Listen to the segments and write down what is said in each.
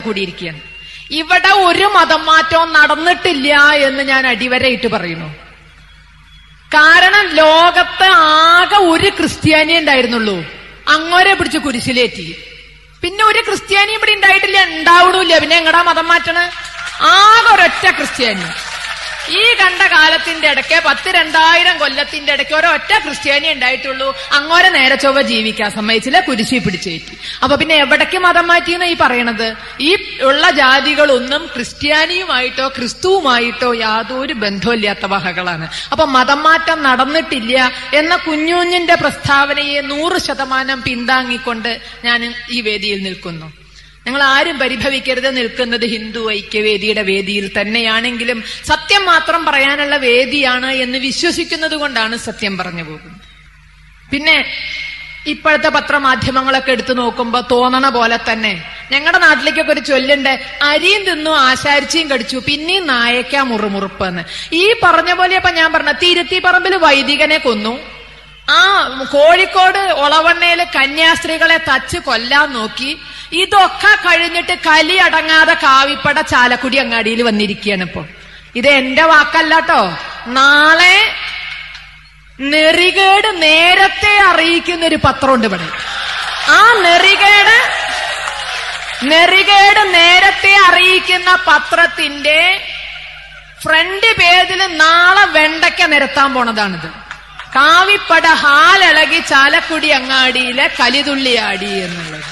കൂടിയിരിക്കുകയാണ് ഇവിടെ ഒരു മതം മാറ്റവും നടന്നിട്ടില്ല എന്ന് ഞാൻ അടിവരയിട്ട് പറയുന്നു കാരണം ലോകത്ത് ആകെ ഒരു ക്രിസ്ത്യാനി ഉണ്ടായിരുന്നുള്ളൂ അങ്ങോരെ പിടിച്ച് കുരിശിലേറ്റി പിന്നെ ഒരു ക്രിസ്ത്യാനി ഇവിടെ ഉണ്ടായിട്ടില്ല ഉണ്ടാവണില്ല പിന്നെ എങ്ങടാ മതം മാറ്റണ ആകെ ഒരൊറ്റ ക്രിസ്ത്യാനി ഈ കണ്ട കാലത്തിന്റെ ഇടയ്ക്ക് പത്ത് രണ്ടായിരം കൊല്ലത്തിന്റെ ഇടയ്ക്ക് ഒരൊറ്റ ക്രിസ്ത്യാനി ഉണ്ടായിട്ടുള്ളൂ അങ്ങോരെ നേരെ ചൊവ്വ ജീവിക്കാൻ സമ്മതിച്ചില്ല കുരിശി പിടിച്ചേറ്റി അപ്പൊ പിന്നെ എവിടേക്ക് മതം മാറ്റിയെന്ന് ഈ പറയണത് ഈ ഉള്ള ജാതികളൊന്നും ക്രിസ്ത്യാനിയുമായിട്ടോ ക്രിസ്തുവുമായിട്ടോ യാതൊരു ബന്ധമില്ലാത്ത വകകളാണ് അപ്പൊ മതം മാറ്റം നടന്നിട്ടില്ല എന്ന കുഞ്ഞുഞ്ഞിന്റെ പ്രസ്താവനയെ നൂറ് ശതമാനം പിന്താങ്ങിക്കൊണ്ട് ഞാൻ ഈ വേദിയിൽ നിൽക്കുന്നു നിങ്ങൾ ആരും പരിഭവിക്കരുത് നിൽക്കുന്നത് ഹിന്ദു ഐക്യവേദിയുടെ വേദിയിൽ തന്നെയാണെങ്കിലും സത്യം മാത്രം പറയാനുള്ള വേദിയാണ് എന്ന് വിശ്വസിക്കുന്നത് കൊണ്ടാണ് സത്യം പറഞ്ഞു പോകുന്നത് പിന്നെ ഇപ്പോഴത്തെ പത്രമാധ്യമങ്ങളൊക്കെ എടുത്തു നോക്കുമ്പോ തോന്നണ പോലെ തന്നെ ഞങ്ങളുടെ നാട്ടിലേക്കൊക്കെ ഒരു ചൊല്ലുണ്ട് അരിയും തിന്നു ആശാരിച്ചിയും കടിച്ചു പിന്നെയും നായക്കാ മുറുമുറുപ്പെന്ന് ഈ പറഞ്ഞ പോലെ ഇപ്പൊ ഞാൻ പറഞ്ഞ തിരുത്തി പറമ്പിൽ വൈദികനെ കൊന്നു ആ കോഴിക്കോട് ഒളവണ്ണയില് കന്യാസ്ത്രീകളെ തച്ച് കൊല്ലാൻ നോക്കി ഇതൊക്കെ കഴിഞ്ഞിട്ട് കലി അടങ്ങാതെ കാവിപ്പട ചാലക്കുടി അങ്ങാടിയിൽ വന്നിരിക്കുകയാണ് ഇപ്പൊ ഇത് എന്റെ വാക്കല്ലാട്ടോ നാളെ നെറികേട് നേരത്തെ അറിയിക്കുന്ന ഒരു പത്രമുണ്ട് ഇവിടെ ആ നെറികേട് നെറികേട് നേരത്തെ അറിയിക്കുന്ന പത്രത്തിന്റെ ഫ്രണ്ട് പേജിൽ നാളെ വെണ്ടയ്ക്ക നിരത്താൻ പോണതാണിത് കാവിപ്പട ഹാലിളകി ചാലക്കുടി അങ്ങാടിയിലെ കലിതുള്ളിയാടി എന്നുള്ളത്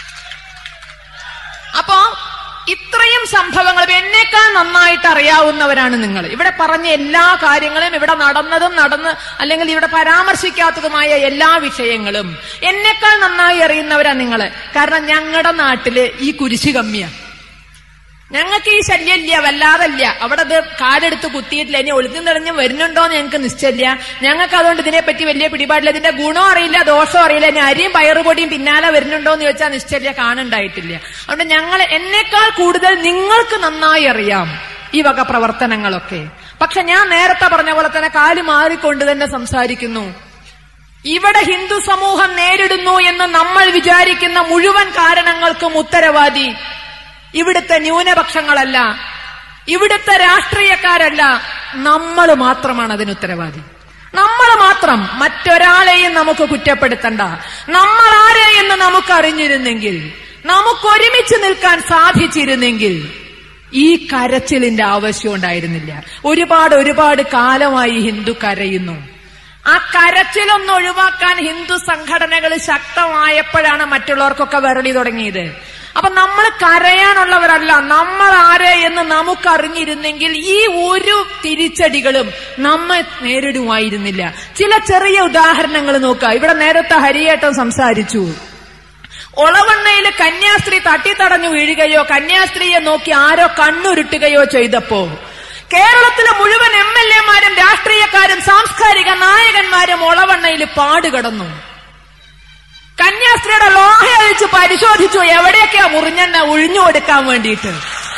അപ്പോ ഇത്രയും സംഭവങ്ങൾ എന്നേക്കാൾ നന്നായിട്ട് അറിയാവുന്നവരാണ് നിങ്ങൾ ഇവിടെ പറഞ്ഞ എല്ലാ കാര്യങ്ങളും ഇവിടെ നടന്നതും നടന്ന് അല്ലെങ്കിൽ ഇവിടെ പരാമർശിക്കാത്തതുമായ എല്ലാ വിഷയങ്ങളും എന്നേക്കാൾ നന്നായി അറിയുന്നവരാ നിങ്ങള് കാരണം ഞങ്ങളുടെ നാട്ടില് ഈ കുരിശ് കമ്മിയാ ഞങ്ങൾക്ക് ഈ ശല്യമില്ല വല്ലാതല്ല അവിടെ ഇത് കാലെടുത്ത് കുത്തിയിട്ടില്ല ഇനി ഒളിഞ്ഞു തെളിഞ്ഞ് വരുന്നുണ്ടോ എന്ന് ഞങ്ങൾക്ക് നിശ്ചയില്ല ഞങ്ങൾക്ക് അതുകൊണ്ട് ഇതിനെപ്പറ്റി വലിയ പിടിപാടില്ല ഇതിന്റെ ഗുണം അറിയില്ല ദോഷം അറിയില്ല ഇനി അരിയും പയറുപൊടിയും പിന്നാലെ വരുന്നുണ്ടോ എന്ന് ചോദിച്ചാൽ നിശ്ചയില്ല കാണുണ്ടായിട്ടില്ല അതുകൊണ്ട് ഞങ്ങൾ എന്നേക്കാൾ കൂടുതൽ നിങ്ങൾക്ക് നന്നായി അറിയാം ഈ വക പ്രവർത്തനങ്ങളൊക്കെ പക്ഷെ ഞാൻ നേരത്തെ പറഞ്ഞ പോലെ തന്നെ കാല് മാറിക്കൊണ്ട് തന്നെ സംസാരിക്കുന്നു ഇവിടെ ഹിന്ദു സമൂഹം നേരിടുന്നു എന്ന് നമ്മൾ വിചാരിക്കുന്ന മുഴുവൻ കാരണങ്ങൾക്കും ഉത്തരവാദി ഇവിടുത്തെ ന്യൂനപക്ഷങ്ങളല്ല ഇവിടുത്തെ രാഷ്ട്രീയക്കാരല്ല നമ്മൾ മാത്രമാണ് അതിന് ഉത്തരവാദി നമ്മൾ മാത്രം മറ്റൊരാളെയും നമുക്ക് കുറ്റപ്പെടുത്തണ്ട നമ്മൾ ആരെയെന്ന് നമുക്ക് അറിഞ്ഞിരുന്നെങ്കിൽ നമുക്ക് ഒരുമിച്ച് നിൽക്കാൻ സാധിച്ചിരുന്നെങ്കിൽ ഈ കരച്ചിലിന്റെ ആവശ്യം ഉണ്ടായിരുന്നില്ല ഒരുപാട് ഒരുപാട് കാലമായി ഹിന്ദു കരയുന്നു ആ കരച്ചിലൊന്ന് ഒഴിവാക്കാൻ ഹിന്ദു സംഘടനകൾ ശക്തമായപ്പോഴാണ് മറ്റുള്ളവർക്കൊക്കെ വരളി തുടങ്ങിയത് അപ്പൊ നമ്മൾ കരയാനുള്ളവരല്ല നമ്മൾ ആരെ എന്ന് നമുക്കറിഞ്ഞിരുന്നെങ്കിൽ ഈ ഒരു തിരിച്ചടികളും നമ്മെ നേരിടുമായിരുന്നില്ല ചില ചെറിയ ഉദാഹരണങ്ങൾ നോക്കുക ഇവിടെ നേരത്തെ ഹരിയേട്ടൻ സംസാരിച്ചു ഒളവണ്ണയിൽ കന്യാസ്ത്രീ തട്ടിത്തടഞ്ഞു വീഴുകയോ കന്യാസ്ത്രീയെ നോക്കി ആരോ കണ്ണുരുട്ടുകയോ ചെയ്തപ്പോ കേരളത്തിലെ മുഴുവൻ എം എൽ എമാരും രാഷ്ട്രീയക്കാരും സാംസ്കാരിക നായകന്മാരും ഒളവണ്ണയിൽ പാടുകടന്നു കന്യാസ്ത്രീയുടെ ലോഹ അഴിച്ച് പരിശോധിച്ചു എവിടെയൊക്കെയാ മുറിഞ്ഞെണ്ണ ഒഴിഞ്ഞു കൊടുക്കാൻ വേണ്ടിയിട്ട്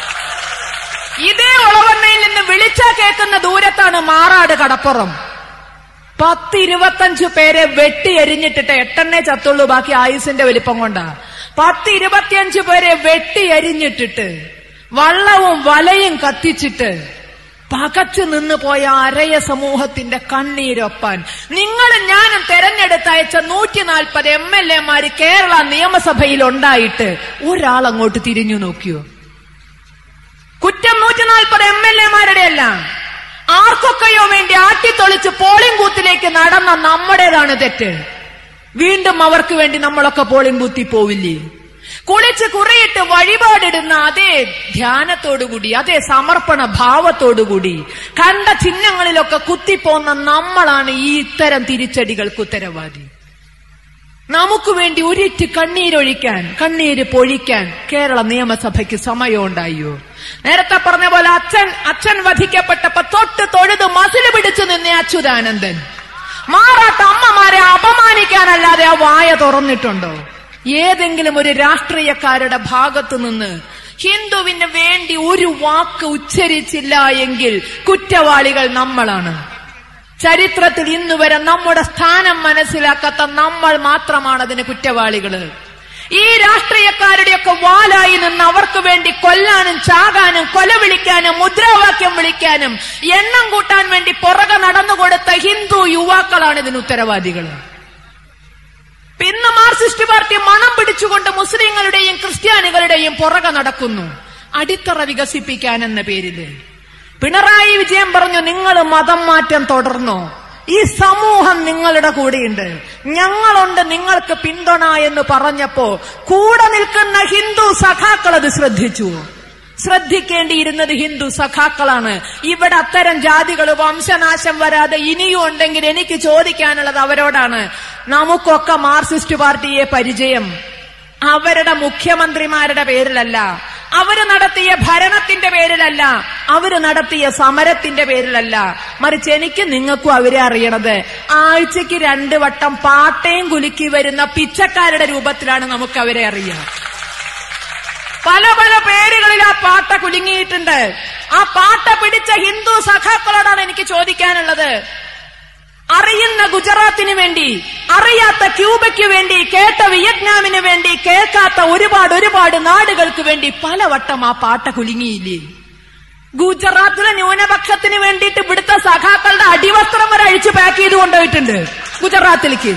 ഇതേ ഒളവണ്ണയിൽ നിന്ന് വിളിച്ചാ കേൾക്കുന്ന ദൂരത്താണ് മാറാട് കടപ്പുറം പത്തിരുപത്തഞ്ചു പേരെ വെട്ടി എരിഞ്ഞിട്ടിട്ട് എട്ടെണ്ണേ ചത്തുള്ളൂ ബാക്കി ആയുസിന്റെ വലിപ്പം കൊണ്ടാ പത്തിരുപത്തിയഞ്ചു പേരെ വെട്ടി എരിഞ്ഞിട്ടിട്ട് വള്ളവും വലയും കത്തിച്ചിട്ട് പകച്ചു നിന്ന് പോയ അരയ സമൂഹത്തിന്റെ കണ്ണീരൊപ്പാൻ നിങ്ങളും ഞാനും തെരഞ്ഞെടുത്തയച്ച നൂറ്റി നാൽപ്പത് എം എൽ എമാര് കേരള നിയമസഭയിൽ ഉണ്ടായിട്ട് ഒരാൾ അങ്ങോട്ട് തിരിഞ്ഞു നോക്കിയോ കുറ്റം നൂറ്റി നാൽപ്പത് എം എൽ എമാരുടെ അല്ല ആർക്കൊക്കെയോ വേണ്ടി ആട്ടിത്തൊളിച്ച് പോളിംഗ് ബൂത്തിലേക്ക് നടന്ന നമ്മുടേതാണ് തെറ്റ് വീണ്ടും അവർക്ക് വേണ്ടി നമ്മളൊക്കെ പോളിംഗ് ബൂത്തിൽ പോവില്ലേ കുളിച്ച് കുറയിട്ട് വഴിപാടിടുന്ന അതേ ധ്യാനത്തോടുകൂടി അതേ സമർപ്പണ ഭാവത്തോടുകൂടി കണ്ട ചിഹ്നങ്ങളിലൊക്കെ കുത്തിപ്പോന്ന നമ്മളാണ് ഈ ഇത്തരം തിരിച്ചടികൾക്ക് ഉത്തരവാദി നമുക്ക് വേണ്ടി ഒരിറ്റ് കണ്ണീരൊഴിക്കാൻ കണ്ണീര് പൊഴിക്കാൻ കേരള നിയമസഭയ്ക്ക് സമയമുണ്ടായോ നേരത്തെ പറഞ്ഞ പോലെ അച്ഛൻ അച്ഛൻ വധിക്കപ്പെട്ടപ്പോ തൊട്ട് തൊഴുത് മസില് പിടിച്ചു നിന്ന അച്യുതാനന്ദൻ മാറാത്ത അമ്മമാരെ അപമാനിക്കാനല്ലാതെ ആ വായ തുറന്നിട്ടുണ്ടോ ഏതെങ്കിലും ഒരു രാഷ്ട്രീയക്കാരുടെ ഭാഗത്തു നിന്ന് ഹിന്ദുവിന് വേണ്ടി ഒരു വാക്ക് ഉച്ചരിച്ചില്ല എങ്കിൽ കുറ്റവാളികൾ നമ്മളാണ് ചരിത്രത്തിൽ ഇന്നുവരെ നമ്മുടെ സ്ഥാനം മനസ്സിലാക്കാത്ത നമ്മൾ മാത്രമാണ് അതിന് കുറ്റവാളികള് ഈ രാഷ്ട്രീയക്കാരുടെയൊക്കെ വാലായി നിന്ന് അവർക്ക് വേണ്ടി കൊല്ലാനും ചാകാനും കൊല വിളിക്കാനും മുദ്രാവാക്യം വിളിക്കാനും എണ്ണം കൂട്ടാൻ വേണ്ടി പുറകെ നടന്നുകൊടുത്ത ഹിന്ദു യുവാക്കളാണ് ഇതിന് ഉത്തരവാദികൾ ഇന്ന് മാർക്സിസ്റ്റ് പാർട്ടി മണം പിടിച്ചുകൊണ്ട് മുസ്ലിങ്ങളുടെയും ക്രിസ്ത്യാനികളുടെയും പുറകെ നടക്കുന്നു അടിത്തറ വികസിപ്പിക്കാൻ എന്ന പേരില് പിണറായി വിജയൻ പറഞ്ഞു നിങ്ങൾ മതം മാറ്റം തുടർന്നോ ഈ സമൂഹം നിങ്ങളുടെ കൂടെയുണ്ട് ഞങ്ങളുണ്ട് നിങ്ങൾക്ക് പിന്തുണ എന്ന് പറഞ്ഞപ്പോ കൂടെ നിൽക്കുന്ന ഹിന്ദു സഖാക്കൾ അത് ശ്രദ്ധിച്ചു ശ്രദ്ധിക്കേണ്ടിയിരുന്നത് ഹിന്ദു സഖാക്കളാണ് ഇവിടെ അത്തരം ജാതികൾ വംശനാശം വരാതെ ഇനിയും ഉണ്ടെങ്കിൽ എനിക്ക് ചോദിക്കാനുള്ളത് അവരോടാണ് നമുക്കൊക്കെ മാർക്സിസ്റ്റ് പാർട്ടിയെ പരിചയം അവരുടെ മുഖ്യമന്ത്രിമാരുടെ പേരിലല്ല അവര് നടത്തിയ ഭരണത്തിന്റെ പേരിലല്ല അവര് നടത്തിയ സമരത്തിന്റെ പേരിലല്ല മറിച്ച് എനിക്ക് നിങ്ങൾക്കും അവരെ അറിയണത് ആഴ്ചക്ക് രണ്ട് വട്ടം പാട്ടയും കുലുക്കി വരുന്ന പിച്ചക്കാരുടെ രൂപത്തിലാണ് നമുക്ക് അവരെ അറിയുക പല പല പേരുകളിൽ ആ പാട്ട കുലുങ്ങിയിട്ടുണ്ട് ആ പാട്ട പിടിച്ച ഹിന്ദു സഖാക്കളോടാണ് എനിക്ക് ചോദിക്കാനുള്ളത് അറിയുന്ന ഗുജറാത്തിന് വേണ്ടി അറിയാത്ത ക്യൂബയ്ക്ക് വേണ്ടി കേട്ട വിയറ്റ്നാമിന് വേണ്ടി കേൾക്കാത്ത ഒരുപാട് ഒരുപാട് നാടുകൾക്ക് വേണ്ടി പലവട്ടം ആ പാട്ട കുലുങ്ങിയില്ലേ ഗുജറാത്തിലെ ന്യൂനപക്ഷത്തിന് വേണ്ടിയിട്ട് ഇവിടുത്തെ സഖാക്കളുടെ അടിവസ്ത്രം വരെ അഴിച്ച് പാക്ക് ചെയ്ത് കൊണ്ടുപോയിട്ടുണ്ട് ഗുജറാത്തിലേക്ക്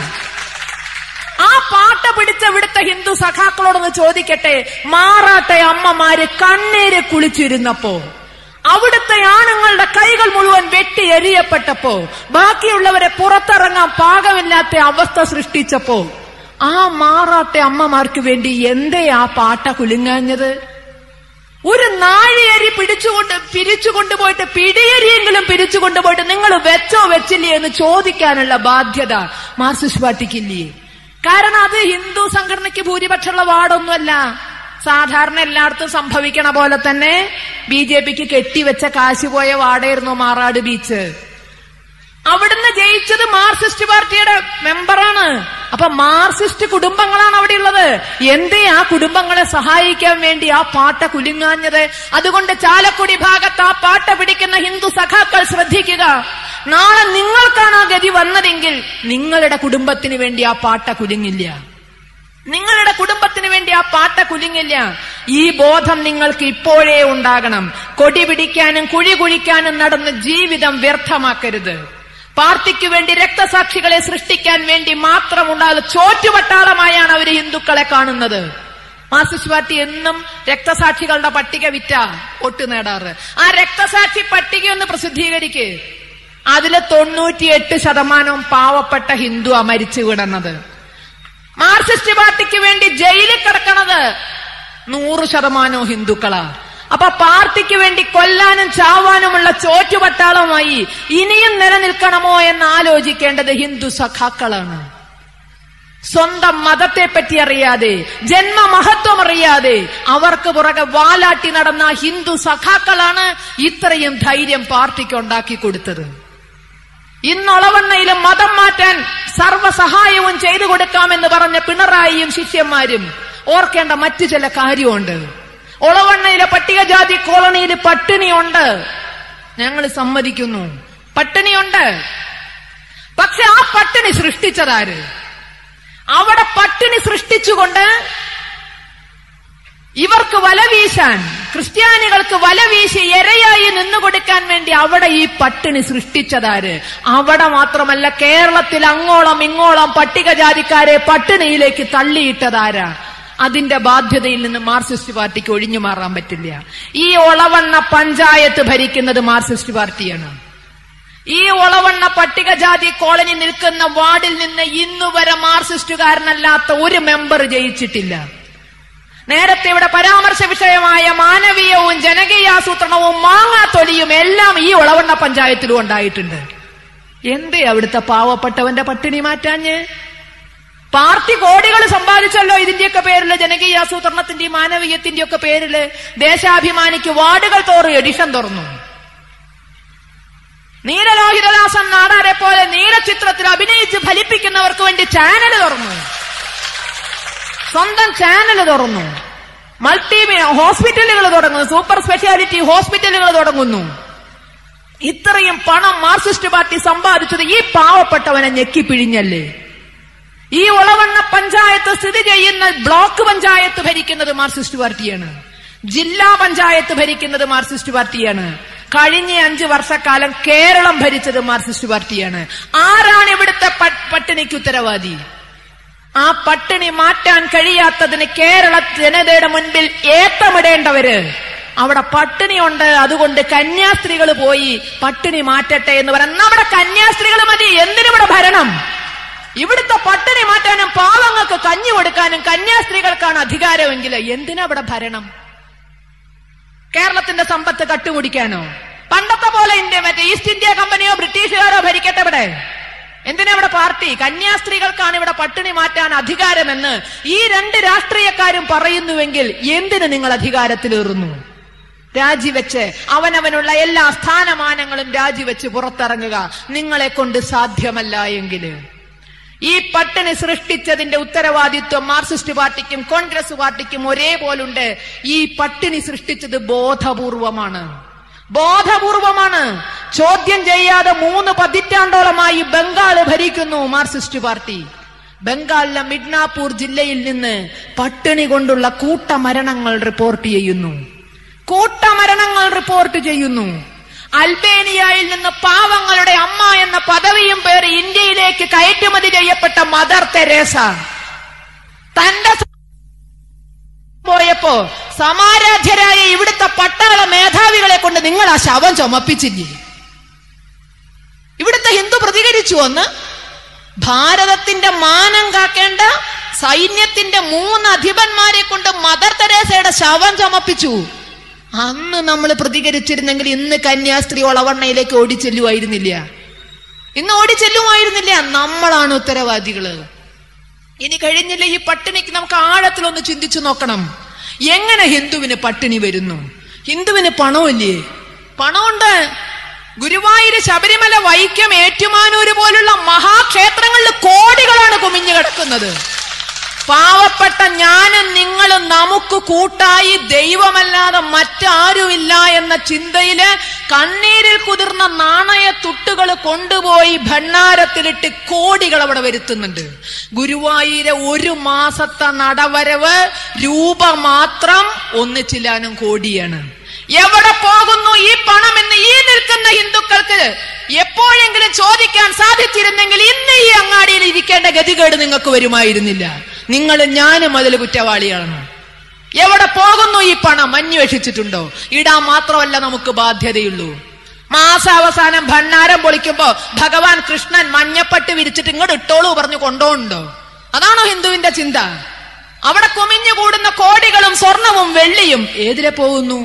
ആ പാട്ട പിടിച്ച ഇവിടുത്തെ ഹിന്ദു സഖാക്കളോടൊന്ന് ചോദിക്കട്ടെ മാറാട്ടെ അമ്മമാര് കണ്ണീര് കുളിച്ചിരുന്നപ്പോ അവിടുത്തെ ആണുങ്ങളുടെ കൈകൾ മുഴുവൻ വെട്ടി എരിയപ്പെട്ടപ്പോ ബാക്കിയുള്ളവരെ പുറത്തിറങ്ങാൻ പാകമില്ലാത്ത അവസ്ഥ സൃഷ്ടിച്ചപ്പോ ആ മാറാട്ടെ അമ്മമാർക്ക് വേണ്ടി എന്തേ ആ പാട്ട കുലുങ്ങാഞ്ഞത് ഒരു നാഴിയരി പിടിച്ചുകൊണ്ട് പിരിച്ചു കൊണ്ടുപോയിട്ട് പിടിയരിയെങ്കിലും പിരിച്ചു കൊണ്ടുപോയിട്ട് നിങ്ങൾ വെച്ചോ വെച്ചില്ലേ എന്ന് ചോദിക്കാനുള്ള ബാധ്യത മാർക്സിസ്റ്റ് പാർട്ടിക്കില്ലേ കാരണം അത് ഹിന്ദു സംഘടനയ്ക്ക് ഭൂരിപക്ഷമുള്ള വാർഡൊന്നുമല്ല സാധാരണ എല്ലായിടത്തും സംഭവിക്കണ പോലെ തന്നെ ബി ജെ പിക്ക് കെട്ടിവെച്ച കാശ് പോയ വാർഡായിരുന്നു മാറാട് ബീച്ച് അവിടുന്ന് ജയിച്ചത് മാർക്സിസ്റ്റ് പാർട്ടിയുടെ മെമ്പറാണ് അപ്പൊ മാർക്സിസ്റ്റ് കുടുംബങ്ങളാണ് അവിടെ ഉള്ളത് എന്തേ ആ കുടുംബങ്ങളെ സഹായിക്കാൻ വേണ്ടി ആ പാട്ട കുലുങ്ങാഞ്ഞത് അതുകൊണ്ട് ചാലക്കുടി ഭാഗത്ത് ആ പാട്ട പിടിക്കുന്ന ഹിന്ദു സഖാക്കൾ ശ്രദ്ധിക്കുക നാളെ നിങ്ങൾക്കാണ് ആ ഗതി വന്നതെങ്കിൽ നിങ്ങളുടെ കുടുംബത്തിന് വേണ്ടി ആ പാട്ട കുലുങ്ങില്ല നിങ്ങളുടെ കുടുംബത്തിന് വേണ്ടി ആ പാട്ട കുലുങ്ങില്ല ഈ ബോധം നിങ്ങൾക്ക് ഇപ്പോഴേ ഉണ്ടാകണം കൊടി പിടിക്കാനും കുഴി കുഴിക്കാനും നടന്ന ജീവിതം വ്യർത്ഥമാക്കരുത് പാർട്ടിക്ക് വേണ്ടി രക്തസാക്ഷികളെ സൃഷ്ടിക്കാൻ വേണ്ടി മാത്രം ഉണ്ടാകുന്ന ചോറ്റുപട്ടാളമായാണ് അവർ ഹിന്ദുക്കളെ കാണുന്നത് മാർക്സിസ്റ്റ് പാർട്ടി എന്നും രക്തസാക്ഷികളുടെ പട്ടിക വിറ്റ വോട്ട് നേടാറ് ആ രക്തസാക്ഷി പട്ടിക ഒന്ന് പ്രസിദ്ധീകരിക്ക് അതില് തൊണ്ണൂറ്റിയെട്ട് ശതമാനവും പാവപ്പെട്ട ഹിന്ദു മരിച്ചു വിടുന്നത് മാർക്സിസ്റ്റ് പാർട്ടിക്ക് വേണ്ടി ജയിലിൽ കിടക്കണത് നൂറ് ശതമാനവും ഹിന്ദുക്കളാ അപ്പൊ പാർട്ടിക്ക് വേണ്ടി കൊല്ലാനും ചാവാനുമുള്ള ചോറ്റുപട്ടാളമായി ഇനിയും നിലനിൽക്കണമോ എന്ന് ആലോചിക്കേണ്ടത് ഹിന്ദു സഖാക്കളാണ് സ്വന്തം മതത്തെ പറ്റി അറിയാതെ ജന്മമഹത്വം അറിയാതെ അവർക്ക് പുറകെ വാലാട്ടി നടന്ന ഹിന്ദു സഖാക്കളാണ് ഇത്രയും ധൈര്യം പാർട്ടിക്ക് ഉണ്ടാക്കി കൊടുത്തത് ഇന്നൊളവണ്ണയിലും മതം മാറ്റാൻ സർവ്വസഹായവും ചെയ്തു കൊടുക്കാമെന്ന് പറഞ്ഞ പിണറായിയും ശിഷ്യന്മാരും ഓർക്കേണ്ട മറ്റു ചില കാര്യമുണ്ട് ഒളവണ്ണയിലെ പട്ടികജാതി കോളനിയിൽ പട്ടിണിയുണ്ട് ഞങ്ങൾ സമ്മതിക്കുന്നു പട്ടിണിയുണ്ട് പക്ഷെ ആ പട്ടിണി സൃഷ്ടിച്ചതാര് അവിടെ പട്ടിണി സൃഷ്ടിച്ചുകൊണ്ട് ഇവർക്ക് വല വീശാൻ ക്രിസ്ത്യാനികൾക്ക് വല വീശി ഇരയായി നിന്നുകൊടുക്കാൻ വേണ്ടി അവിടെ ഈ പട്ടിണി സൃഷ്ടിച്ചതാര് അവിടെ മാത്രമല്ല കേരളത്തിൽ അങ്ങോളം ഇങ്ങോളം പട്ടികജാതിക്കാരെ പട്ടിണിയിലേക്ക് തള്ളിയിട്ടതാരാ അതിന്റെ ബാധ്യതയിൽ നിന്ന് മാർക്സിസ്റ്റ് പാർട്ടിക്ക് ഒഴിഞ്ഞു മാറാൻ പറ്റില്ല ഈ ഒളവണ്ണ പഞ്ചായത്ത് ഭരിക്കുന്നത് മാർക്സിസ്റ്റ് പാർട്ടിയാണ് ഈ ഒളവണ്ണ പട്ടികജാതി കോളനി നിൽക്കുന്ന വാർഡിൽ നിന്ന് ഇന്നുവരെ മാർക്സിസ്റ്റുകാരനല്ലാത്ത ഒരു മെമ്പർ ജയിച്ചിട്ടില്ല നേരത്തെ ഇവിടെ പരാമർശ വിഷയമായ മാനവീയവും ജനകീയാസൂത്രണവും മാങ്ങാത്തൊലിയും എല്ലാം ഈ ഒളവണ്ണ പഞ്ചായത്തിലും ഉണ്ടായിട്ടുണ്ട് എന്തേ അവിടുത്തെ പാവപ്പെട്ടവന്റെ പട്ടിണി മാറ്റാഞ്ഞ് പാർട്ടി കോടികൾ സമ്പാദിച്ചല്ലോ ഇതിന്റെയൊക്കെ പേരില് ജനകീയാസൂത്രണത്തിന്റെയും മാനവീയത്തിന്റെയും ഒക്കെ പേരില് ദേശാഭിമാനിക്ക് വാർഡുകൾ തോറും എഡിഷൻ തുറന്നു നീലലോഹിതദാസൻ നാടാരെ പോലെ നീലചിത്രത്തിൽ അഭിനയിച്ച് ഫലിപ്പിക്കുന്നവർക്ക് വേണ്ടി ചാനൽ തുറന്നു സ്വന്തം ചാനൽ തുറന്നു മൾട്ടി ഹോസ്പിറ്റലുകൾ തുടങ്ങുന്നു സൂപ്പർ സ്പെഷ്യാലിറ്റി ഹോസ്പിറ്റലുകൾ തുടങ്ങുന്നു ഇത്രയും പണം മാർക്സിസ്റ്റ് പാർട്ടി സമ്പാദിച്ചത് ഈ പാവപ്പെട്ടവനെ ഞെക്കിപ്പിഴിഞ്ഞല്ലേ ഈ ഒളവണ്ണ പഞ്ചായത്ത് സ്ഥിതി ചെയ്യുന്ന ബ്ലോക്ക് പഞ്ചായത്ത് ഭരിക്കുന്നത് മാർക്സിസ്റ്റ് പാർട്ടിയാണ് ജില്ലാ പഞ്ചായത്ത് ഭരിക്കുന്നത് മാർക്സിസ്റ്റ് പാർട്ടിയാണ് കഴിഞ്ഞ അഞ്ചു വർഷക്കാലം കേരളം ഭരിച്ചത് മാർക്സിസ്റ്റ് പാർട്ടിയാണ് ആരാണ് ഇവിടുത്തെ പ- പട്ടിണിക്ക് ഉത്തരവാദി ആ പട്ടിണി മാറ്റാൻ കഴിയാത്തതിന് കേരള ജനതയുടെ മുൻപിൽ ഏത്തമിടേണ്ടവര് അവിടെ പട്ടിണിയുണ്ട് അതുകൊണ്ട് കന്യാസ്ത്രീകൾ പോയി പട്ടിണി മാറ്റട്ടെ എന്ന് പറയാം നമ്മുടെ കന്യാസ്ത്രീകൾ മതി എന്തിനിവിടെ ഭരണം ഇവിടുത്തെ പട്ടിണി മാറ്റാനും പാവങ്ങൾക്ക് കഞ്ഞി കൊടുക്കാനും കന്യാസ്ത്രീകൾക്കാണ് അധികാരമെങ്കിൽ എന്തിനാ ഇവിടെ ഭരണം കേരളത്തിന്റെ സമ്പത്ത് കട്ടുകുടിക്കാനോ പണ്ടത്തെ പോലെ ഇന്ത്യ മറ്റേ ഈസ്റ്റ് ഇന്ത്യ കമ്പനിയോ ബ്രിട്ടീഷുകാരോ ഭരിക്കട്ടെ ഇവിടെ എന്തിനാ ഇവിടെ പാർട്ടി കന്യാസ്ത്രീകൾക്കാണ് ഇവിടെ പട്ടിണി മാറ്റാൻ അധികാരമെന്ന് ഈ രണ്ട് രാഷ്ട്രീയക്കാരും പറയുന്നുവെങ്കിൽ എന്തിന് നിങ്ങൾ അധികാരത്തിലേറുന്നു രാജിവെച്ച് അവനവനുള്ള എല്ലാ സ്ഥാനമാനങ്ങളും രാജിവെച്ച് പുറത്തിറങ്ങുക നിങ്ങളെ കൊണ്ട് സാധ്യമല്ല എങ്കിൽ ഈ പട്ടിണി സൃഷ്ടിച്ചതിന്റെ ഉത്തരവാദിത്വം മാർക്സിസ്റ്റ് പാർട്ടിക്കും കോൺഗ്രസ് പാർട്ടിക്കും ഒരേപോലുണ്ട് ഈ പട്ടിണി സൃഷ്ടിച്ചത് ബോധപൂർവമാണ് ബോധപൂർവമാണ് ചോദ്യം ചെയ്യാതെ മൂന്ന് പതിറ്റാണ്ടോളമായി ബംഗാള് ഭരിക്കുന്നു മാർക്സിസ്റ്റ് പാർട്ടി ബംഗാളിലെ മിഡ്നാപൂർ ജില്ലയിൽ നിന്ന് പട്ടിണി കൊണ്ടുള്ള കൂട്ടമരണങ്ങൾ റിപ്പോർട്ട് ചെയ്യുന്നു കൂട്ടമരണങ്ങൾ റിപ്പോർട്ട് ചെയ്യുന്നു അൽബേനിയയിൽ നിന്ന് പാവങ്ങളുടെ അമ്മ എന്ന പദവിയും പേര് ഇന്ത്യയിലേക്ക് കയറ്റുമതി ചെയ്യപ്പെട്ട മദർ തെരേസ തന്റെ സ- പോയപ്പോ സമാരാധ്യരായ ഇവിടുത്തെ പട്ടാള മേധാവികളെ കൊണ്ട് നിങ്ങൾ ആ ശവം ചുമപ്പിച്ചില്ലേ ഇവിടുത്തെ ഹിന്ദു പ്രതികരിച്ചു ഒന്ന് ഭാരതത്തിന്റെ മാനം കാക്കേണ്ട സൈന്യത്തിന്റെ മൂന്ന് അധിപന്മാരെ കൊണ്ട് മദർ തെരേസയുടെ ശവം ചമപ്പിച്ചു അന്ന് നമ്മൾ പ്രതികരിച്ചിരുന്നെങ്കിൽ ഇന്ന് കന്യാസ്ത്രീ ഒളവണ്ണയിലേക്ക് ഓടിച്ചെല്ലുമായിരുന്നില്ല ഇന്ന് ഓടിച്ചെല്ലുമായിരുന്നില്ല നമ്മളാണ് ഉത്തരവാദികള് ഇനി കഴിഞ്ഞില്ല ഈ പട്ടിണിക്ക് നമുക്ക് ആഴത്തിലൊന്ന് ചിന്തിച്ചു നോക്കണം എങ്ങനെ ഹിന്ദുവിന് പട്ടിണി വരുന്നു ഹിന്ദുവിന് പണമില്ലേ പണമുണ്ട് ഗുരുവായൂര് ശബരിമല വൈക്കം ഏറ്റുമാനൂര് പോലുള്ള മഹാക്ഷേത്രങ്ങളിൽ കോടികളാണ് കുമിഞ്ഞു കിടക്കുന്നത് പാവപ്പെട്ട ഞാനും നിങ്ങളും നമുക്ക് കൂട്ടായി ദൈവമല്ലാതെ മറ്റാരുമില്ല എന്ന ചിന്തയില് കണ്ണീരിൽ കുതിർന്ന നാണയ തുട്ടുകൾ കൊണ്ടുപോയി ഭണ്ണാരത്തിലിട്ട് കോടികൾ അവിടെ വരുത്തുന്നുണ്ട് ഗുരുവായൂരെ ഒരു മാസത്തെ നടവരവ് രൂപ മാത്രം ഒന്നിച്ചില്ലാനും കോടിയാണ് എവിടെ പോകുന്നു ഈ പണം എന്ന് ഈ നിൽക്കുന്ന ഹിന്ദുക്കൾക്ക് എപ്പോഴെങ്കിലും ചോദിക്കാൻ സാധിച്ചിരുന്നെങ്കിൽ ഇന്ന് ഈ അങ്ങാടിയിൽ ഇരിക്കേണ്ട ഗതികേട് നിങ്ങൾക്ക് വരുമായിരുന്നില്ല നിങ്ങൾ ഞാനും അതിൽ കുറ്റവാളിയാണ് എവിടെ പോകുന്നു ഈ പണം അന്വേഷിച്ചിട്ടുണ്ടോ ഇടാൻ മാത്രമല്ല നമുക്ക് ബാധ്യതയുള്ളൂ മാസാവസാനം ഭണ്ണാരം പൊളിക്കുമ്പോ ഭഗവാൻ കൃഷ്ണൻ മഞ്ഞപ്പട്ട് വിരിച്ചിട്ട് ഇങ്ങോട്ട് ഇട്ടോളൂ പറഞ്ഞു കൊണ്ടോണ്ടോ അതാണോ ഹിന്ദുവിന്റെ ചിന്ത അവിടെ കുമിഞ്ഞുകൂടുന്ന കോടികളും സ്വർണവും വെള്ളിയും ഏതിലെ പോകുന്നു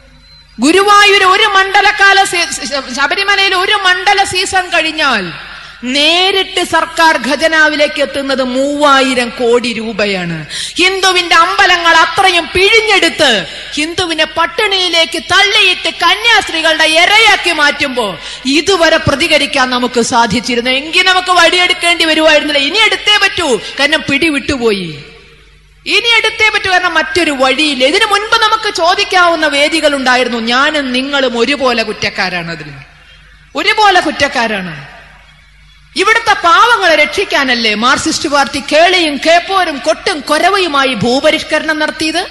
ഗുരുവായൂർ ഒരു മണ്ഡലകാല സീ- ശബരിമലയിൽ ഒരു മണ്ഡല സീസൺ കഴിഞ്ഞാൽ നേരിട്ട് സർക്കാർ ഖജനാവിലേക്ക് എത്തുന്നത് മൂവായിരം കോടി രൂപയാണ് ഹിന്ദുവിന്റെ അമ്പലങ്ങൾ അത്രയും പിഴിഞ്ഞെടുത്ത് ഹിന്ദുവിനെ പട്ടിണിയിലേക്ക് തള്ളിയിട്ട് കന്യാസ്ത്രീകളുടെ ഇരയാക്കി മാറ്റുമ്പോ ഇതുവരെ പ്രതികരിക്കാൻ നമുക്ക് സാധിച്ചിരുന്നു എങ്കിൽ നമുക്ക് വടിയെടുക്കേണ്ടി വരുമായിരുന്നില്ല ഇനി എടുത്തേ പറ്റൂ കാരണം പിടിവിട്ടുപോയി ഇനി എടുത്തേ പറ്റൂ കാരണം മറ്റൊരു വഴിയില്ല ഇതിനു മുൻപ് നമുക്ക് ചോദിക്കാവുന്ന വേദികൾ ഉണ്ടായിരുന്നു ഞാനും നിങ്ങളും ഒരുപോലെ കുറ്റക്കാരാണ് അതിൽ ഒരുപോലെ കുറ്റക്കാരാണ് ഇവിടുത്തെ പാവങ്ങളെ രക്ഷിക്കാനല്ലേ മാർക്സിസ്റ്റ് പാർട്ടി കേളിയും കേപ്പോരും കൊട്ടും കൊരവയുമായി ഭൂപരിഷ്കരണം നടത്തിയത്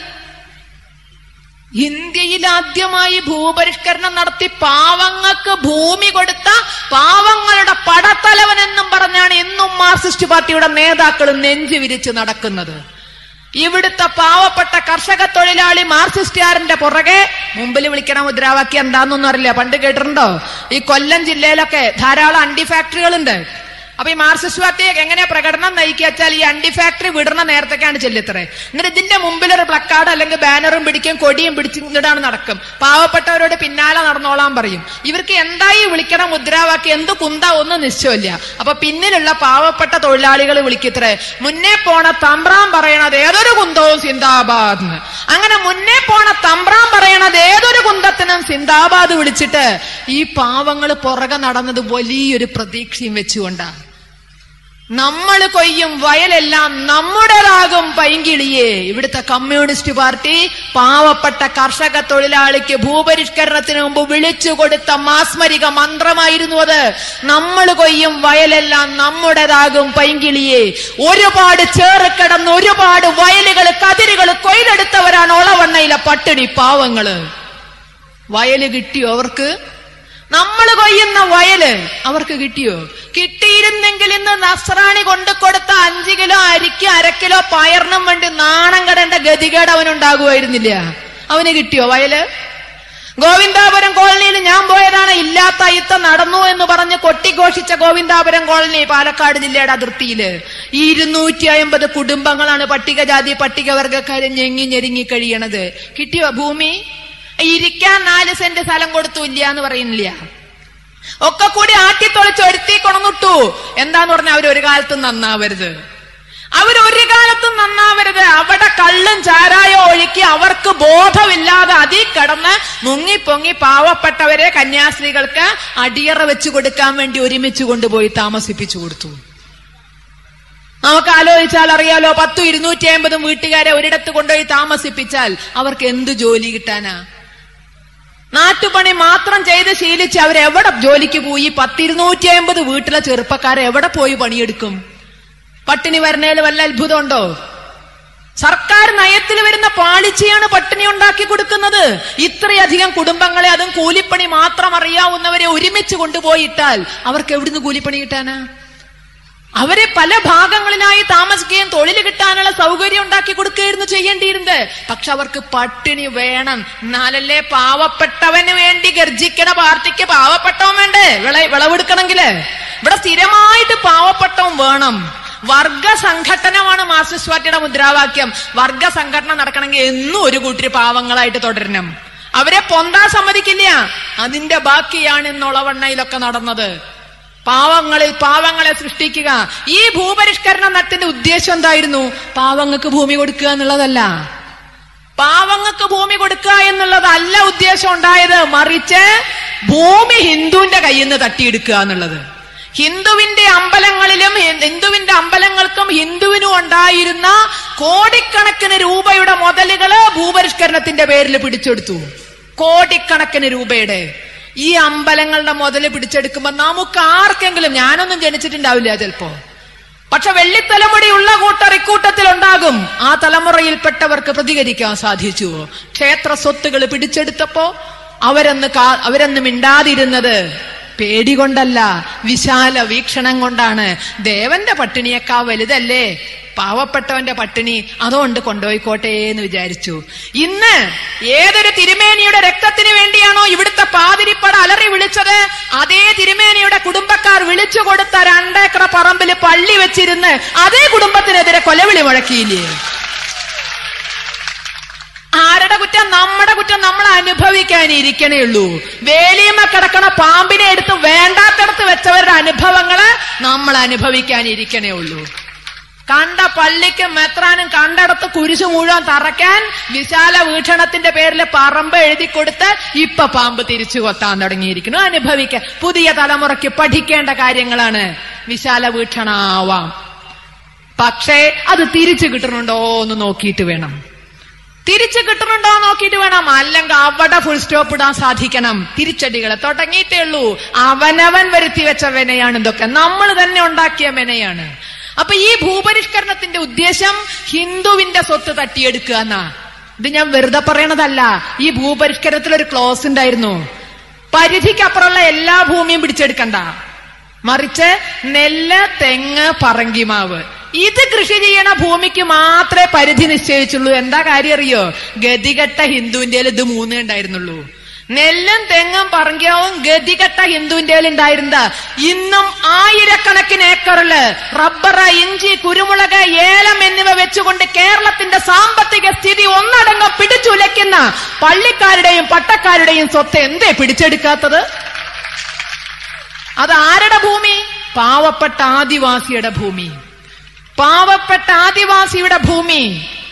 ഇന്ത്യയിൽ ആദ്യമായി ഭൂപരിഷ്കരണം നടത്തി പാവങ്ങൾക്ക് ഭൂമി കൊടുത്ത പാവങ്ങളുടെ പടത്തലവൻ എന്നും പറഞ്ഞാണ് ഇന്നും മാർക്സിസ്റ്റ് പാർട്ടിയുടെ നേതാക്കൾ നെഞ്ചു വിരിച്ച് നടക്കുന്നത് ഇവിടുത്തെ പാവപ്പെട്ട കർഷക തൊഴിലാളി മാർക്സിസ്റ്റുകാരന്റെ പുറകെ മുമ്പിൽ വിളിക്കണ മുദ്രാവാക്യം എന്താണെന്നൊന്നും അറിയില്ല പണ്ട് കേട്ടിട്ടുണ്ടോ ഈ കൊല്ലം ജില്ലയിലൊക്കെ ധാരാളം അണ്ടി ഫാക്ടറികളുണ്ട് അപ്പൊ ഈ മാർക്സിസ്റ്റ് പാർട്ടി എങ്ങനെ പ്രകടനം നയിക്കുക വെച്ചാൽ ഈ അണ്ടി ഫാക്ടറി വിടണ നേരത്തേക്കാണ് ചെല്ലിത്രേ എന്നിട്ട് ഇതിന്റെ മുമ്പിൽ ഒരു പ്ലക്കാർഡ് അല്ലെങ്കിൽ ബാനറും പിടിക്കും കൊടിയും പിടിച്ചിട്ടാണ് നടക്കും പാവപ്പെട്ടവരോട് പിന്നാലെ നടന്നോളാൻ പറയും ഇവർക്ക് എന്തായി വിളിക്കണ മുദ്രാവാക്യം എന്ത് കുന്ത ഒന്നും നിശ്ചയമില്ല അപ്പൊ പിന്നിലുള്ള പാവപ്പെട്ട തൊഴിലാളികൾ വിളിക്കത്രേ മുന്നേ പോണ തമ്പ്രാൻ പറയണത് ഏതൊരു കുന്തവും സിന്ദാബാദ് എന്ന്. അങ്ങനെ മുന്നേ പോണ തമ്പ്രാൻ പറയണത് ഏതൊരു കുന്തത്തിനും സിന്ദാബാദ് വിളിച്ചിട്ട് ഈ പാവങ്ങൾ പുറകെ നടന്നത് വലിയൊരു പ്രതീക്ഷയും വെച്ചുകൊണ്ടാണ് നമ്മൾ കൊയ്യും വയലെല്ലാം നമ്മുടേതാകും പൈങ്കിളിയെ ഇവിടുത്തെ കമ്മ്യൂണിസ്റ്റ് പാർട്ടി പാവപ്പെട്ട കർഷക തൊഴിലാളിക്ക് ഭൂപരിഷ്കരണത്തിന് മുമ്പ് വിളിച്ചു കൊടുത്ത മാസ്മരിക മന്ത്രമായിരുന്നു അത് നമ്മൾ കൊയ്യും വയലെല്ലാം നമ്മുടേതാകും പൈങ്കിളിയെ ഒരുപാട് ചേറിക്കിടന്ന് ഒരുപാട് വയലുകൾ കതിരുകൾ കൊയ്തെടുത്തവരാണ് ഒളവണ്ണയിലെ പട്ടിണി പാവങ്ങള് വയല് കിട്ടിയോ അവർക്ക് നമ്മൾ കൊയ്യുന്ന വയല് അവർക്ക് കിട്ടിയോ കിട്ടിയിരുന്നെങ്കിൽ ഇന്ന് നസ്രാണി കൊണ്ടു കൊടുത്ത അഞ്ചു കിലോ അരിക്ക് അര കിലോ പയറിനും വേണ്ടി നാണം കടേണ്ട ഗതികേട് അവനുണ്ടാകുമായിരുന്നില്ല അവന് കിട്ടിയോ വയല് ഗോവിന്ദാപുരം കോളനിയിൽ ഞാൻ പോയതാണ് ഇല്ലാത്ത അയിത്തം നടന്നു എന്ന് പറഞ്ഞ് കൊട്ടിഘോഷിച്ച ഗോവിന്ദാപുരം കോളനി പാലക്കാട് ജില്ലയുടെ അതിർത്തിയില് ഇരുന്നൂറ്റി അമ്പത് കുടുംബങ്ങളാണ് പട്ടികജാതി പട്ടികവർഗക്കാര് ഞെങ്ങി ഞെരുങ്ങി കഴിയണത് കിട്ടിയോ ഭൂമി ഇരിക്കാൻ നാല് സെന്റ് സ്ഥലം കൊടുത്തു ഇല്ല എന്ന് പറയുന്നില്ല ഒക്കെ കൂടി ആട്ടിത്തൊളിച്ച് ഒരുത്തി കൊണന്നിട്ടു എന്താന്ന് പറഞ്ഞാൽ അവർ ഒരു കാലത്തും നന്നാവരുത് അവർ ഒരു കാലത്തും നന്നാവരുത് അവിടെ കള്ളും ചാരായോ ഒഴുക്കി അവർക്ക് ബോധമില്ലാതെ അതിൽ കിടന്ന് മുങ്ങിപ്പൊങ്ങി പാവപ്പെട്ടവരെ കന്യാസ്ത്രീകൾക്ക് അടിയറ വെച്ചു കൊടുക്കാൻ വേണ്ടി ഒരുമിച്ച് കൊണ്ടുപോയി താമസിപ്പിച്ചു കൊടുത്തു നമുക്ക് ആലോചിച്ചാൽ അറിയാലോ പത്തും ഇരുന്നൂറ്റി അമ്പതും വീട്ടുകാരെ ഒരിടത്ത് കൊണ്ടുപോയി താമസിപ്പിച്ചാൽ അവർക്ക് എന്ത് ജോലി കിട്ടാനാ നാട്ടുപണി മാത്രം ചെയ്ത് ശീലിച്ച് അവരെവിടെ ജോലിക്ക് പോയി പത്തിരുന്നൂറ്റി അമ്പത് വീട്ടിലെ ചെറുപ്പക്കാരെ എവിടെ പോയി പണിയെടുക്കും പട്ടിണി വരണേൽ വല്ല അത്ഭുതമുണ്ടോ സർക്കാർ നയത്തിൽ വരുന്ന പാളിച്ചയാണ് പട്ടിണി ഉണ്ടാക്കി കൊടുക്കുന്നത് ഇത്രയധികം കുടുംബങ്ങളെ അതും കൂലിപ്പണി മാത്രം അറിയാവുന്നവരെ ഒരുമിച്ച് കൊണ്ടുപോയിട്ടാൽ അവർക്ക് എവിടുന്ന് കൂലിപ്പണി കിട്ടാനാ അവരെ പല ഭാഗങ്ങളിലായി താമസിക്കുകയും തൊഴിൽ കിട്ടാനുള്ള സൗകര്യം ഉണ്ടാക്കി കൊടുക്കുകയായിരുന്നു ചെയ്യേണ്ടിയിരുന്നത് പക്ഷെ അവർക്ക് പട്ടിണി വേണം എന്നാലല്ലേ പാവപ്പെട്ടവന് വേണ്ടി ഗർജിക്കണ പാർട്ടിക്ക് പാവപ്പെട്ടവൻ വേണ്ടേ വിള വിളവെടുക്കണമെങ്കില് ഇവിടെ സ്ഥിരമായിട്ട് പാവപ്പെട്ടവൻ വേണം വർഗ സംഘടനമാണ് മാർക്സിസ്റ്റ് പാർട്ടിയുടെ മുദ്രാവാക്യം വർഗ സംഘടന നടക്കണമെങ്കിൽ എന്നും ഒരു കൂട്ടര് പാവങ്ങളായിട്ട് തുടരണം അവരെ പൊന്താൻ സമ്മതിക്കില്ല അതിന്റെ ബാക്കിയാണ് ഇന്നുളവണ്ണയിലൊക്കെ നടന്നത് പാവങ്ങളിൽ പാവങ്ങളെ സൃഷ്ടിക്കുക ഈ ഭൂപരിഷ്കരണ നത്തിന്റെ ഉദ്ദേശം എന്തായിരുന്നു പാവങ്ങൾക്ക് ഭൂമി കൊടുക്കുക എന്നുള്ളതല്ല പാവങ്ങൾക്ക് ഭൂമി കൊടുക്കുക എന്നുള്ളതല്ല ഉദ്ദേശം ഉണ്ടായത് മറിച്ച് ഭൂമി ഹിന്ദുവിന്റെ കയ്യിൽ നിന്ന് തട്ടിയെടുക്കുക എന്നുള്ളത് ഹിന്ദുവിന്റെ അമ്പലങ്ങളിലും ഹിന്ദുവിന്റെ അമ്പലങ്ങൾക്കും ഹിന്ദുവിനും ഉണ്ടായിരുന്ന കോടിക്കണക്കിന് രൂപയുടെ മുതലുകള് ഭൂപരിഷ്കരണത്തിന്റെ പേരിൽ പിടിച്ചെടുത്ു കോടിക്കണക്കിന് രൂപയുടെ ഈ അമ്പലങ്ങളുടെ മുതല് പിടിച്ചെടുക്കുമ്പോ നമുക്ക് ആർക്കെങ്കിലും ഞാനൊന്നും ജനിച്ചിട്ടുണ്ടാവില്ല ചിലപ്പോ പക്ഷെ വെള്ളിത്തലമുടിയുള്ള കൂട്ടർ ഇക്കൂട്ടത്തിൽ ഉണ്ടാകും ആ തലമുറയിൽപ്പെട്ടവർക്ക് പ്രതികരിക്കാൻ സാധിച്ചു ക്ഷേത്ര സ്വത്തുകൾ പിടിച്ചെടുത്തപ്പോ അവരന്ന് അവരന്ന് മിണ്ടാതിരുന്നത് പേടികൊണ്ടല്ല വിശാല വീക്ഷണം കൊണ്ടാണ് ദേവന്റെ പട്ടിണിയേക്കാ വലുതല്ലേ പാവപ്പെട്ടവന്റെ പട്ടിണി അതുകൊണ്ട് കൊണ്ടുപോയിക്കോട്ടെ എന്ന് വിചാരിച്ചു ഇന്ന് ഏതൊരു തിരുമേനിയുടെ രക്തത്തിന് വേണ്ടിയാണോ ഇവിടുത്തെ പാതിരിപ്പട അലറി വിളിച്ചത് അതേ തിരുമേനിയുടെ കുടുംബക്കാർ വിളിച്ചു കൊടുത്ത രണ്ടേക്കറ പറമ്പിൽ പള്ളി വെച്ചിരുന്ന് അതേ കുടുംബത്തിനെതിരെ കൊലവിളി മുഴക്കിയില്ലേ ആരുടെ കുറ്റം നമ്മുടെ കുറ്റം നമ്മൾ അനുഭവിക്കാനിരിക്കണേ ഉള്ളൂ വേലിയമ്മ കിടക്കണ പാമ്പിനെ എടുത്ത് വേണ്ടാത്തടത്ത് വെച്ചവരുടെ അനുഭവങ്ങള് നമ്മൾ അനുഭവിക്കാനിരിക്കണേ ഉള്ളൂ കണ്ട പള്ളിക്കും മെത്രാനും കണ്ടടത്ത് കുരിശു മുഴുവൻ തറയ്ക്കാൻ വിശാല വീക്ഷണത്തിന്റെ പേരിൽ പറമ്പ് എഴുതി കൊടുത്ത് ഇപ്പൊ പാമ്പ് തിരിച്ചു കൊത്താൻ തുടങ്ങിയിരിക്കുന്നു അനുഭവിക്കാൻ പുതിയ തലമുറയ്ക്ക് പഠിക്കേണ്ട കാര്യങ്ങളാണ് വിശാല വീക്ഷണാവാം പക്ഷേ അത് തിരിച്ചു കിട്ടുന്നുണ്ടോ എന്ന് നോക്കിയിട്ട് വേണം തിരിച്ചു കിട്ടുന്നുണ്ടോ നോക്കിയിട്ട് വേണം അല്ലെങ്കിൽ അവിടെ ഫുൾ സ്റ്റോപ്പ് ഇടാൻ സാധിക്കണം തിരിച്ചടികളെ തുടങ്ങിയിട്ടേ ഉള്ളൂ അവനവൻ വരുത്തി വെച്ച വിനയാണ് ഇതൊക്കെ നമ്മൾ തന്നെ ഉണ്ടാക്കിയ വിനയാണ് അപ്പൊ ഈ ഭൂപരിഷ്കരണത്തിന്റെ ഉദ്ദേശം ഹിന്ദുവിന്റെ സ്വത്ത് തട്ടിയെടുക്കുക എന്നാ ഇത് ഞാൻ വെറുതെ പറയണതല്ല ഈ ഭൂപരിഷ്കരണത്തിൽ ഒരു ക്ലോസ് ഉണ്ടായിരുന്നു പരിധിക്കപ്പുറമുള്ള എല്ലാ ഭൂമിയും പിടിച്ചെടുക്കണ്ട മറിച്ച് നെല്ല് തെങ്ങ് പറങ്കിമാവ് ഇത് കൃഷി ചെയ്യണ ഭൂമിക്ക് മാത്രമേ പരിധി നിശ്ചയിച്ചുള്ളൂ എന്താ കാര്യം അറിയോ ഗതികെട്ട ഹിന്ദുവിന്റെ ഇത് മൂന്നേ ഉണ്ടായിരുന്നുള്ളൂ നെല്ലും തെങ്ങും പറങ്കിയാവും ഗതികെട്ട ഹിന്ദുവിന്റെ ഉണ്ടായിരുന്നത് ഇന്നും ആയിരക്കണക്കിന് ഏക്കറില് റബ്ബർ ഇഞ്ചി കുരുമുളക് ഏലം എന്നിവ വെച്ചുകൊണ്ട് കേരളത്തിന്റെ സാമ്പത്തിക സ്ഥിതി ഒന്നടങ്കം പിടിച്ചുലയ്ക്കുന്ന പള്ളിക്കാരുടെയും പട്ടക്കാരുടെയും സ്വത്ത് എന്തേ പിടിച്ചെടുക്കാത്തത് അത് ആരുടെ ഭൂമി പാവപ്പെട്ട ആദിവാസിയുടെ ഭൂമി പാവപ്പെട്ട ആദിവാസിയുടെ ഭൂമി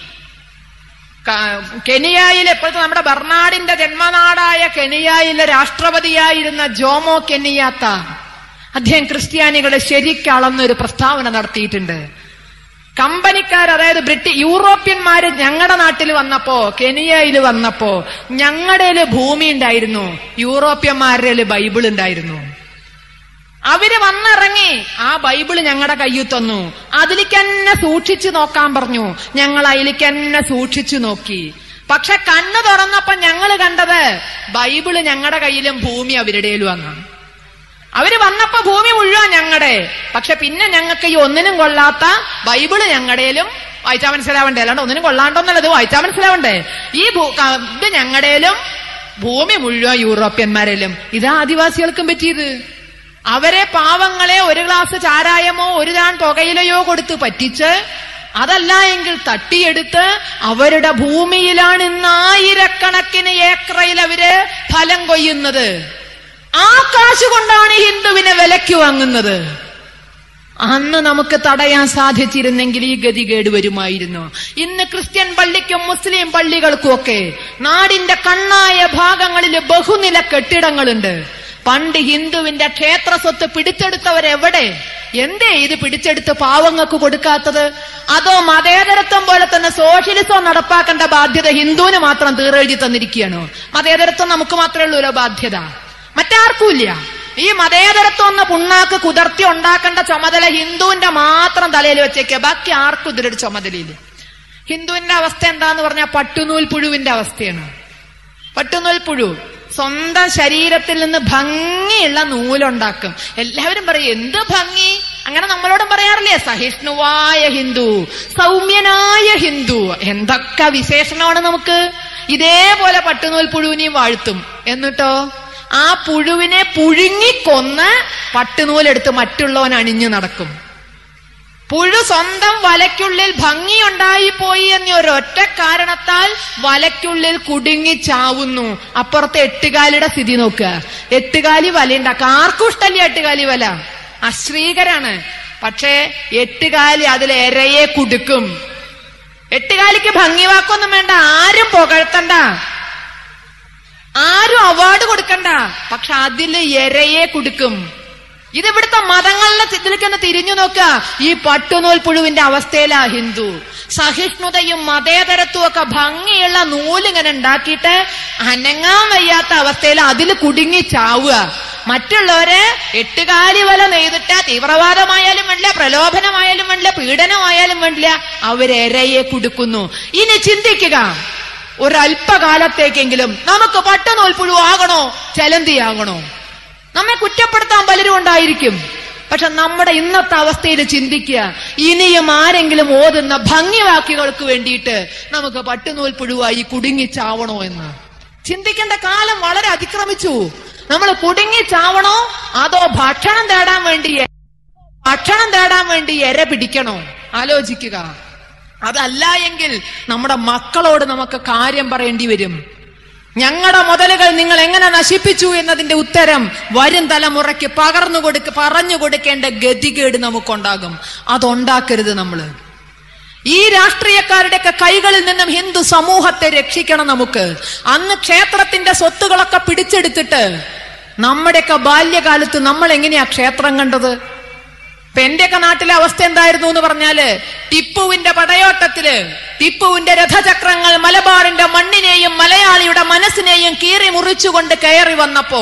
കെനിയായിലെ ഇപ്പോഴത്തെ നമ്മുടെ ബർണാഡിന്റെ ജന്മനാടായ കെനിയായിലെ രാഷ്ട്രപതിയായിരുന്ന ജോമോ കെനിയാത്ത അദ്ദേഹം ക്രിസ്ത്യാനികളെ ശരിക്കളന്നൊരു പ്രസ്താവന നടത്തിയിട്ടുണ്ട് കമ്പനിക്കാർ അതായത് ബ്രിട്ടീഷ് യൂറോപ്യന്മാര് ഞങ്ങളുടെ നാട്ടിൽ വന്നപ്പോ കെനിയയിൽ വന്നപ്പോ ഞങ്ങളുടെ ഭൂമി ഉണ്ടായിരുന്നു യൂറോപ്യന്മാരുടെ ബൈബിൾ ഉണ്ടായിരുന്നു അവര് വന്നിറങ്ങി ആ ബൈബിള് ഞങ്ങളുടെ കയ്യിൽ തന്നു അതിലേക്ക് തന്നെ സൂക്ഷിച്ചു നോക്കാൻ പറഞ്ഞു ഞങ്ങൾ അതിലേക്ക് തന്നെ സൂക്ഷിച്ചു നോക്കി പക്ഷെ കണ്ണു തുറന്നപ്പോ ഞങ്ങൾ കണ്ടത് ബൈബിള് ഞങ്ങളുടെ കയ്യിലും ഭൂമി അവരുടെയിലും എന്നാണ് അവര് വന്നപ്പോ ഭൂമി മുഴുവൻ ഞങ്ങളുടെ പക്ഷെ പിന്നെ ഞങ്ങൾക്ക് ഈ ഒന്നിനും കൊള്ളാത്ത ബൈബിള് ഞങ്ങളുടെയിലും വായിച്ചാ മനസ്സിലാവണ്ടേ അല്ലാണ്ട് ഒന്നിനും കൊള്ളാണ്ടോന്നല്ല ഇത് വായിച്ചാ മനസ്സിലാവണ്ടേ ഈ ഭൂ- ക- ഇത് ഞങ്ങളുടെയിലും ഭൂമി മുഴുവൻ യൂറോപ്യന്മാരിലും ഇതാ ആദിവാസികൾക്കും പറ്റിയത് അവരെ പാവങ്ങളെ ഒരു ഗ്ലാസ് ചാരായമോ ഒരു താൻ പുകയിലയോ കൊടുത്ത് പറ്റിച്ച് അതല്ല എങ്കിൽ തട്ടിയെടുത്ത് അവരുടെ ഭൂമിയിലാണ് ഇന്ന് ആയിരക്കണക്കിന് ഏക്കറയിൽ അവര് ഫലം കൊയ്യുന്നത് ആ കാശ് കൊണ്ടാണ് ഹിന്ദുവിനെ വിലയ്ക്ക് വാങ്ങുന്നത് അന്ന് നമുക്ക് തടയാൻ സാധിച്ചിരുന്നെങ്കിൽ ഈ ഗതികേട് വരുമായിരുന്നു ഇന്ന് ക്രിസ്ത്യൻ പള്ളിക്കും മുസ്ലിം പള്ളികൾക്കും ഒക്കെ നാടിന്റെ കണ്ണായ ഭാഗങ്ങളിൽ ബഹുനില കെട്ടിടങ്ങളുണ്ട് പണ്ട് ഹിന്ദുവിന്റെ ക്ഷേത്ര സ്വത്ത് പിടിച്ചെടുത്തവരെവിടെ എന്തേ ഇത് പിടിച്ചെടുത്ത് പാവങ്ങൾക്ക് കൊടുക്കാത്തത് അതോ മതേതരത്വം പോലെ തന്നെ സോഷ്യലിസം നടപ്പാക്കേണ്ട ബാധ്യത ഹിന്ദുവിന് മാത്രം തീറെഴുതി തന്നിരിക്കുകയാണോ മതേതരത്വം നമുക്ക് മാത്രമേ ഉള്ളൂല്ലോ ബാധ്യത മറ്റാർക്കുമില്ല ഈ മതേതരത്വം എന്ന പുണ്ണാക്ക് കുതിർത്തി ഉണ്ടാക്കേണ്ട ചുമതല ഹിന്ദുവിന്റെ മാത്രം തലയിൽ വെച്ചേക്കുക ബാക്കി ആർക്കും ഇതിലൊരു ചുമതലയില്ല ഹിന്ദുവിന്റെ അവസ്ഥ എന്താന്ന് പറഞ്ഞാൽ പട്ടുനൂൽ പുഴുവിന്റെ അവസ്ഥയാണ് പട്ടുനൂൽ പുഴു സ്വന്തം ശരീരത്തിൽ നിന്ന് ഭംഗിയുള്ള നൂലുണ്ടാക്കും എല്ലാവരും പറയും എന്ത് ഭംഗി അങ്ങനെ നമ്മളോടും പറയാറില്ലേ സഹിഷ്ണുവായ ഹിന്ദു സൗമ്യനായ ഹിന്ദു എന്തൊക്കെ വിശേഷണമാണ് നമുക്ക് ഇതേപോലെ പട്ടുനൂൽ പുഴുവിനെയും വാഴ്ത്തും എന്നിട്ടോ ആ പുഴുവിനെ പുഴുങ്ങിക്കൊന്ന് പട്ടുനൂലെടുത്ത് മറ്റുള്ളവൻ അണിഞ്ഞു നടക്കും പുഴു സ്വന്തം വലയ്ക്കുള്ളിൽ ഭംഗിയുണ്ടായിപ്പോയി എന്ന ഒരൊറ്റ കാരണത്താൽ വലയ്ക്കുള്ളിൽ കുടുങ്ങി ചാവുന്നു അപ്പുറത്തെ എട്ടുകാലിയുടെ സ്ഥിതി നോക്കുക എട്ടുകാലി വലയുണ്ടാക്കുക ആർക്കും ഇഷ്ടല്ല എട്ടുകാലി വല അശ്രീകരാണ് പക്ഷേ എട്ടുകാലി അതിൽ എരയെ കുടുക്കും എട്ടുകാലിക്ക് ഭംഗി വാക്കൊന്നും വേണ്ട ആരും പുകഴ്ത്തണ്ട ആരും അവാർഡ് കൊടുക്കണ്ട പക്ഷെ അതില് എരയെ കൊടുക്കും ഇത് ഇവിടുത്തെ മതങ്ങളിലെ ഇതിലേക്കൊന്ന് തിരിഞ്ഞു നോക്കുക ഈ പട്ടുനൂൽ പുഴുവിന്റെ അവസ്ഥയിലാ ഹിന്ദു സഹിഷ്ണുതയും മതേതരത്വം ഒക്കെ ഭംഗിയുള്ള നൂലിങ്ങനെ ഉണ്ടാക്കിയിട്ട് അനങ്ങാൻ വയ്യാത്ത അവസ്ഥയിൽ അതിൽ കുടുങ്ങി ചാവുക മറ്റുള്ളവര് എട്ടുകാലി വല നെയ്തിട്ട തീവ്രവാദമായാലും വേണ്ടില്ല പ്രലോഭനമായാലും വേണ്ടില്ല പീഡനമായാലും വേണ്ടില്ല അവരെരയെ കുടുക്കുന്നു ഇനി ചിന്തിക്കുക ഒരല്പകാലത്തേക്കെങ്കിലും നമുക്ക് പട്ടുനൂൽ പുഴു ആകണോ ചലന്തിയാകണോ നമ്മെ കുറ്റപ്പെടുത്താൻ പലരും ഉണ്ടായിരിക്കും പക്ഷെ നമ്മുടെ ഇന്നത്തെ അവസ്ഥയിൽ ചിന്തിക്കുക ഇനിയും ആരെങ്കിലും ഓതുന്ന ഭംഗിവാക്യങ്ങൾക്ക് വേണ്ടിയിട്ട് നമുക്ക് പട്ടുനൂൽ പുഴുവായി കുടുങ്ങി ചാവണോ എന്ന് ചിന്തിക്കേണ്ട കാലം വളരെ അതിക്രമിച്ചു നമ്മൾ കുടുങ്ങി ചാവണോ അതോ ഭക്ഷണം തേടാൻ വേണ്ടി ഭക്ഷണം തേടാൻ വേണ്ടി എര പിടിക്കണോ ആലോചിക്കുക അതല്ല എങ്കിൽ നമ്മുടെ മക്കളോട് നമുക്ക് കാര്യം പറയേണ്ടി വരും ഞങ്ങളുടെ മുതലുകൾ നിങ്ങൾ എങ്ങനെ നശിപ്പിച്ചു എന്നതിന്റെ ഉത്തരം വരും തലമുറയ്ക്ക് പകർന്നു കൊടുക്ക പറഞ്ഞു കൊടുക്കേണ്ട ഗതികേട് നമുക്കുണ്ടാകും അതുണ്ടാക്കരുത് നമ്മള് ഈ രാഷ്ട്രീയക്കാരുടെയൊക്കെ കൈകളിൽ നിന്നും ഹിന്ദു സമൂഹത്തെ രക്ഷിക്കണം നമുക്ക് അന്ന് ക്ഷേത്രത്തിന്റെ സ്വത്തുകളൊക്കെ പിടിച്ചെടുത്തിട്ട് നമ്മുടെയൊക്കെ ബാല്യകാലത്ത് നമ്മൾ എങ്ങനെയാ ക്ഷേത്രം കണ്ടത് ഇപ്പൊ എന്റെയൊക്കെ നാട്ടിലെ അവസ്ഥ എന്തായിരുന്നു എന്ന് പറഞ്ഞാല് ടിപ്പുവിന്റെ പടയോട്ടത്തില് ടിപ്പുവിന്റെ രഥചക്രങ്ങൾ മലബാറിന്റെ മണ്ണിനെയും മലയാളിയുടെ മനസ്സിനെയും കീറി മുറിച്ചുകൊണ്ട് കയറി വന്നപ്പോ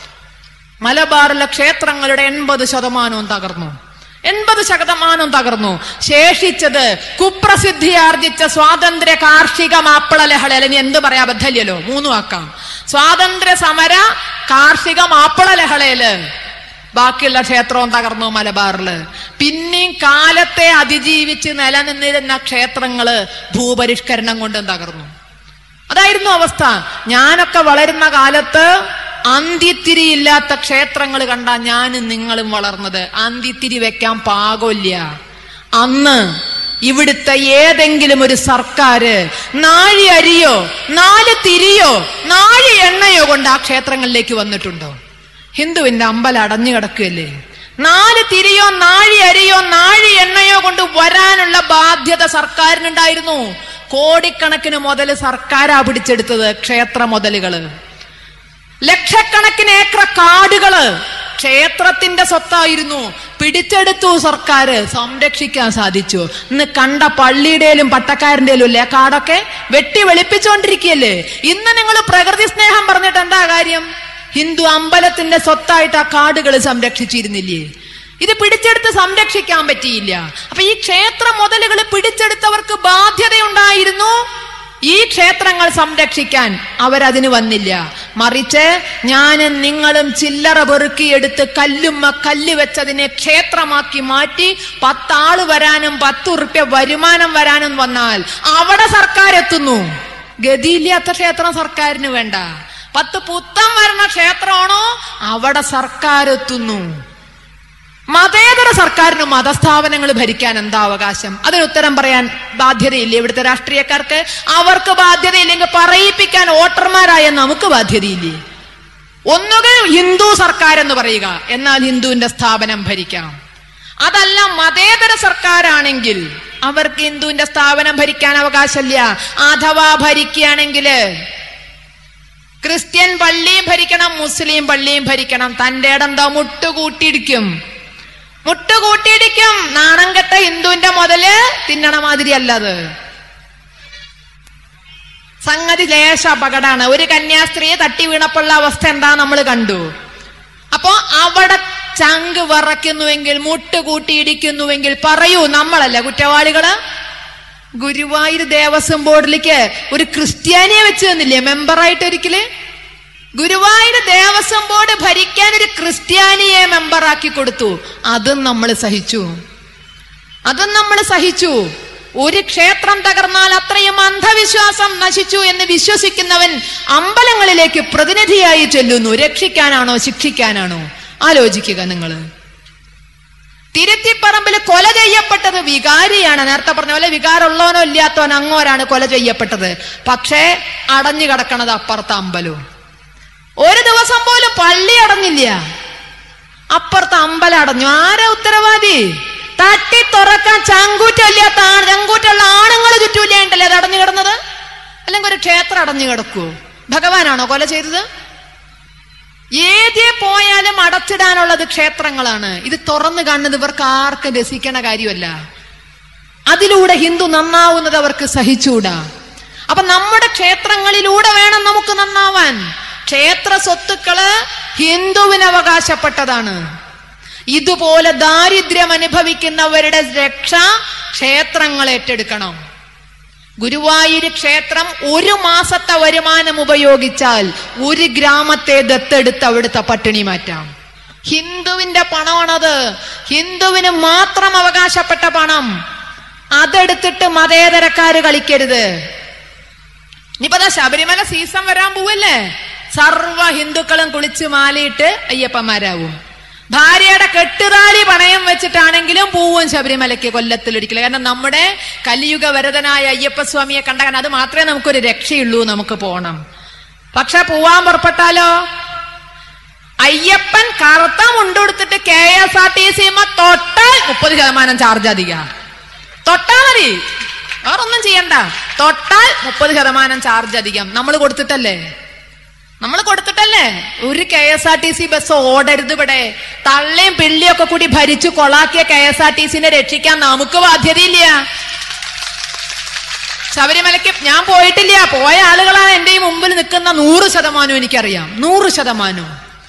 മലബാറിലെ ക്ഷേത്രങ്ങളുടെ എൺപത് ശതമാനവും തകർന്നു എൺപത് ശതമാനം തകർന്നു ശേഷിച്ചത് കുപ്രസിദ്ധി ആർജിച്ച സ്വാതന്ത്ര്യ കാർഷിക മാപ്പിള ലഹള അല്ലെങ്കിൽ എന്ത് പറയാ ബദ്ധല്യല്ലോ മൂന്നും ആക്കാം സ്വാതന്ത്ര്യ സമര കാർഷിക മാപ്പിള ലഹളയില് ബാക്കിയുള്ള ക്ഷേത്രവും തകർന്നു മലബാറില് പിന്നെയും കാലത്തെ അതിജീവിച്ച് നിലനിന്നിരുന്ന ക്ഷേത്രങ്ങള് ഭൂപരിഷ്കരണം കൊണ്ടും തകർന്നു അതായിരുന്നു അവസ്ഥ ഞാനൊക്കെ വളരുന്ന കാലത്ത് അന്ത്യത്തിരി ഇല്ലാത്ത ക്ഷേത്രങ്ങൾ കണ്ട ഞാനും നിങ്ങളും വളർന്നത് അന്ത്യത്തിരി വെക്കാൻ പാകമില്ല അന്ന് ഇവിടുത്തെ ഏതെങ്കിലും ഒരു സർക്കാര് നാഴി അരിയോ നാല് തിരിയോ നാഴി എണ്ണയോ കൊണ്ട് ആ ക്ഷേത്രങ്ങളിലേക്ക് വന്നിട്ടുണ്ടോ ഹിന്ദുവിന്റെ അമ്പലം അടഞ്ഞു കിടക്കുകയല്ലേ നാല് തിരിയോ നാഴി അരിയോ നാഴി എണ്ണയോ കൊണ്ട് വരാനുള്ള ബാധ്യത സർക്കാരിനുണ്ടായിരുന്നു കോടിക്കണക്കിന് മുതല് സർക്കാരാ പിടിച്ചെടുത്തത് ക്ഷേത്ര മുതലുകള് ലക്ഷക്കണക്കിന് ഏക്കർ കാടുകള് ക്ഷേത്രത്തിന്റെ സ്വത്തായിരുന്നു പിടിച്ചെടുത്തു സർക്കാർ സംരക്ഷിക്കാൻ സാധിച്ചു ഇന്ന് കണ്ട പള്ളിയുടെയിലും പട്ടക്കാരൻ്റെയിലും അല്ലേ ആ കാടൊക്കെ വെട്ടി വെളുപ്പിച്ചുകൊണ്ടിരിക്കുകയല്ലേ ഇന്ന് നിങ്ങൾ പ്രകൃതി സ്നേഹം പറഞ്ഞിട്ട് എന്താ കാര്യം ഹിന്ദു അമ്പലത്തിന്റെ സ്വത്തായിട്ട് ആ കാടുകൾ സംരക്ഷിച്ചിരുന്നില്ലേ ഇത് പിടിച്ചെടുത്ത് സംരക്ഷിക്കാൻ പറ്റിയില്ല അപ്പൊ ഈ ക്ഷേത്ര മുതലുകൾ പിടിച്ചെടുത്തവർക്ക് ബാധ്യതയുണ്ടായിരുന്നു ഈ ക്ഷേത്രങ്ങൾ സംരക്ഷിക്കാൻ അവരതിന് വന്നില്ല മറിച്ച് ഞാനും നിങ്ങളും ചില്ലറ പെറുക്കിയെടുത്ത് കല്ലുമ്മ കല്ല് വെച്ചതിനെ ക്ഷേത്രമാക്കി മാറ്റി പത്താള് വരാനും പത്ത് ഉറുപ്യ വരുമാനം വരാനും വന്നാൽ അവിടെ സർക്കാർ എത്തുന്നു ഗതിയില്ലാത്ത ക്ഷേത്രം സർക്കാരിന് വേണ്ട പത്ത് പുത്തം വരുന്ന ക്ഷേത്രമാണോ അവിടെ സർക്കാർ എത്തുന്നു മതേതര സർക്കാരിന് മതസ്ഥാപനങ്ങൾ ഭരിക്കാൻ എന്താ അവകാശം അതിന് ഉത്തരം പറയാൻ ബാധ്യതയില്ലേ ഇവിടുത്തെ രാഷ്ട്രീയക്കാർക്ക് അവർക്ക് ബാധ്യതയില്ലെങ്കിൽ പറയിപ്പിക്കാൻ വോട്ടർമാരായ നമുക്ക് ബാധ്യതയില്ലേ ഒന്നുകിൽ ഹിന്ദു സർക്കാർ എന്ന് പറയുക എന്നാൽ ഹിന്ദുവിന്റെ സ്ഥാപനം ഭരിക്കാം അതല്ല മതേതര സർക്കാരാണെങ്കിൽ അവർക്ക് ഹിന്ദുവിന്റെ സ്ഥാപനം ഭരിക്കാൻ അവകാശമില്ല അഥവാ ഭരിക്കുകയാണെങ്കിൽ ക്രിസ്ത്യൻ പള്ളിയും ഭരിക്കണം മുസ്ലിം പള്ളിയും ഭരിക്കണം തന്റെ ഇടന്തോ മുട്ടുകൂട്ടിയിടിക്കും മുട്ടുകൂട്ടിയിടിക്കും നാണം കെട്ട ഹിന്ദുവിന്റെ മുതല് തിന്നണ മാതിരി അല്ലത് സംഗതി ലേശ അപകടമാണ് ഒരു കന്യാസ്ത്രീയെ തട്ടി വീണപ്പോഴുള്ള അവസ്ഥ എന്താ നമ്മൾ കണ്ടു അപ്പോ അവിടെ ചങ്ക് വിറയ്ക്കുന്നുവെങ്കിൽ മുട്ടുകൂട്ടിയിടിക്കുന്നുവെങ്കിൽ പറയൂ നമ്മളല്ല കുറ്റവാളികള് ഗുരുവായൂർ ദേവസ്വം ബോർഡിലേക്ക് ഒരു ക്രിസ്ത്യാനിയെ വെച്ച് തന്നില്ലേ മെമ്പറായിട്ട് ഒരിക്കല് ഗുരുവായൂർ ദേവസ്വം ബോർഡ് ഭരിക്കാൻ ഒരു ക്രിസ്ത്യാനിയെ മെമ്പറാക്കി കൊടുത്തു അതും നമ്മൾ സഹിച്ചു അതും നമ്മൾ സഹിച്ചു ഒരു ക്ഷേത്രം തകർന്നാൽ അത്രയും അന്ധവിശ്വാസം നശിച്ചു എന്ന് വിശ്വസിക്കുന്നവൻ അമ്പലങ്ങളിലേക്ക് പ്രതിനിധിയായി ചെല്ലുന്നു രക്ഷിക്കാനാണോ ശിക്ഷിക്കാനാണോ ആലോചിക്കുക നിങ്ങള് തിരുത്തിപ്പറമ്പിൽ കൊല ചെയ്യപ്പെട്ടത് വികാരിയാണ് നേരത്തെ പറഞ്ഞ പോലെ വികാരമുള്ളവനോ ഇല്ലാത്തവനോ അങ്ങോരാണ് കൊല ചെയ്യപ്പെട്ടത് പക്ഷേ അടഞ്ഞു കിടക്കണത് അപ്പുറത്തെ അമ്പലവും ഒരു ദിവസം പോലും പള്ളി അടഞ്ഞില്ല അപ്പുറത്തെ അമ്പലം അടഞ്ഞു ആരാ ഉത്തരവാദി തട്ടി തുറക്കാൻ ചങ്കൂറ്റമില്ലാത്ത ആ- ചങ്കൂറ്റുള്ള ആണുങ്ങൾ ചുറ്റൂലേണ്ടല്ലേ അത് അടഞ്ഞു കിടന്നത് അല്ലെങ്കിൽ ഒരു ക്ഷേത്രം അടഞ്ഞു കിടക്കുവോ ഭഗവാനാണോ കൊല ചെയ്തത് ഏതേ പോയാലും അടച്ചിടാനുള്ളത് ക്ഷേത്രങ്ങളാണ് ഇത് തുറന്നു കാണുന്നത് ഇവർക്ക് ആർക്കും രസിക്കണ കാര്യമല്ല അതിലൂടെ ഹിന്ദു നന്നാവുന്നത് അവർക്ക് സഹിച്ചൂടാ അപ്പൊ നമ്മുടെ ക്ഷേത്രങ്ങളിലൂടെ വേണം നമുക്ക് നന്നാവാൻ ക്ഷേത്ര സ്വത്തുക്കള് ഹിന്ദുവിന് അവകാശപ്പെട്ടതാണ് ഇതുപോലെ ദാരിദ്ര്യം അനുഭവിക്കുന്നവരുടെ രക്ഷ ക്ഷേത്രങ്ങൾ ഏറ്റെടുക്കണം ഗുരുവായൂർ ക്ഷേത്രം ഒരു മാസത്തെ വരുമാനം ഉപയോഗിച്ചാൽ ഒരു ഗ്രാമത്തെ ദത്തെടുത്ത് അവിടുത്തെ പട്ടിണി മാറ്റാം ഹിന്ദുവിന്റെ പണമാണത് ഹിന്ദുവിന് മാത്രം അവകാശപ്പെട്ട പണം അതെടുത്തിട്ട് മതേതരക്കാര് കളിക്കരുത് ഇനിയിപ്പോ ശബരിമല സീസൺ വരാൻ പോവല്ലേ സർവ ഹിന്ദുക്കളും കുളിച്ച് മാലയിട്ട് അയ്യപ്പന്മാരാവും ഭാര്യയുടെ കെട്ടുതാലി പണയം വെച്ചിട്ടാണെങ്കിലും പൂവും ശബരിമലയ്ക്ക് കൊല്ലത്തിലൊരിക്കല് കാരണം നമ്മുടെ കലിയുഗ വരതനായ അയ്യപ്പസ്വാമിയെ കണ്ട കാരണം അത് മാത്രമേ നമുക്കൊരു രക്ഷയുള്ളൂ നമുക്ക് പോണം പക്ഷെ പോവാൻ പുറപ്പെട്ടാലോ അയ്യപ്പൻ കറുത്ത മുണ്ടെടുത്തിട്ട് K S R T C തൊട്ടാൽ മുപ്പത് ശതമാനം ചാർജ് അധിക തൊട്ടാ മതി വേറൊന്നും ചെയ്യണ്ട തൊട്ടാൽ മുപ്പത് ശതമാനം ചാർജ് അധികം നമ്മൾ കൊടുത്തിട്ടല്ലേ നമ്മൾ കൊടുത്തിട്ടല്ലേ ഒരു K S R T C bus ഓടരുത് ഇവിടെ തള്ളയും പിള്ളിയും ഒക്കെ കൂടി ഭരിച്ചു കൊളാക്കിയ കെ എസ് ആർ ടി സിനെ രക്ഷിക്കാൻ നമുക്ക് ബാധ്യതയില്ല ശബരിമലയ്ക്ക് ഞാൻ പോയിട്ടില്ല പോയ ആളുകളാണ് എന്റെ ഈ മുമ്പിൽ നിൽക്കുന്ന നൂറ് ശതമാനം എനിക്കറിയാം നൂറ് ശതമാനം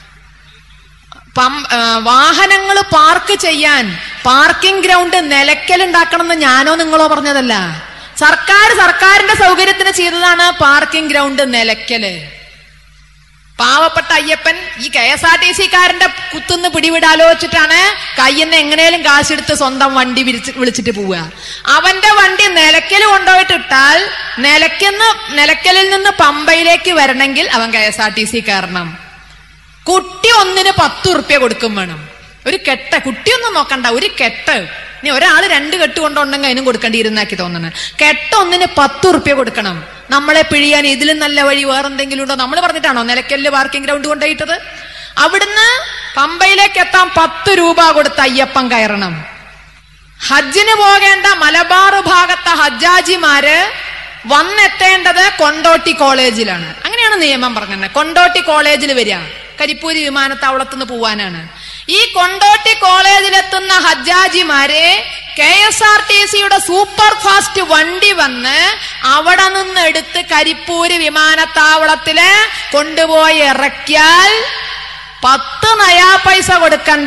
വാഹനങ്ങൾ പാർക്ക് ചെയ്യാൻ പാർക്കിംഗ് ഗ്രൗണ്ട് നിലയ്ക്കലുണ്ടാക്കണമെന്ന് ഞാനോ നിങ്ങളോ പറഞ്ഞതല്ല സർക്കാർ സർക്കാരിന്റെ സൗകര്യത്തിന് ചെയ്തതാണ് പാർക്കിംഗ് ഗ്രൗണ്ട് നിലയ്ക്കല് പാവപ്പെട്ട അയ്യപ്പൻ ഈ K S R T C കാരന്റെ കുത്തുന്ന് പിടിവിടാലോചിച്ചിട്ടാണ് കയ്യിന്ന് എങ്ങനെയും കാശെടുത്ത് സ്വന്തം വണ്ടി വിരിച്ച് വിളിച്ചിട്ട് പോവുക അവന്റെ വണ്ടി നിലയ്ക്കൽ കൊണ്ടുപോയിട്ട് ഇട്ടാൽ നിലയ്ക്കുന്ന് നിലയ്ക്കലിൽ നിന്ന് പമ്പയിലേക്ക് വരണമെങ്കിൽ അവൻ K S R T C കയറണം കുട്ടി ഒന്നിന് പത്ത് ഉറുപ്യ കൊടുക്കും വേണം ഒരു കെട്ട് കുട്ടിയൊന്നും നോക്കണ്ട ഒരു കെട്ട് ഇനി ഒരാൾ രണ്ട് കെട്ട് കൊണ്ടുണ്ടെങ്കിൽ അതിനും കൊടുക്കേണ്ടിയിരുന്നാക്കി തോന്നണ കെട്ട് ഒന്നിന് പത്ത് ഉറുപ്യ കൊടുക്കണം നമ്മളെ പിഴിയാൻ ഇതിലും നല്ല വഴി വേറെന്തെങ്കിലും ഉണ്ടോ നമ്മൾ പറഞ്ഞിട്ടാണോ നിലയ്ക്കലില് പാർക്കിംഗ് ഗ്രൗണ്ട് കൊണ്ടുപോയിട്ടത് അവിടുന്ന് പമ്പയിലേക്ക് എത്താൻ പത്ത് രൂപ കൊടുത്ത് അയ്യപ്പൻ കയറണം ഹജ്ജിന് പോകേണ്ട മലബാർ ഭാഗത്തെ ഹജ്ജാജിമാര് വന്നെത്തേണ്ടത് കൊണ്ടോട്ടി കോളേജിലാണ് അങ്ങനെയാണ് നിയമം പറഞ്ഞത് കൊണ്ടോട്ടി കോളേജിൽ വരിക കരിപ്പൂരി വിമാനത്താവളത്തുനിന്ന് പോവാനാണ് ഈ കൊണ്ടോട്ടി കോളേജിലെത്തുന്ന ഹജ്ജാജിമാരെ കെ എസ് ആർ ടി സിയുടെ സൂപ്പർ ഫാസ്റ്റ് വണ്ടി വന്ന് അവിടെ നിന്ന് എടുത്ത് കരിപ്പൂര് വിമാനത്താവളത്തില് കൊണ്ടുപോയി ഇറക്കിയാൽ പത്ത് നയാ പൈസ കൊടുക്കണ്ട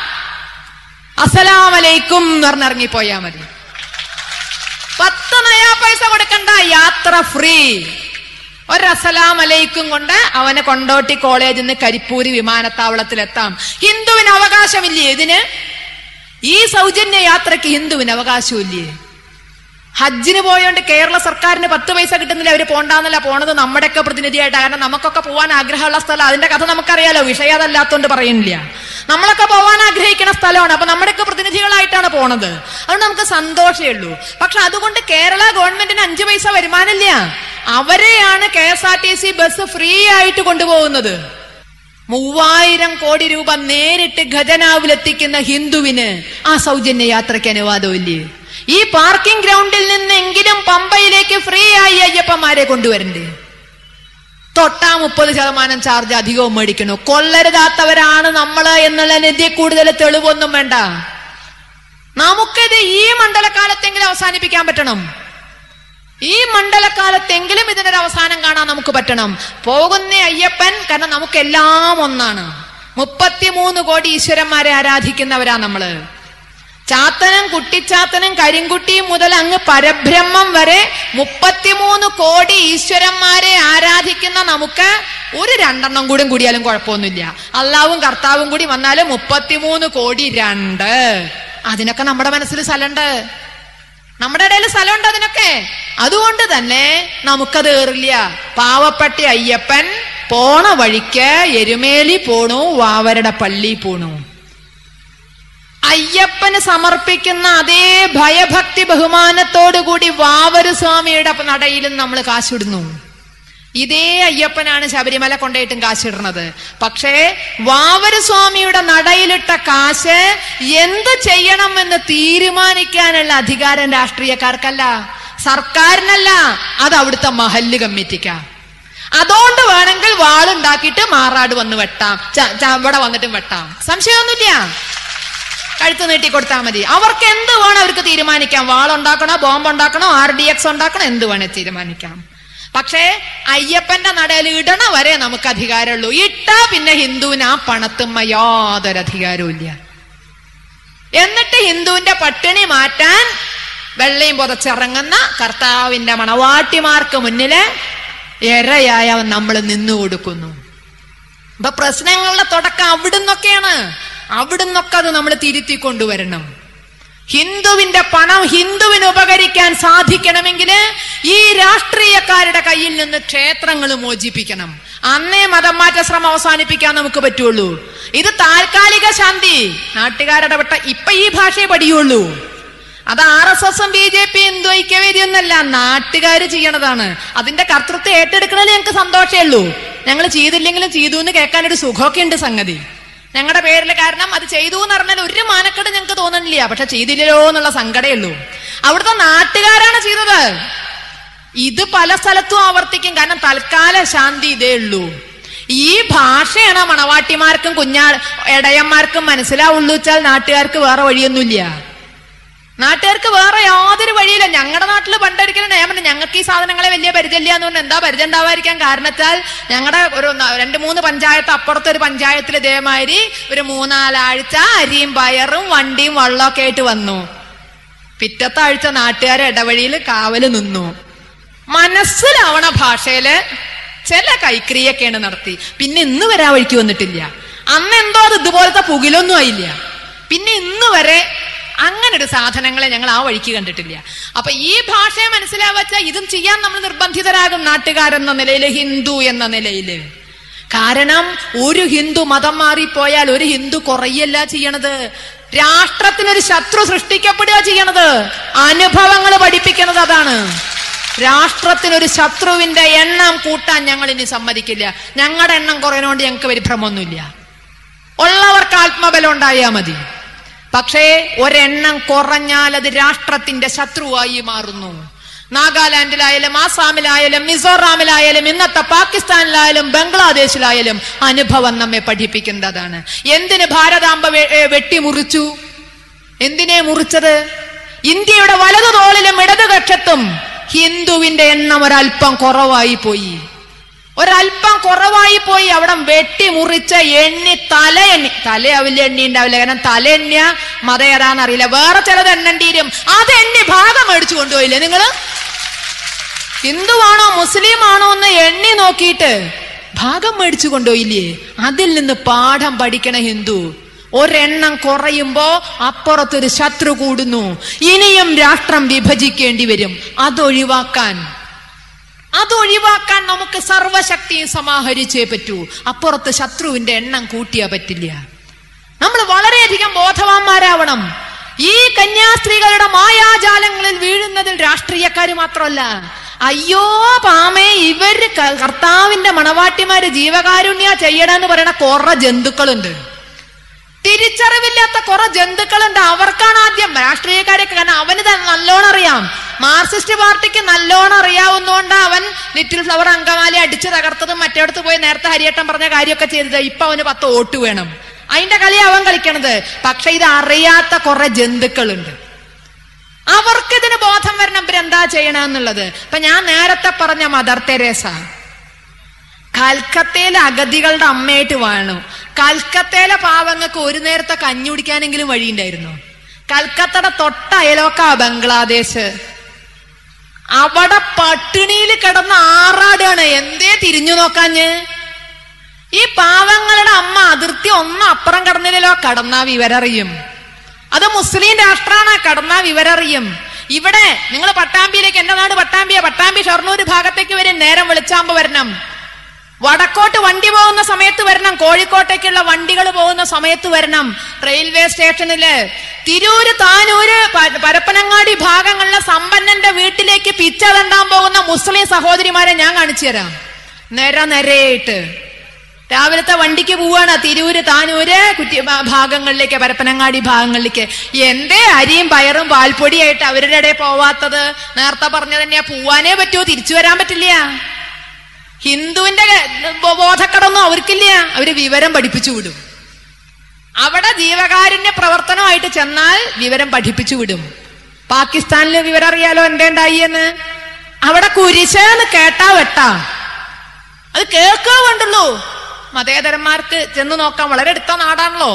അസലാമലൈക്കും എന്ന് പറഞ്ഞിറങ്ങിപ്പോയാ മതി പത്ത് നയാ പൈസ കൊടുക്കണ്ട യാത്ര ഫ്രീ ഒരസലാമലൈക്കും കൊണ്ട് അവനെ കൊണ്ടോട്ടി കോളേജിൽ നിന്ന് കരിപ്പൂരി വിമാനത്താവളത്തിലെത്താം ഹിന്ദുവിന് അവകാശമില്ലേ ഇതിന് ഈ സൗജന്യ യാത്രയ്ക്ക് ഹിന്ദുവിന് അവകാശമില്ലേ ഹജ്ജിന് പോയോണ്ട് കേരള സർക്കാരിന് പത്ത് പൈസ കിട്ടുന്നില്ല അവര് പോണ്ടാന്നല്ല പോണത് നമ്മുടെയൊക്കെ പ്രതിനിധിയായിട്ട് കാരണം നമുക്കൊക്കെ പോകാൻ ആഗ്രഹമുള്ള സ്ഥലം അതിന്റെ കഥ നമുക്കറിയാലോ വിഷയം അതല്ലാത്തോണ്ട് പറയുന്നില്ല നമ്മളൊക്കെ പോകാൻ ആഗ്രഹിക്കുന്ന സ്ഥലമാണ് അപ്പൊ നമ്മുടെയൊക്കെ പ്രതിനിധികളായിട്ടാണ് പോണത് അതുകൊണ്ട് നമുക്ക് സന്തോഷമേ ഉള്ളൂ പക്ഷെ അതുകൊണ്ട് കേരള ഗവൺമെന്റിന് അഞ്ചു പൈസ വരുമാനമില്ല അവരെയാണ് K S R T C bus free ആയിട്ട് കൊണ്ടുപോകുന്നത് മൂവായിരം കോടി രൂപ നേരിട്ട് ഖജനാവിലെത്തിക്കുന്ന ഹിന്ദുവിന് ആ സൗജന്യ യാത്രയ്ക്ക് അനുവാദമില്ലേ ഈ പാർക്കിംഗ് ഗ്രൗണ്ടിൽ നിന്നെങ്കിലും പമ്പയിലേക്ക് ഫ്രീ ആയി അയ്യപ്പന്മാരെ കൊണ്ടുവരണ്ടേ തൊട്ടാ മുപ്പത് ശതമാനം ചാർജ് അധികവും മേടിക്കണു കൊള്ളരുതാത്തവരാണ് നമ്മള് എന്നുള്ള നിധി കൂടുതൽ തെളിവൊന്നും വേണ്ട നമുക്കിത് ഈ മണ്ഡലകാലത്തെങ്കിലും അവസാനിപ്പിക്കാൻ പറ്റണം ഈ മണ്ഡലകാലത്തെങ്കിലും ഇതിനൊരു അവസാനം കാണാൻ നമുക്ക് പറ്റണം പോകുന്ന അയ്യപ്പൻ കാരണം നമുക്കെല്ലാം ഒന്നാണ് മുപ്പത്തിമൂന്ന് കോടി ഈശ്വരന്മാരെ ആരാധിക്കുന്നവരാ നമ്മള് ചാത്തനും കുട്ടിച്ചാത്തനും കരിങ്കുട്ടിയും മുതൽ അങ്ങ് പരബ്രഹ്മം വരെ മുപ്പത്തിമൂന്ന് കോടി ഈശ്വരന്മാരെ ആരാധിക്കുന്ന നമുക്ക് ഒരു രണ്ടെണ്ണം കൂടി കൂടിയാലും കുഴപ്പമൊന്നുമില്ല അള്ളാവും കർത്താവും കൂടി വന്നാലും മുപ്പത്തിമൂന്ന് കോടി രണ്ട് അതിനൊക്കെ നമ്മുടെ മനസ്സിൽ സ്ഥലമുണ്ട് നമ്മുടെ ഇടയിൽ സ്ഥലമുണ്ട് അതിനൊക്കെ അതുകൊണ്ട് തന്നെ നമുക്കത് ഏറില്ല പാവപ്പെട്ട അയ്യപ്പൻ പോണ വഴിക്ക് എരുമേലി പോണു വാവരുടെ പള്ളി പോണു അയ്യപ്പന് സമർപ്പിക്കുന്ന അതേ ഭയഭക്തി ബഹുമാനത്തോടുകൂടി വാവരു സ്വാമിയുടെ നടയിലും നമ്മൾ കാശിടുന്നു ഇതേ അയ്യപ്പനാണ് ശബരിമല കൊണ്ടേയിട്ടും കാശിടുന്നത് പക്ഷേ വാവരു സ്വാമിയുടെ നടയിലിട്ട കാശ് എന്ത് ചെയ്യണമെന്ന് തീരുമാനിക്കാനുള്ള അധികാരം രാഷ്ട്രീയക്കാർക്കല്ല സർക്കാരിനല്ല അത് അവിടുത്തെ മഹല്ല് കമ്മിറ്റിക്കാ അതുകൊണ്ട് വേണമെങ്കിൽ വാളുണ്ടാക്കിയിട്ട് മാറാട് വന്ന് വെട്ടാം ച- ച- ഇവിടെ വന്നിട്ടും വെട്ടാം സംശയമൊന്നുമില്ല കഴുത്ത് നീട്ടി കൊടുത്താൽ മതി അവർക്ക് എന്ത് വേണം അവർക്ക് തീരുമാനിക്കാം വാളുണ്ടാക്കണോ ബോംബ് ഉണ്ടാക്കണോ ആർ ഡി എക്സ് ഉണ്ടാക്കണോ എന്ത് വേണേ തീരുമാനിക്കാം പക്ഷേ അയ്യപ്പന്റെ നടയിൽ ഇടണ വരെ നമുക്ക് അധികാരമുള്ളൂ ഇട്ടാ പിന്നെ ഹിന്ദുവിന് ആ പണത്തുമ്മ യാതൊരു അധികാരവും ഇല്ല എന്നിട്ട് ഹിന്ദുവിന്റെ പട്ടിണി മാറ്റാൻ വെള്ളയും പുതച്ചിറങ്ങുന്ന കർത്താവിന്റെ മണവാട്ടിമാർക്ക് മുന്നില് എരയായ നമ്മൾ നിന്നു കൊടുക്കുന്നു അപ്പൊ പ്രശ്നങ്ങളുടെ തുടക്കം അവിടുന്നൊക്കെയാണ് അവിടുന്നൊക്കെ അത് നമ്മൾ തിരുത്തി കൊണ്ടുവരണം ഹിന്ദുവിന്റെ പണം ഹിന്ദുവിന് ഉപകരിക്കാൻ സാധിക്കണമെങ്കിൽ ഈ രാഷ്ട്രീയക്കാരുടെ കയ്യിൽ നിന്ന് ക്ഷേത്രങ്ങൾ മോചിപ്പിക്കണം അന്നേ മതം മാറ്റ ശ്രമം അവസാനിപ്പിക്കാൻ നമുക്ക് പറ്റുള്ളൂ ഇത് താൽക്കാലിക ശാന്തി നാട്ടുകാരുടെ വിട്ട ഇപ്പൊ ഈ ഭാഷയെ പഠിയുള്ളൂ അത് ആർ എസ് എസും ബി ജെ പി ഹിന്ദു ഐക്യവേദിയൊന്നല്ല നാട്ടുകാർ ചെയ്യണതാണ് അതിന്റെ കർത്തൃത്വം ഏറ്റെടുക്കണതിൽ ഞങ്ങൾക്ക് സന്തോഷമേ ഉള്ളൂ ഞങ്ങൾ ചെയ്തില്ലെങ്കിലും ചെയ്തു എന്ന് കേൾക്കാൻ ഒരു സുഖമൊക്കെ ഉണ്ട് സംഗതി ഞങ്ങളുടെ പേരിൽ കാരണം അത് ചെയ്തു എന്ന് പറഞ്ഞാൽ ഒരു മാനക്കേട് ഞങ്ങൾക്ക് തോന്നണില്ല പക്ഷെ ചെയ്തില്ലല്ലോ എന്നുള്ള സങ്കടമേ ഉള്ളൂ അവിടുത്തെ നാട്ടുകാരാണ് ചെയ്തത് ഇത് പല സ്ഥലത്തും ആവർത്തിക്കും കാരണം തൽക്കാല ശാന്തി ഇതേ ഉള്ളൂ ഈ ഭാഷയാണ് മണവാട്ടിമാർക്കും കുഞ്ഞാ ഇടയന്മാർക്കും മനസ്സിലാവുള്ളൂ വെച്ചാൽ നാട്ടുകാർക്ക് വേറെ വഴിയൊന്നുമില്ല നാട്ടുകാർക്ക് വേറെ യാതൊരു വഴിയില്ല ഞങ്ങളുടെ നാട്ടിൽ പണ്ടൊരിക്കലും ഞാൻ പറഞ്ഞു ഞങ്ങൾക്ക് ഈ സാധനങ്ങളെ വലിയ പരിചയമില്ല എന്ന് പറഞ്ഞാൽ എന്താ പരിചയം ഉണ്ടാവാതിരിക്കാൻ കാരണത്താൽ ഞങ്ങളുടെ ഒരു ന- രണ്ട് മൂന്ന് പഞ്ചായത്ത് അപ്പുറത്തെ ഒരു പഞ്ചായത്തിൽ ഇതേമാതിരി ഒരു മൂന്നാലാഴ്ച അരിയും പയറും വണ്ടിയും വള്ളമൊക്കെ ആയിട്ട് വന്നു പിറ്റത്തെ ആഴ്ച നാട്ടുകാരെ ഇടവഴിയിൽ കാവല് നിന്നു മനസ്സിലാവണ ഭാഷയില് ചില കൈക്രിയൊക്കെയാണ് നടത്തി പിന്നെ ഇന്ന് വരെ ആ വഴിക്ക് വന്നിട്ടില്ല അന്ന് എന്തോ അത് ഇതുപോലത്തെ പുകിലൊന്നും ആയില്ല പിന്നെ ഇന്ന് വരെ അങ്ങനെ ഒരു സാധനങ്ങളെ ഞങ്ങൾ ആ വഴിക്ക് കണ്ടിട്ടില്ല അപ്പൊ ഈ ഭാഷയെ മനസ്സിലാവച്ച ഇതും ചെയ്യാൻ നമ്മൾ നിർബന്ധിതരാകും നാട്ടുകാരെന്ന നിലയിൽ ഹിന്ദു എന്ന നിലയില് കാരണം ഒരു ഹിന്ദു മതം മാറിപ്പോയാൽ ഒരു ഹിന്ദു കുറയല്ല ചെയ്യണത് രാഷ്ട്രത്തിനൊരു ശത്രു സൃഷ്ടിക്കപ്പെടുക ചെയ്യണത് അനുഭവങ്ങൾ പഠിപ്പിക്കുന്നത് അതാണ് രാഷ്ട്രത്തിനൊരു ശത്രുവിന്റെ എണ്ണം കൂട്ടാൻ ഞങ്ങൾ ഇനി സമ്മതിക്കില്ല ഞങ്ങളുടെ എണ്ണം കുറയുന്നതുകൊണ്ട് ഞങ്ങൾക്ക് പരിഭ്രമൊന്നുമില്ല ഉള്ളവർക്ക് ആത്മബലം ഉണ്ടായാൽ മതി പക്ഷേ ഒരെണ്ണം കുറഞ്ഞാൽ അത് രാഷ്ട്രത്തിന്റെ ശത്രുവായി മാറുന്നു നാഗാലാൻഡിലായാലും ആസാമിലായാലും മിസോറാമിലായാലും ഇന്നത്തെ പാകിസ്ഥാനിലായാലും ബംഗ്ലാദേശിലായാലും അനുഭവം നമ്മെ പഠിപ്പിക്കുന്നതാണ് എന്തിന് ഭാരതാംബ വെ- ഏ, വെട്ടിമുറിച്ചു എന്തിനെ മുറിച്ചത് ഇന്ത്യയുടെ വലതു തോളിലും ഇടതു കക്ഷത്തും ഹിന്ദുവിന്റെ എണ്ണം ഒരല്പം കുറവായി പോയി ഒരല്പം കുറവായി പോയി അവിടെ വെട്ടി മുറിച്ച എണ്ണി തല എണ്ണി തല വലിയ എണ്ണി ഉണ്ടാവില്ല കാരണം തല എണ്ണിയ മത ഏതാന്നറിയില്ല വേറെ ചിലത് എണ്ണണ്ടീരും അത് എണ്ണി ഭാഗം മേടിച്ചു കൊണ്ടുപോയില്ലേ നിങ്ങള് ഹിന്ദുവാണോ മുസ്ലിം ആണോ എന്ന് എണ്ണി നോക്കിയിട്ട് ഭാഗം മേടിച്ചു കൊണ്ടുപോയില്ലേ അതിൽ നിന്ന് പാഠം പഠിക്കണ ഹിന്ദു ഒരെണ്ണം കുറയുമ്പോ അപ്പുറത്തൊരു ശത്രു കൂടുന്നു ഇനിയും രാഷ്ട്രം വിഭജിക്കേണ്ടി വരും അതൊഴിവാക്കാൻ അതൊഴിവാക്കാൻ നമുക്ക് സർവശക്തിയും സമാഹരിച്ചേ പറ്റൂ അപ്പുറത്ത് ശത്രുവിന്റെ എണ്ണം കൂട്ടിയാ പറ്റില്ല നമ്മൾ വളരെയധികം ബോധവാന്മാരാവണം ഈ കന്യാസ്ത്രീകളുടെ മായാജാലങ്ങളിൽ വീഴുന്നതിൽ രാഷ്ട്രീയക്കാര് മാത്രമല്ല അയ്യോ പാമേ ഇവര് ക- കർത്താവിന്റെ മണവാട്ടിമാര് ജീവകാരുണ്യ ചെയ്യണമെന്ന് പറയുന്ന കുറെ ജന്തുക്കളുണ്ട് തിരിച്ചറിവില്ലാത്ത കുറെ ജന്തുക്കളുണ്ട് അവർക്കാണ് ആദ്യം രാഷ്ട്രീയക്കാരൊക്കെ കാരണം അവന് തന്നെ നല്ലോണം അറിയാം മാർക്സിസ്റ്റ് പാർട്ടിക്ക് നല്ലോണം അറിയാവുന്നതുകൊണ്ട് അവൻ ലിറ്റിൽ ഫ്ലവർ അങ്കമാലി അടിച്ചു തകർത്തതും മറ്റേടത്ത് പോയി നേരത്തെ ഹരിയേട്ടൻ പറഞ്ഞ കാര്യമൊക്കെ ചെയ്തത് ഇപ്പൊ അവന് പത്ത് വോട്ട് വേണം അതിന്റെ കളി അവൻ കളിക്കണത് പക്ഷെ ഇത് അറിയാത്ത കുറെ ജന്തുക്കളുണ്ട് അവർക്ക് ഇതിന് ബോധം വരണം ഇവരെന്താ ചെയ്യണമെന്നുള്ളത് ഇപ്പൊ ഞാൻ നേരത്തെ പറഞ്ഞ മദർ തെരേസ കൽക്കത്തയിലെ അഗതികളുടെ അമ്മയായിട്ട് വാണു കൽക്കത്തയിലെ പാവങ്ങൾക്ക് ഒരു നേരത്തെ കഞ്ഞി കുടിക്കാനെങ്കിലും വഴിയുണ്ടായിരുന്നു കൽക്കത്തയുടെ തൊട്ട അയലോക്ക ബംഗ്ലാദേശ് അവിടെ പട്ടിണിയിൽ കിടന്ന് ആറാടാണ് എന്തേ തിരിഞ്ഞു നോക്കാഞ്ഞ് ഈ പാവങ്ങളുടെ അമ്മ അതിർത്തി ഒന്ന് അപ്പുറം കടന്നില്ലല്ലോ കടന്നാ വിവരറിയും അത് മുസ്ലിം രാഷ്ട്രമാണ് കടന്നാ വിവരറിയും ഇവിടെ നിങ്ങൾ പട്ടാമ്പിയിലേക്ക് എന്റെ നാട് പട്ടാമ്പിയ പട്ടാമ്പി ഷൊർണൂർ ഭാഗത്തേക്ക് വരും നേരം വെളിച്ചാമ്പ് വരണം വടക്കോട്ട് വണ്ടി പോകുന്ന സമയത്ത് വരണം കോഴിക്കോട്ടേക്കുള്ള വണ്ടികൾ പോകുന്ന സമയത്ത് വരണം റെയിൽവേ സ്റ്റേഷനില് തിരൂര് താനൂര് പ- പരപ്പനങ്ങാടി ഭാഗങ്ങളിലെ സമ്പന്നന്റെ വീട്ടിലേക്ക് പിച്ച തണ്ടാൻ പോകുന്ന മുസ്ലിം സഹോദരിമാരെ ഞാൻ കാണിച്ചു തരാം നിര നിരയായിട്ട് രാവിലത്തെ വണ്ടിക്ക് പോവാണ് തിരൂര് താനൂര് കുറ്റി ഭാ- ഭാഗങ്ങളിലേക്ക് പരപ്പനങ്ങാടി ഭാഗങ്ങളിലേക്ക് എന്തേ അരിയും പയറും പാൽപ്പൊടിയായിട്ട് അവരുടെ ഇടയിൽ പോവാത്തത് നേരത്തെ പറഞ്ഞ തന്നെയാ പോവാനേ പറ്റുമോ തിരിച്ചു വരാൻ പറ്റില്ല ഹിന്ദുവിന്റെ ബോ- ബോധക്കടൊന്നും അവർക്കില്ല അവര് വിവരം പഠിപ്പിച്ചു വിടും അവിടെ ജീവകാരുണ്യ പ്രവർത്തനമായിട്ട് ചെന്നാൽ വിവരം പഠിപ്പിച്ചു വിടും പാകിസ്ഥാനില് വിവരം അറിയാലോ എന്തേണ്ടായി എന്ന് അവിടെ കുരിശെന്ന് കേട്ടാ വെട്ടാ അത് കേൾക്കുക വേണ്ടുള്ളൂ മതേതരന്മാർക്ക് ചെന്ന് നോക്കാൻ വളരെ അടുത്ത നാടാണല്ലോ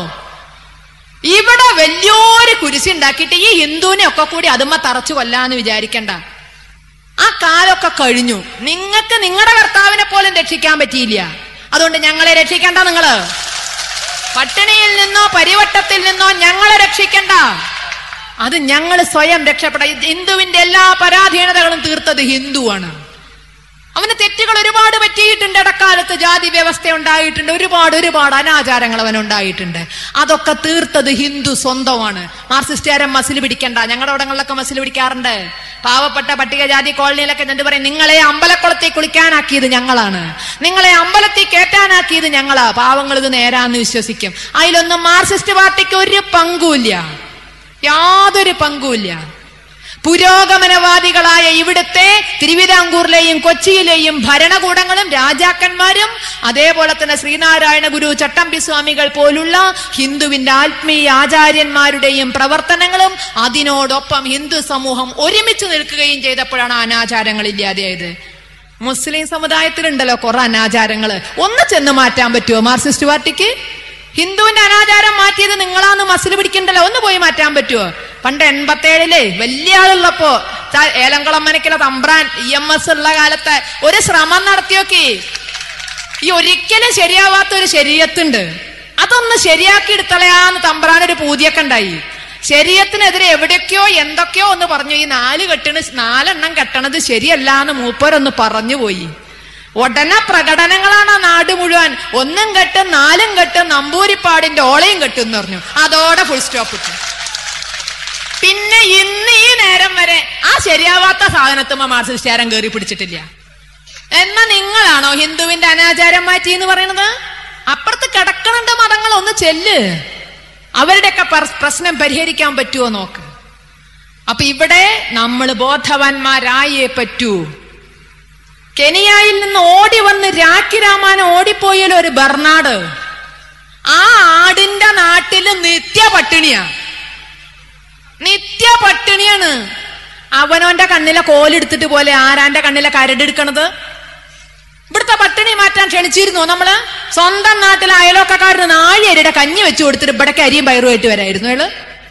ഇവിടെ വലിയൊരു കുരിശി ഉണ്ടാക്കിയിട്ട് ഈ ഹിന്ദുവിനെ ഒക്കെ കൂടി അതുമ്മ തറച്ചു കൊല്ലാന്ന് വിചാരിക്കണ്ട ആ കാലമൊക്കെ കഴിഞ്ഞു നിങ്ങൾക്ക് നിങ്ങളുടെ കർത്താവിനെ പോലും രക്ഷിക്കാൻ പറ്റിയില്ല അതുകൊണ്ട് ഞങ്ങളെ രക്ഷിക്കണ്ട നിങ്ങള് പട്ടിണിയിൽ നിന്നോ പരിവട്ടത്തിൽ നിന്നോ ഞങ്ങളെ രക്ഷിക്കണ്ട അത് ഞങ്ങൾ സ്വയം രക്ഷപ്പെട ഹിന്ദുവിന്റെ എല്ലാ പരാധീനതകളും തീർത്തത് ഹിന്ദുവാണ് അവന് തെറ്റുകൾ ഒരുപാട് പറ്റിയിട്ടുണ്ട് ഇടക്കാലത്ത് ജാതി വ്യവസ്ഥ ഉണ്ടായിട്ടുണ്ട് ഒരുപാട് ഒരുപാട് അനാചാരങ്ങൾ അവനുണ്ടായിട്ടുണ്ട് അതൊക്കെ തീർത്തത് ഹിന്ദു സ്വന്തമാണ് മാർസിസ്റ്റുകാരൻ മസിൽ പിടിക്കണ്ട ഞങ്ങളുടെ ഇടങ്ങളിലൊക്കെ മസിൽ പിടിക്കാറുണ്ട് പാവപ്പെട്ട പട്ടികജാതി കോളനിയിലൊക്കെ എന്നിട്ട് പറയും നിങ്ങളെ അമ്പലക്കുളത്തിൽ കുളിക്കാനാക്കിയത് ഞങ്ങളാണ് നിങ്ങളെ അമ്പലത്തിൽ കയറ്റാനാക്കിയത് ഞങ്ങളാ പാവങ്ങൾ ഇത് നേരാന്ന് വിശ്വസിക്കും അതിലൊന്നും മാർക്സിസ്റ്റ് പാർട്ടിക്ക് ഒരു പങ്കുമില്ല യാതൊരു പങ്കുമില്ല പുരോഗമനവാദികളായ ഇവിടുത്തെ തിരുവിതാംകൂറിലെയും കൊച്ചിയിലെയും ഭരണകൂടങ്ങളും രാജാക്കന്മാരും അതേപോലെ തന്നെ ശ്രീനാരായണ ഗുരു ചട്ടമ്പി സ്വാമികൾ പോലുള്ള ഹിന്ദുവിന്റെ ആത്മീയ ആചാര്യന്മാരുടെയും പ്രവർത്തനങ്ങളും അതിനോടൊപ്പം ഹിന്ദു സമൂഹം ഒരുമിച്ച് നിൽക്കുകയും ചെയ്തപ്പോഴാണ് അനാചാരങ്ങൾ ഇല്ലാതെയായത് മുസ്ലിം സമുദായത്തിലുണ്ടല്ലോ കുറെ അനാചാരങ്ങള് ഒന്ന് ചെന്ന് മാറ്റാൻ പറ്റുമോ മാർക്സിസ്റ്റ് പാർട്ടിക്ക് ഹിന്ദുവിന്റെ അനാചാരം മാറ്റിയത് നിങ്ങളാന്ന് മസിൽ പിടിക്കണ്ടല്ലോ ഒന്ന് പോയി മാറ്റാൻ പറ്റുമോ പണ്ട് എൺപത്തേഴില് വലിയ ആളുള്ളപ്പോ ച- ഏലംകുളം മനക്കിലെ തമ്പ്രാൻ ഇ എം എസ് ഉള്ള കാലത്ത് ഒരു ശ്രമം നടത്തിയോക്കി ഈ ഒരിക്കലും ശരിയാവാത്ത ഒരു ശരീരത്തുണ്ട് അതൊന്ന് ശരിയാക്കി എടുത്തളയാന്ന് തമ്പ്രാൻ ഒരു പൂതിയൊക്കെ ഉണ്ടായി ശരീരത്തിനെതിരെ എവിടെയൊക്കെയോ എന്തൊക്കെയോ ഒന്ന് പറഞ്ഞു ഈ നാല് കെട്ടണ നാലെണ്ണം കെട്ടണത് ശരിയല്ല എന്ന് മൂപ്പരൊന്ന് പറഞ്ഞു പോയി ഉടനെ പ്രകടനങ്ങളാണ് ആ നാട് മുഴുവൻ ഒന്നും കെട്ടും നാലും കെട്ടും നമ്പൂരിപ്പാടിന്റെ ഓളയും കെട്ടും എന്ന് പറഞ്ഞു അതോടെ ഫുൾ സ്റ്റോപ്പ് ഇട്ടു പിന്നെ ഇന്ന് ഈ നേരം വരെ ആ ശരിയാവാത്ത സാധനത്തുമ്പോ മാർസിസ്റ്റാരം കയറി പിടിച്ചിട്ടില്ല എന്നാ നിങ്ങളാണോ ഹിന്ദുവിന്റെ അനാചാരം മാറ്റി എന്ന് പറയുന്നത് അപ്പുറത്ത് കിടക്കണുണ്ട് മതങ്ങൾ ഒന്ന് ചെല്ല് അവരുടെയൊക്കെ പർ- പ്രശ്നം പരിഹരിക്കാൻ പറ്റുമോ നോക്ക് അപ്പൊ ഇവിടെ നമ്മൾ ബോധവാന്മാരായേ പറ്റൂ കെനിയായിൽ നിന്ന് ഓടി വന്ന് രാഖി രാമാനം ഓടിപ്പോയല്ലോ ഒരു ബർണാട് ആ ആടിന്റെ നാട്ടില് നിത്യ പട്ടിണിയാ നിത്യ പട്ടിണിയാണ് അവനവന്റെ കണ്ണിലെ കോലെടുത്തിട്ട് പോലെ ആരാന്റെ കണ്ണിലെ കരടെടുക്കണത് ഇവിടുത്തെ പട്ടിണി മാറ്റാൻ ക്ഷണിച്ചിരുന്നു നമ്മള് സ്വന്തം നാട്ടിലെ അയലോക്കക്കാരന് നാഴിയരിയുടെ കഞ്ഞി വെച്ചു കൊടുത്തിട്ട് ഇവിടേക്ക് അരിയും പയറുമായിട്ട് വരായിരുന്നു അയാള്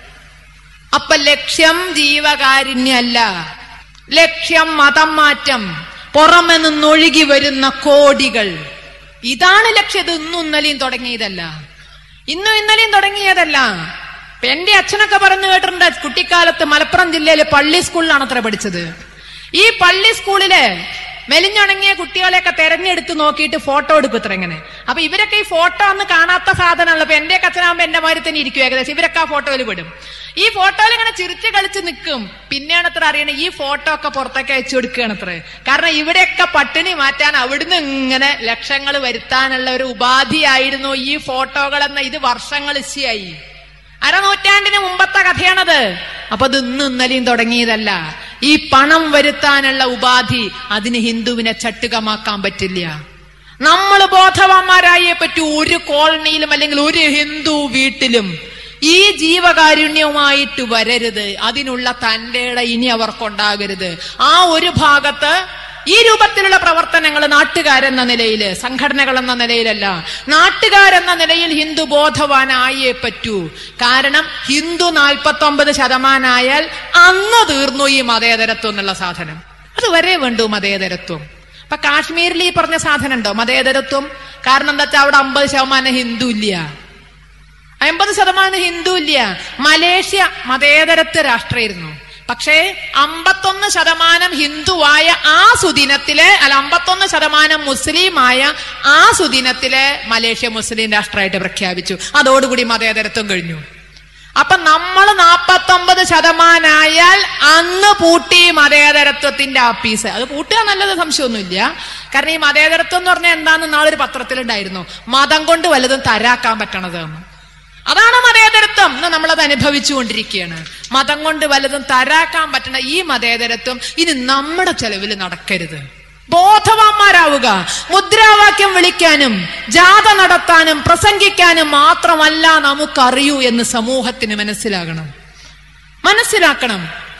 അപ്പൊ ലക്ഷ്യം ജീവകാരുണ്യല്ല ലക്ഷ്യം മതം മാറ്റം പുറമെ നിന്നൊഴുകി വരുന്ന കോടികൾ ഇതാണ് ലക്ഷ്യം ഇത് ഇന്നും ഇന്നലെയും തുടങ്ങിയതല്ല ഇന്നും ഇന്നലെയും തുടങ്ങിയതല്ല ഇപ്പൊ എന്റെ അച്ഛനൊക്കെ പറഞ്ഞു കേട്ടിട്ടുണ്ട് കുട്ടിക്കാലത്ത് മലപ്പുറം ജില്ലയിലെ പള്ളി സ്കൂളിലാണ് അത്ര പഠിച്ചത് ഈ പള്ളി സ്കൂളില് മെലിഞ്ഞുണങ്ങിയ കുട്ടികളെയൊക്കെ തെരഞ്ഞെടുത്ത് നോക്കിയിട്ട് ഫോട്ടോ എടുക്കും ഇത്ര ഇങ്ങനെ അപ്പൊ ഇവരൊക്കെ ഈ ഫോട്ടോ ഒന്നും കാണാത്ത സാധനമല്ല അപ്പൊ എന്റെ അച്ഛനാകുമ്പോ എന്റെ മാതിരി തന്നെ ഇരിക്കും ഏകദേശം ഇവരൊക്കെ ആ ഫോട്ടോയിൽ പെടും ഈ ഫോട്ടോയിൽ ഇങ്ങനെ ചിരിച്ച് കളിച്ച് നിൽക്കും പിന്നെയാണ് അത്ര അറിയണത് ഈ ഫോട്ടോ ഒക്കെ പുറത്തേക്ക് അയച്ചു കൊടുക്കുകയാണ് അത്ര കാരണം ഇവിടെയൊക്കെ പട്ടിണി മാറ്റാൻ അവിടുന്ന് ഇങ്ങനെ ലക്ഷങ്ങൾ വരുത്താനുള്ള ഒരു ഉപാധിയായിരുന്നു ഈ ഫോട്ടോകൾ എന്ന ഇത് വർഷങ്ങൾ ഇശിയായി അരനൂറ്റാണ്ടിന് മുമ്പത്തെ കഥയാണത് അപ്പൊ അത് ഇന്ന് ഇന്നലെയും തുടങ്ങിയതല്ല ഈ പണം വരുത്താനുള്ള ഉപാധി അതിന് ഹിന്ദുവിനെ ചട്ടുകമാക്കാൻ പറ്റില്ല നമ്മൾ ബോധവാന്മാരായേ പറ്റൂ ഒരു കോളനിയിലും അല്ലെങ്കിൽ ഒരു ഹിന്ദു വീട്ടിലും ഈ ജീവകാരുണ്യവുമായിട്ട് വരരുത് അതിനുള്ള തന്റെ ഇനി അവർക്കുണ്ടാകരുത് ആ ഒരു ഭാഗത്ത് ഈ രൂപത്തിലുള്ള പ്രവർത്തനങ്ങൾ നാട്ടുകാരെന്ന നിലയിൽ സംഘടനകൾ എന്ന നിലയിലല്ല നാട്ടുകാരെന്ന നിലയിൽ ഹിന്ദു ബോധവാനായേ പറ്റൂ കാരണം ഹിന്ദു നാൽപ്പത്തി ഒമ്പത് ശതമാനായാൽ അന്ന് തീർന്നു ഈ മതേതരത്വം എന്നുള്ള സാധനം അത് വരെ വേണ്ടു മതേതരത്വം അപ്പൊ കാശ്മീരിൽ ഈ പറഞ്ഞ സാധനം ഉണ്ടോ മതേതരത്വം കാരണം എന്താ വെച്ചാൽ അവിടെ അമ്പത് ശതമാനം ഹിന്ദു ഇല്ല അമ്പത് ശതമാനം ഹിന്ദു ഇല്ല മലേഷ്യ മതേതരത്വ രാഷ്ട്രമായിരുന്നു പക്ഷേ അമ്പത്തൊന്ന് ശതമാനം ഹിന്ദുവായ ആ സുദിനത്തിലെ അല്ല അമ്പത്തൊന്ന് ശതമാനം മുസ്ലിമായ ആ സുദിനത്തിലെ മലേഷ്യ മുസ്ലിം രാഷ്ട്രമായിട്ട് പ്രഖ്യാപിച്ചു അതോടുകൂടി മതേതരത്വം കഴിഞ്ഞു അപ്പൊ നമ്മൾ നാപ്പത്തൊമ്പത് ശതമാനായാൽ അന്ന് പൂട്ടി മതേതരത്വത്തിന്റെ ആപ്പീസ് അത് പൂട്ടുക നല്ലത് സംശയമൊന്നുമില്ല കാരണം ഈ മതേതരത്വം എന്ന് പറഞ്ഞാൽ എന്താന്ന് നാളൊരു പത്രത്തിലുണ്ടായിരുന്നു മതം കൊണ്ട് വല്ലതും തരാക്കാൻ പറ്റണത് എന്ന് അതാണ് മതേതരത്വം എന്ന് നമ്മളത് അനുഭവിച്ചുകൊണ്ടിരിക്കുകയാണ് മതം കൊണ്ട് വല്ലതും തരാക്കാൻ പറ്റണ ഈ മതേതരത്വം ഇനി നമ്മുടെ ചെലവിൽ നടക്കരുത് ബോധവാന്മാരാവുക മുദ്രാവാക്യം വിളിക്കാനും ജാഥ നടത്താനും പ്രസംഗിക്കാനും മാത്രമല്ല നമുക്കറിയൂ എന്ന് സമൂഹത്തിന് മനസ്സിലാകണം മനസ്സിലാക്കണം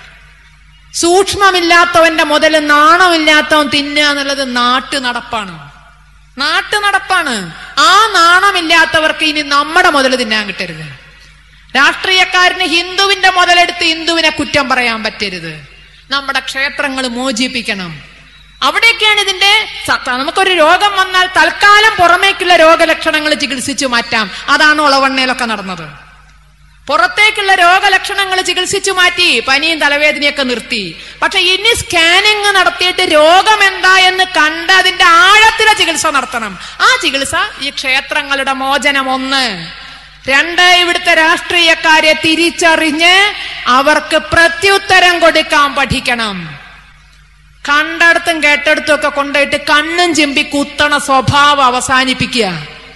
സൂക്ഷ്മമില്ലാത്തവന്റെ മുതൽ നാണമില്ലാത്തവൻ തിന്നുക എന്നുള്ളത് നാട്ടു നടപ്പാണ് നാട്ടു നടപ്പാണ് ആ നാണമില്ലാത്തവർക്ക് ഇനി നമ്മുടെ മുതൽ തിന്നാൻ കിട്ടരുത് രാഷ്ട്രീയക്കാരന് ഹിന്ദുവിന്റെ മുതലെടുത്ത് ഹിന്ദുവിനെ കുറ്റം പറയാൻ പറ്റരുത് നമ്മുടെ ക്ഷേത്രങ്ങൾ മോചിപ്പിക്കണം അവിടെയൊക്കെയാണ് ഇതിന്റെ സത്ത നമുക്കൊരു രോഗം വന്നാൽ തൽക്കാലം പുറമേക്കുള്ള രോഗലക്ഷണങ്ങൾ ചികിത്സിച്ചു മാറ്റാം അതാണ് ഒളവണ്ണയിലൊക്കെ നടന്നത് പുറത്തേക്കുള്ള രോഗലക്ഷണങ്ങൾ ചികിത്സിച്ചു മാറ്റി പനിയും തലവേദനയൊക്കെ നിർത്തി പക്ഷെ ഇനി സ്കാനിങ് നടത്തിയിട്ട് രോഗം എന്താ എന്ന് കണ്ട് അതിന്റെ ആഴത്തിലെ ചികിത്സ നടത്തണം ആ ചികിത്സ ഈ ക്ഷേത്രങ്ങളുടെ മോചനം ഒന്ന് രണ്ട് ഇവിടുത്തെ രാഷ്ട്രീയക്കാരെ തിരിച്ചറിഞ്ഞ് അവർക്ക് പ്രത്യുത്തരം കൊടുക്കാൻ പഠിക്കണം കണ്ടടത്തും കേട്ടടത്തും ഒക്കെ കൊണ്ടുപോയിട്ട് കണ്ണും ചിമ്പി കുത്തണ സ്വഭാവം അവസാനിപ്പിക്കുക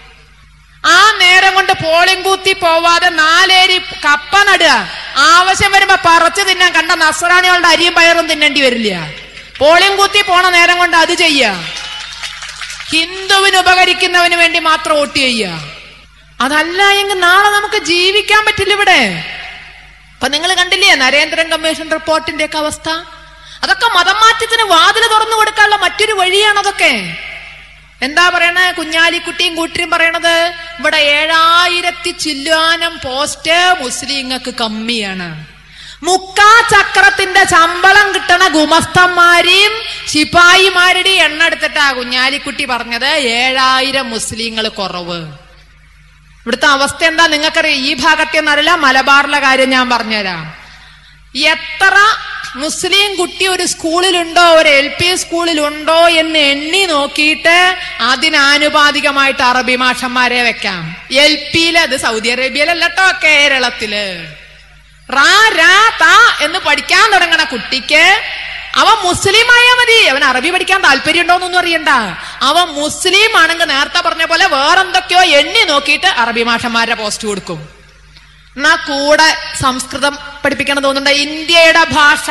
ആ നേരം കൊണ്ട് പോളിംഗ് ബൂത്തി പോവാതെ നാലേരി കപ്പ നടുക ആവശ്യം വരുമ്പോ പറച്ച് തിന്നാൻ കണ്ട നസ്രാണികളുടെ അരിയും പയറും തിന്നേണ്ടി വരില്ല പോളിംഗ് ബൂത്തി പോണ നേരം കൊണ്ട് അത് ചെയ്യുക ഹിന്ദുവിന് ഉപകരിക്കുന്നവന് വേണ്ടി മാത്രം വോട്ട് ചെയ്യുക അതല്ല എങ്കിൽ നാളെ നമുക്ക് ജീവിക്കാൻ പറ്റില്ല ഇവിടെ അപ്പൊ നിങ്ങൾ കണ്ടില്ലേ നരേന്ദ്രൻ കമ്മീഷൻ റിപ്പോർട്ടിന്റെ ഒക്കെ അവസ്ഥ അതൊക്കെ മതം മാറ്റത്തിന് വാതിൽ തുറന്നു കൊടുക്കാനുള്ള മറ്റൊരു വഴിയാണ് അതൊക്കെ എന്താ പറയണ കുഞ്ഞാലിക്കുട്ടിയും കൂട്ടിയും പറയണത് ഇവിടെ ഏഴായിരത്തി ചില്ലുവാനം പോസ്റ്റ് മുസ്ലിങ്ങൾക്ക് കമ്മിയാണ് മുക്കാ ചക്രത്തിന്റെ ശമ്പളം കിട്ടണ ഗുമസ്തന്മാരെയും ശിപായിമാരുടെയും എണ്ണ എടുത്തിട്ടാ കുഞ്ഞാലിക്കുട്ടി പറഞ്ഞത് ഏഴായിരം മുസ്ലിങ്ങൾ കുറവ് ഇവിടുത്തെ അവസ്ഥ എന്താ നിങ്ങൾക്കറിയാം ഈ ഭാഗത്തെ എന്നറിയില്ല മലബാറിലെ കാര്യം ഞാൻ പറഞ്ഞുതരാം എത്ര മുസ്ലിം കുട്ടി ഒരു സ്കൂളിലുണ്ടോ ഒരു എൽ പി സ്കൂളിലുണ്ടോ എന്ന് എണ്ണി നോക്കിയിട്ട് അതിനാനുപാതികമായിട്ട് അറബി മാഷന്മാരെ വെക്കാം എൽ പിയില് അത് സൗദി അറേബ്യയിലല്ലോ കേരളത്തില് റാ രാ താ എന്ന് പഠിക്കാൻ തുടങ്ങണ കുട്ടിക്ക് അവൻ മുസ്ലിം ആയാ മതി അവൻ അറബി പഠിക്കാൻ താല്പര്യം ഉണ്ടോന്നൊന്നും അറിയണ്ട അവൻ മുസ്ലിം ആണെങ്കിൽ നേരത്തെ പറഞ്ഞ പോലെ വേറെന്തൊക്കെയോ എണ്ണി നോക്കിയിട്ട് അറബി മാഷന്മാരുടെ പോസ്റ്റ് കൊടുക്കും എന്നാ കൂടെ സംസ്കൃതം പഠിപ്പിക്കണം തോന്നുന്നുണ്ട് ഇന്ത്യയുടെ ഭാഷ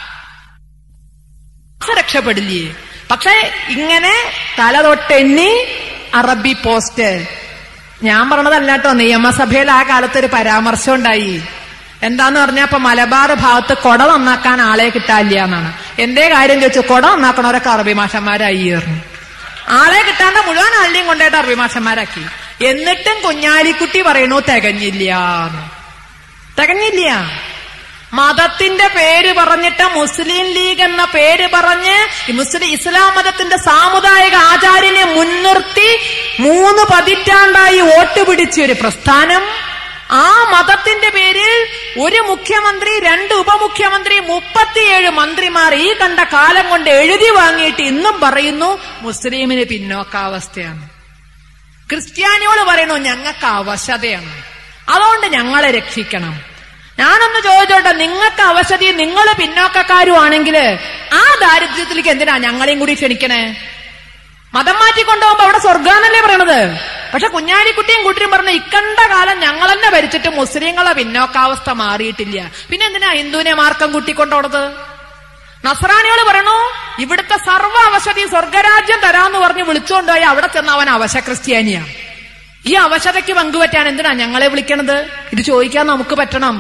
ഭാഷ രക്ഷപ്പെടില്ലേ പക്ഷെ ഇങ്ങനെ തല തൊട്ടെണ്ണി അറബി പോസ്റ്റ് ഞാൻ പറഞ്ഞതല്ല കേട്ടോ നിയമസഭയിൽ ആ കാലത്ത് ഒരു പരാമർശം ഉണ്ടായി എന്താന്ന് പറഞ്ഞാ ഇപ്പൊ മലബാർ ഭാഗത്ത് കൊട നന്നാക്കാൻ ആളെ കിട്ടാനില്ല എന്നാണ് എന്തേ കാര്യം ചോദിച്ചു കൊട നന്നാക്കണവരൊക്കെ അറബി മാഷന്മാരായി പറഞ്ഞു ആളെ കിട്ടാണ്ട് മുഴുവൻ ആളുടെയും കൊണ്ടായിട്ട് അറബി മാഷന്മാരാക്കി എന്നിട്ടും കുഞ്ഞാലിക്കുട്ടി പറയണു തികഞ്ഞില്ല തികഞ്ഞില്ല മതത്തിന്റെ പേര് പറഞ്ഞിട്ട് മുസ്ലിം ലീഗ് എന്ന പേര് പറഞ്ഞ് ഈ മുസ്ലിം ഇസ്ലാം മതത്തിന്റെ സാമുദായിക ആചാര്യനെ മുൻനിർത്തി മൂന്ന് പതിറ്റാണ്ടായി വോട്ട് പിടിച്ച ഒരു പ്രസ്ഥാനം ആ മതത്തിന്റെ പേരിൽ ഒരു മുഖ്യമന്ത്രി രണ്ട് ഉപമുഖ്യമന്ത്രി മുപ്പത്തിയേഴ് മന്ത്രിമാർ ഈ കണ്ട കാലം കൊണ്ട് എഴുതി വാങ്ങിയിട്ട് ഇന്നും പറയുന്നു മുസ്ലിമിന് പിന്നോക്കാവസ്ഥയാണ് ക്രിസ്ത്യാനിയോട് പറയുന്നു ഞങ്ങൾക്ക് അവശതയാണ് അതുകൊണ്ട് ഞങ്ങളെ രക്ഷിക്കണം ഞാനൊന്ന് ചോദിച്ചോട്ടെ നിങ്ങൾക്ക് അവശതി നിങ്ങൾ പിന്നോക്കക്കാരും ആണെങ്കിൽ ആ ദാരിദ്ര്യത്തിലേക്ക് എന്തിനാ ഞങ്ങളെയും കൂടി ക്ഷണിക്കണേ മതം മാറ്റിക്കൊണ്ടുപോകുമ്പോ അവിടെ സ്വർഗാന്നല്ലേ പറയണത് പക്ഷെ കുഞ്ഞാലിക്കുട്ടിയും കുട്ടിയും പറഞ്ഞ ഇക്കണ്ട കാലം ഞങ്ങൾ തന്നെ ഭരിച്ചിട്ട് മുസ്ലിങ്ങളെ പിന്നോക്കാവസ്ഥ മാറിയിട്ടില്ല പിന്നെ എന്തിനാ ഹിന്ദുവിനെ മാർക്കം കൂട്ടിക്കൊണ്ടോടത് നസ്രാനികൾ പറയണു ഇവിടുത്തെ സർവ്വ അവശതി സ്വർഗരാജ്യം തരാന്ന് പറഞ്ഞ് വിളിച്ചുകൊണ്ടുപോയി അവിടെ ചെന്ന് അവൻ അവശ ക്രിസ്ത്യാനിയാ ഈ അവശതയ്ക്ക് പങ്കുപറ്റാൻ എന്തിനാ ഞങ്ങളെ വിളിക്കണത് ഇത് ചോദിക്കാൻ നമുക്ക് പറ്റണം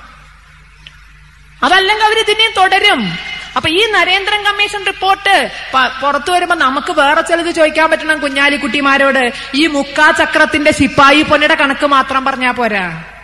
അതല്ലെങ്കിൽ അവർ ഇതിനെയും തുടരും അപ്പൊ ഈ നരേന്ദ്രൻ കമ്മീഷൻ റിപ്പോർട്ട് പ- പുറത്തു വരുമ്പോ നമുക്ക് വേറെ ചിലത് ചോദിക്കാൻ പറ്റണം കുഞ്ഞാലിക്കുട്ടിമാരോട് ഈ മുക്കാ ചക്രത്തിന്റെ ശിപ്പായി പൊന്നിയുടെ കണക്ക് മാത്രം പറഞ്ഞാ പോരാ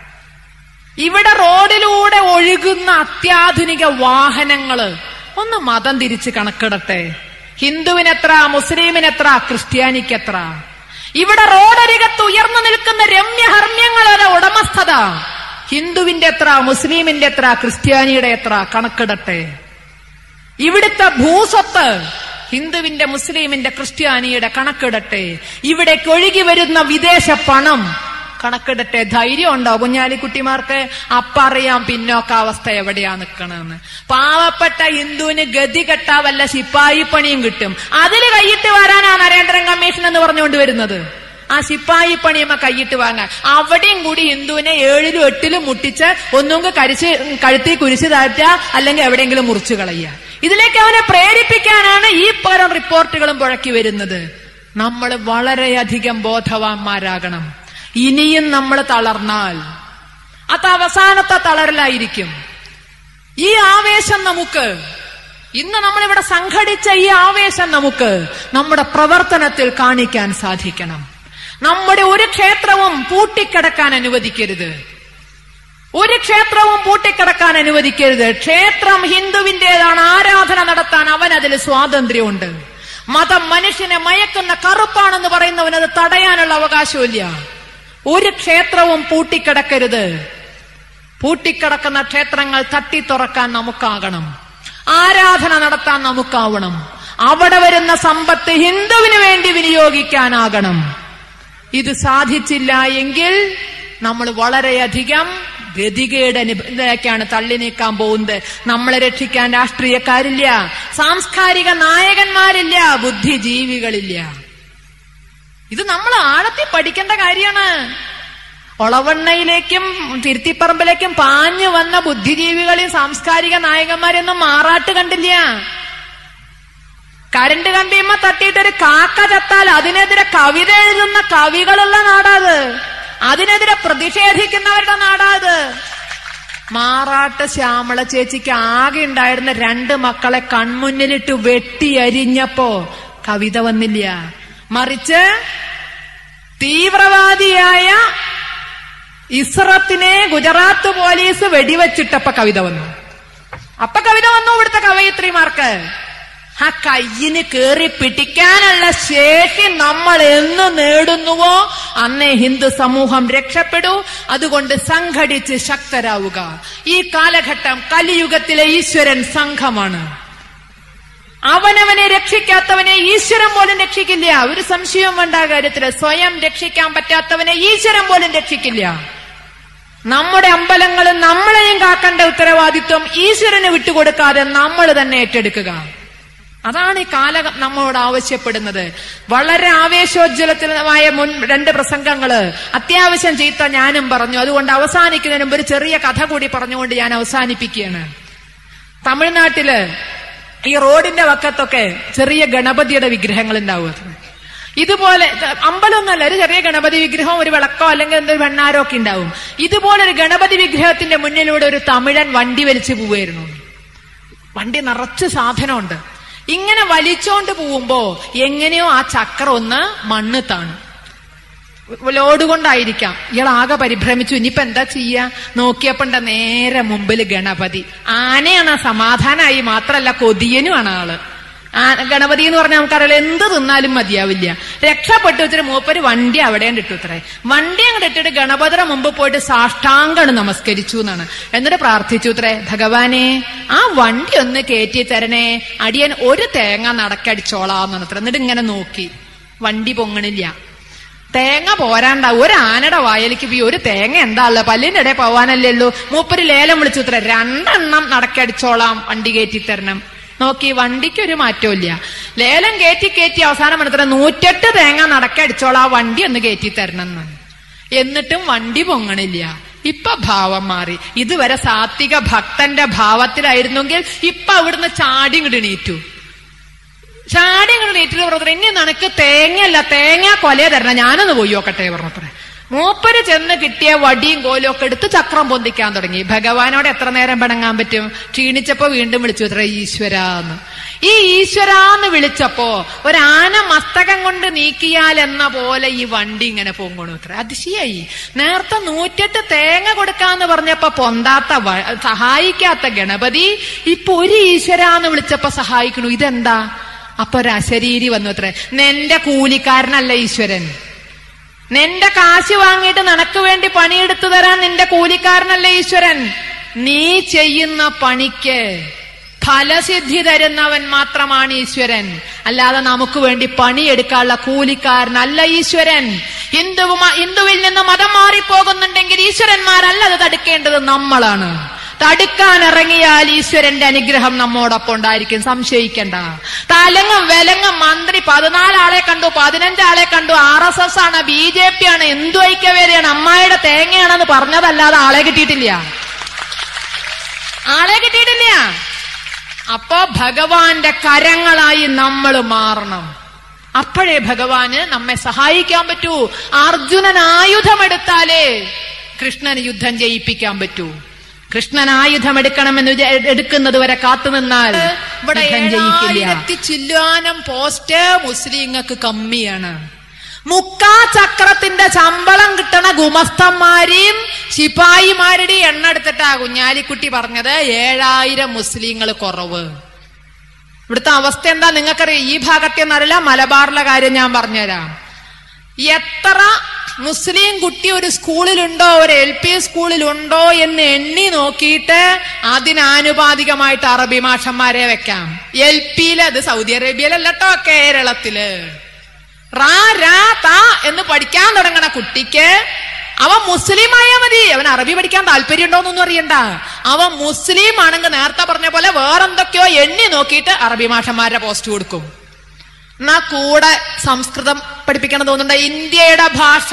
ഇവിടെ റോഡിലൂടെ ഒഴുകുന്ന അത്യാധുനിക വാഹനങ്ങള് ഒന്ന് മതം തിരിച്ച് കണക്കിടട്ടെ ഹിന്ദുവിനെത്ര മുസ്ലിമിനെത്ര ക്രിസ്ത്യാനിക്കെത്ര ഇവിടെ റോഡരികത്ത് ഉയർന്നു നിൽക്കുന്ന രമ്യഹർമ്മ്യങ്ങളുടെ ഉടമസ്ഥത ഹിന്ദുവിന്റെ എത്ര മുസ്ലിമിന്റെ എത്ര ക്രിസ്ത്യാനിയുടെ എത്ര കണക്കിടട്ടെ ഇവിടുത്തെ ഭൂസ്വത്ത് ഹിന്ദുവിന്റെ മുസ്ലിമിന്റെ ക്രിസ്ത്യാനിയുടെ കണക്കിടട്ടെ ഇവിടേക്ക് ഒഴുകി വരുന്ന വിദേശ പണം കണക്കിടട്ടെ ധൈര്യം ഉണ്ടോ കുഞ്ഞാലിക്കുട്ടിമാർക്ക് അപ്പറിയാം പിന്നോക്കാവസ്ഥ എവിടെയാ നിക്കണെന്ന് പാവപ്പെട്ട ഹിന്ദുവിന് ഗതി കെട്ടാ വല്ല ശിപ്പായി പണിയും കിട്ടും അതില് കൈയിട്ട് വരാനാ നരേന്ദ്രൻ കമ്മീഷൻ എന്ന് പറഞ്ഞുകൊണ്ട് വരുന്നത് ആ ശിപ്പായി പണിയമ്മ കൈയിട്ട് വാങ്ങാൻ അവിടെയും കൂടി ഹിന്ദുവിനെ ഏഴിലും എട്ടിലും മുട്ടിച്ച് ഒന്നുകിൽ കരിച്ച് കഴുത്തി കുരിശ് താറ്റ അല്ലെങ്കിൽ എവിടെയെങ്കിലും മുറിച്ചു കളയുക ഇതിലേക്ക് അവനെ പ്രേരിപ്പിക്കാനാണ് ഈ പരം റിപ്പോർട്ടുകളും പുഴക്കി വരുന്നത് നമ്മൾ വളരെയധികം ബോധവാന്മാരാകണം ഇനിയും നമ്മൾ തളർന്നാൽ അത് അവസാനത്തെ തളരലായിരിക്കും ഈ ആവേശം നമുക്ക് ഇന്ന് നമ്മളിവിടെ സംഘടിച്ച ഈ ആവേശം നമുക്ക് നമ്മുടെ പ്രവർത്തനത്തിൽ കാണിക്കാൻ സാധിക്കണം നമ്മുടെ ഒരു ക്ഷേത്രവും പൂട്ടിക്കിടക്കാൻ അനുവദിക്കരുത് ഒരു ക്ഷേത്രവും പൂട്ടിക്കിടക്കാൻ അനുവദിക്കരുത് ക്ഷേത്രം ഹിന്ദുവിന്റേതാണ് ആരാധന നടത്താൻ അവൻ അതിൽ സ്വാതന്ത്ര്യമുണ്ട് മതം മനുഷ്യനെ മയക്കുന്ന കറുപ്പാണെന്ന് പറയുന്നവന് അത് തടയാനുള്ള അവകാശമില്ല ഒരു ക്ഷേത്രവും പൂട്ടിക്കിടക്കരുത് പൂട്ടിക്കിടക്കുന്ന ക്ഷേത്രങ്ങൾ തട്ടി തുറക്കാൻ നമുക്കാകണം ആരാധന നടത്താൻ നമുക്കാവണം അവിടെ വരുന്ന സമ്പത്ത് ഹിന്ദുവിന് വേണ്ടി വിനിയോഗിക്കാനാകണം ഇത് സാധിച്ചില്ല എങ്കിൽ നമ്മൾ വളരെയധികം ഗതികേട് അനുഭവത്തിലേക്കാണ് തള്ളി നീക്കാൻ പോകുന്നത് നമ്മളെ രക്ഷിക്കാൻ രാഷ്ട്രീയക്കാരില്ല സാംസ്കാരിക നായകന്മാരില്ല ബുദ്ധിജീവികളില്ല ഇത് നമ്മൾ ആഴത്തിൽ പഠിക്കേണ്ട കാര്യമാണ് ഒളവണ്ണയിലേക്കും തിരുത്തിപ്പറമ്പിലേക്കും പാഞ്ഞു വന്ന ബുദ്ധിജീവികളെയും സാംസ്കാരിക നായകന്മാരെയൊന്നും മാറാട്ട് കണ്ടില്ല കരണ്ട് കമ്പിയമ്മ തട്ടിയിട്ട് ഒരു കാക്ക ചത്താൽ അതിനെതിരെ കവിത എഴുതുന്ന കവികളുള്ള നാടാത് അതിനെതിരെ പ്രതിഷേധിക്കുന്നവരുടെ നാടാത് മാറാട്ട് ശ്യാമള ചേച്ചിക്ക് ആകെ ഉണ്ടായിരുന്ന രണ്ട് മക്കളെ കൺമുന്നിലിട്ട് വെട്ടിയരിഞ്ഞപ്പോ കവിത വന്നില്ല മറിച്ച് തീവ്രവാദിയായ ഇസ്രത്തിനെ ഗുജറാത്ത് പോലീസ് വെടിവെച്ചിട്ടപ്പ കവിത വന്നു അപ്പൊ കവിത വന്നു ഇവിടുത്തെ കവയിത്രിമാർക്ക് ആ കയ്യിന് കേറി പിടിക്കാനുള്ള ശേഷി നമ്മൾ എന്ന് നേടുന്നുവോ അന്നേ ഹിന്ദു സമൂഹം രക്ഷപ്പെടൂ അതുകൊണ്ട് സംഘടിച്ച് ശക്തരാവുക ഈ കാലഘട്ടം കലിയുഗത്തിലെ ഈശ്വരൻ സംഘമാണ് അവനവനെ രക്ഷിക്കാത്തവനെ ഈശ്വരൻ പോലും രക്ഷിക്കില്ല ഒരു സംശയവും വേണ്ട ആ കാര്യത്തില് സ്വയം രക്ഷിക്കാൻ പറ്റാത്തവനെ ഈശ്വരൻ പോലും രക്ഷിക്കില്ല നമ്മുടെ അമ്പലങ്ങളും നമ്മളെയും കാക്കേണ്ട ഉത്തരവാദിത്വം ഈശ്വരന് വിട്ടുകൊടുക്കാതെ നമ്മൾ തന്നെ ഏറ്റെടുക്കുക അതാണ് ഈ കാലം നമ്മോട് ആവശ്യപ്പെടുന്നത് വളരെ ആവേശോജ്വലമായ മുൻ രണ്ട് പ്രസംഗങ്ങള് അത്യാവശ്യം ചീത്ത ഞാനും പറഞ്ഞു അതുകൊണ്ട് അവസാനിക്കുന്നതിന് മുമ്പ് ഒരു ചെറിയ കഥ കൂടി പറഞ്ഞുകൊണ്ട് ഞാൻ അവസാനിപ്പിക്കുകയാണ് തമിഴ്നാട്ടില് ഈ റോഡിന്റെ വക്കത്തൊക്കെ ചെറിയ ഗണപതിയുടെ വിഗ്രഹങ്ങൾ ഉണ്ടാവും അത്ര ഇതുപോലെ അമ്പലമൊന്നല്ല ഒരു ചെറിയ ഗണപതി വിഗ്രഹം ഒരു വിളക്കോ അല്ലെങ്കിൽ എന്തൊരു ഭണ്ണാരോ ഒക്കെ ഉണ്ടാവും ഇതുപോലെ ഒരു ഗണപതി വിഗ്രഹത്തിന്റെ മുന്നിലൂടെ ഒരു തമിഴൻ വണ്ടി വലിച്ചു പോവായിരുന്നു വണ്ടി നിറച്ച് സാധനമുണ്ട് ഇങ്ങനെ വലിച്ചോണ്ട് പോകുമ്പോ എങ്ങനെയോ ആ ചക്രം ഒന്ന് മണ്ണ് താണു ലോഡ് കൊണ്ടായിരിക്കാം ഇയാൾ ആകെ പരിഭ്രമിച്ചു ഇനിയിപ്പോ എന്താ ചെയ്യാ നോക്കിയപ്പോണ്ട നേരെ മുമ്പിൽ ഗണപതി ആനയാണ് സമാധാനമായി മാത്രല്ല കൊതിയനുമാണ് ആള് ആ ഗണപതി എന്ന് പറഞ്ഞാൽ നമുക്കറിയാലോ എന്ത് തിന്നാലും മതിയാവില്ല രക്ഷപ്പെട്ടു വെച്ചിട്ട് മൂപ്പര് വണ്ടി അവിടെ ഇട്ടു ഇത്രേ വണ്ടി അങ്ങോട്ട് ഇട്ടിട്ട് ഗണപതിയുടെ മുമ്പ് പോയിട്ട് സാഷ്ടാംഗണ് നമസ്കരിച്ചു എന്നാണ് എന്നിട്ട് പ്രാർത്ഥിച്ചു ഇത്രേ ഭഗവാനെ ആ വണ്ടി ഒന്ന് കയറ്റി തരണേ അടിയൻ ഒരു തേങ്ങ നടക്കടിച്ചോളാന്നാണ് അത്ര എന്നിട്ട് ഇങ്ങനെ നോക്കി വണ്ടി പൊങ്ങണില്ല തേങ്ങ പോരാണ്ടാവും ഒരു ആനയുടെ വായലിക്ക് പോയി ഒരു തേങ്ങ എന്താ ഉള്ളത് പല്ലിന്റെ ഇടയിൽ പോവാനല്ലേ ഉള്ളൂ മൂപ്പര് ലേലം വിളിച്ചു ഇത്ര രണ്ടെണ്ണം നടക്കടിച്ചോളാം വണ്ടി കയറ്റി തരണം നോക്കി വണ്ടിക്ക് ഒരു മാറ്റവും ഇല്ല ലേലം കയറ്റി കയറ്റി അവസാനം മനസ്സില നൂറ്റെട്ട് തേങ്ങ നടക്കടിച്ചോളാം വണ്ടി ഒന്ന് കയറ്റി തരണം എന്നാണ് എന്നിട്ടും വണ്ടി പൊങ്ങണില്ല ഇപ്പൊ ഭാവം മാറി ഇതുവരെ സാത്വിക ഭക്തന്റെ ഭാവത്തിലായിരുന്നെങ്കിൽ ഇപ്പൊ അവിടുന്ന് ചാടി ഇങ്ങോട്ട് എണീറ്റു ചാടി ഇങ്ങോട്ട് നീറ്റിൽ പറഞ്ഞത്ര ഇനി നിനക്ക് തേങ്ങയല്ല തേങ്ങ കൊലയെ തരണം ഞാനൊന്ന് പോയി നോക്കട്ടെ പറഞ്ഞത്രേ മൂപ്പര് ചെന്ന് കിട്ടിയ വടിയും കോലും ഒക്കെ എടുത്ത് ചക്രം പൊന്തിക്കാൻ തുടങ്ങി ഭഗവാനോട് എത്ര നേരം പിണങ്ങാൻ പറ്റും ക്ഷീണിച്ചപ്പോ വീണ്ടും വിളിച്ചു അത്ര ഈശ്വരാന്ന് ഈ ഈശ്വരാന്ന് വിളിച്ചപ്പോ ഒരാന മസ്തകം കൊണ്ട് നീക്കിയാൽ എന്ന പോലെ ഈ വണ്ടി ഇങ്ങനെ പൊങ്ങണു അത്ര അതിശയായി നേരത്തെ നൂറ്റെട്ട് തേങ്ങ കൊടുക്കാന്ന് പറഞ്ഞപ്പോ പൊന്താത്ത വ- സഹായിക്കാത്ത ഗണപതി ഇപ്പൊ ഒരു ഈശ്വരാന്ന് വിളിച്ചപ്പോ സഹായിക്കണു ഇതെന്താ അപ്പൊ ഒരു അശരീരി വന്നു അത്രേ നിന്റെ കൂലിക്കാരനല്ല ഈശ്വരൻ നിന്റെ കാശ് വാങ്ങിയിട്ട് നിനക്ക് വേണ്ടി പണിയെടുത്തു തരാൻ നിന്റെ കൂലിക്കാരനല്ല ഈശ്വരൻ നീ ചെയ്യുന്ന പണിക്ക് ഫലസിദ്ധി തരുന്നവൻ മാത്രമാണ് ഈശ്വരൻ അല്ലാതെ നമുക്ക് വേണ്ടി പണിയെടുക്കാനുള്ള കൂലിക്കാരനല്ല ഈശ്വരൻ ഹിന്ദുവും ഹിന്ദുവിൽ നിന്ന് മതം മാറിപ്പോകുന്നുണ്ടെങ്കിൽ ഈശ്വരന്മാരല്ല അത് തടുക്കേണ്ടത് നമ്മളാണ് തടുക്കാൻ ഇറങ്ങിയാൽ ഈശ്വരന്റെ അനുഗ്രഹം നമ്മോടൊപ്പം ഉണ്ടായിരിക്കും സംശയിക്കണ്ട തലങ്ങും വിലങ്ങും മന്ത്രി പതിനാലാളെ കണ്ടു പതിനഞ്ചാളെ കണ്ടു ആർ എസ് എസ് ആണ് ബി ജെ പി ആണ് എന്തു ഐക്യവേദിയാണ് അമ്മായിയുടെ തേങ്ങയാണെന്ന് പറഞ്ഞതല്ലാതെ ആളെ കിട്ടിയിട്ടില്ല ആളെ കിട്ടിയിട്ടില്ല അപ്പോ ഭഗവാന്റെ കരങ്ങളായി നമ്മൾ മാറണം അപ്പോഴേ ഭഗവാന് നമ്മെ സഹായിക്കാൻ പറ്റൂ അർജുനൻ ആയുധമെടുത്താലേ കൃഷ്ണന് യുദ്ധം ജയിപ്പിക്കാൻ പറ്റൂ കൃഷ്ണൻ ആയുധം എടുക്കണമെന്ന് വിചാ- എടുക്കുന്നത് വരെ കാത്തുനിന്നാൽ ഇവിടെ യുദ്ധം ജയിക്കില്ല. ഏഴായിരത്തി ചില്ലുവാനം പോസ്റ്റ് മുസ്ലിങ്ങൾക്ക് കമ്മിയാണ് മുക്കാ ചക്രത്തിന്റെ ശമ്പളം കിട്ടണ ഗുമസ്തന്മാരെയും ശിപായിമാരുടെയും എണ്ണ എടുത്തിട്ടാ കുഞ്ഞാലിക്കുട്ടി പറഞ്ഞത് ഏഴായിരം മുസ്ലിങ്ങൾ കുറവ് ഇവിടുത്തെ അവസ്ഥ എന്താ നിങ്ങൾക്കറിയാം ഈ ഭാഗത്തെ എന്നറിയില്ല മലബാറിലെ കാര്യം ഞാൻ പറഞ്ഞുതരാം എത്ര മുസ്ലിം കുട്ടി ഒരു സ്കൂളിലുണ്ടോ ഒരു എൽ പി സ്കൂളിലുണ്ടോ എന്ന് എണ്ണി നോക്കിയിട്ട് അതിനാനുപാതികമായിട്ട് അറബി മാഷന്മാരെ വെക്കാം എൽ പിയില് അത് സൗദി അറേബ്യയിലല്ലോ കേരളത്തില് റാ രാ താ എന്ന് പഠിക്കാൻ തുടങ്ങണ കുട്ടിക്ക് അവൻ മുസ്ലിം ആയാ മതി അവൻ അറബി പഠിക്കാൻ താല്പര്യം ഉണ്ടോന്നൊന്നും അറിയണ്ട അവൻ മുസ്ലിം ആണെങ്കിൽ നേരത്തെ പറഞ്ഞ പോലെ വേറെന്തൊക്കെയോ എണ്ണി നോക്കിയിട്ട് അറബി മാഷന്മാരുടെ പോസ്റ്റ് കൊടുക്കും എന്നാ കൂടെ സംസ്കൃതം പഠിപ്പിക്കണം തോന്നുന്നുണ്ട് ഇന്ത്യയുടെ ഭാഷ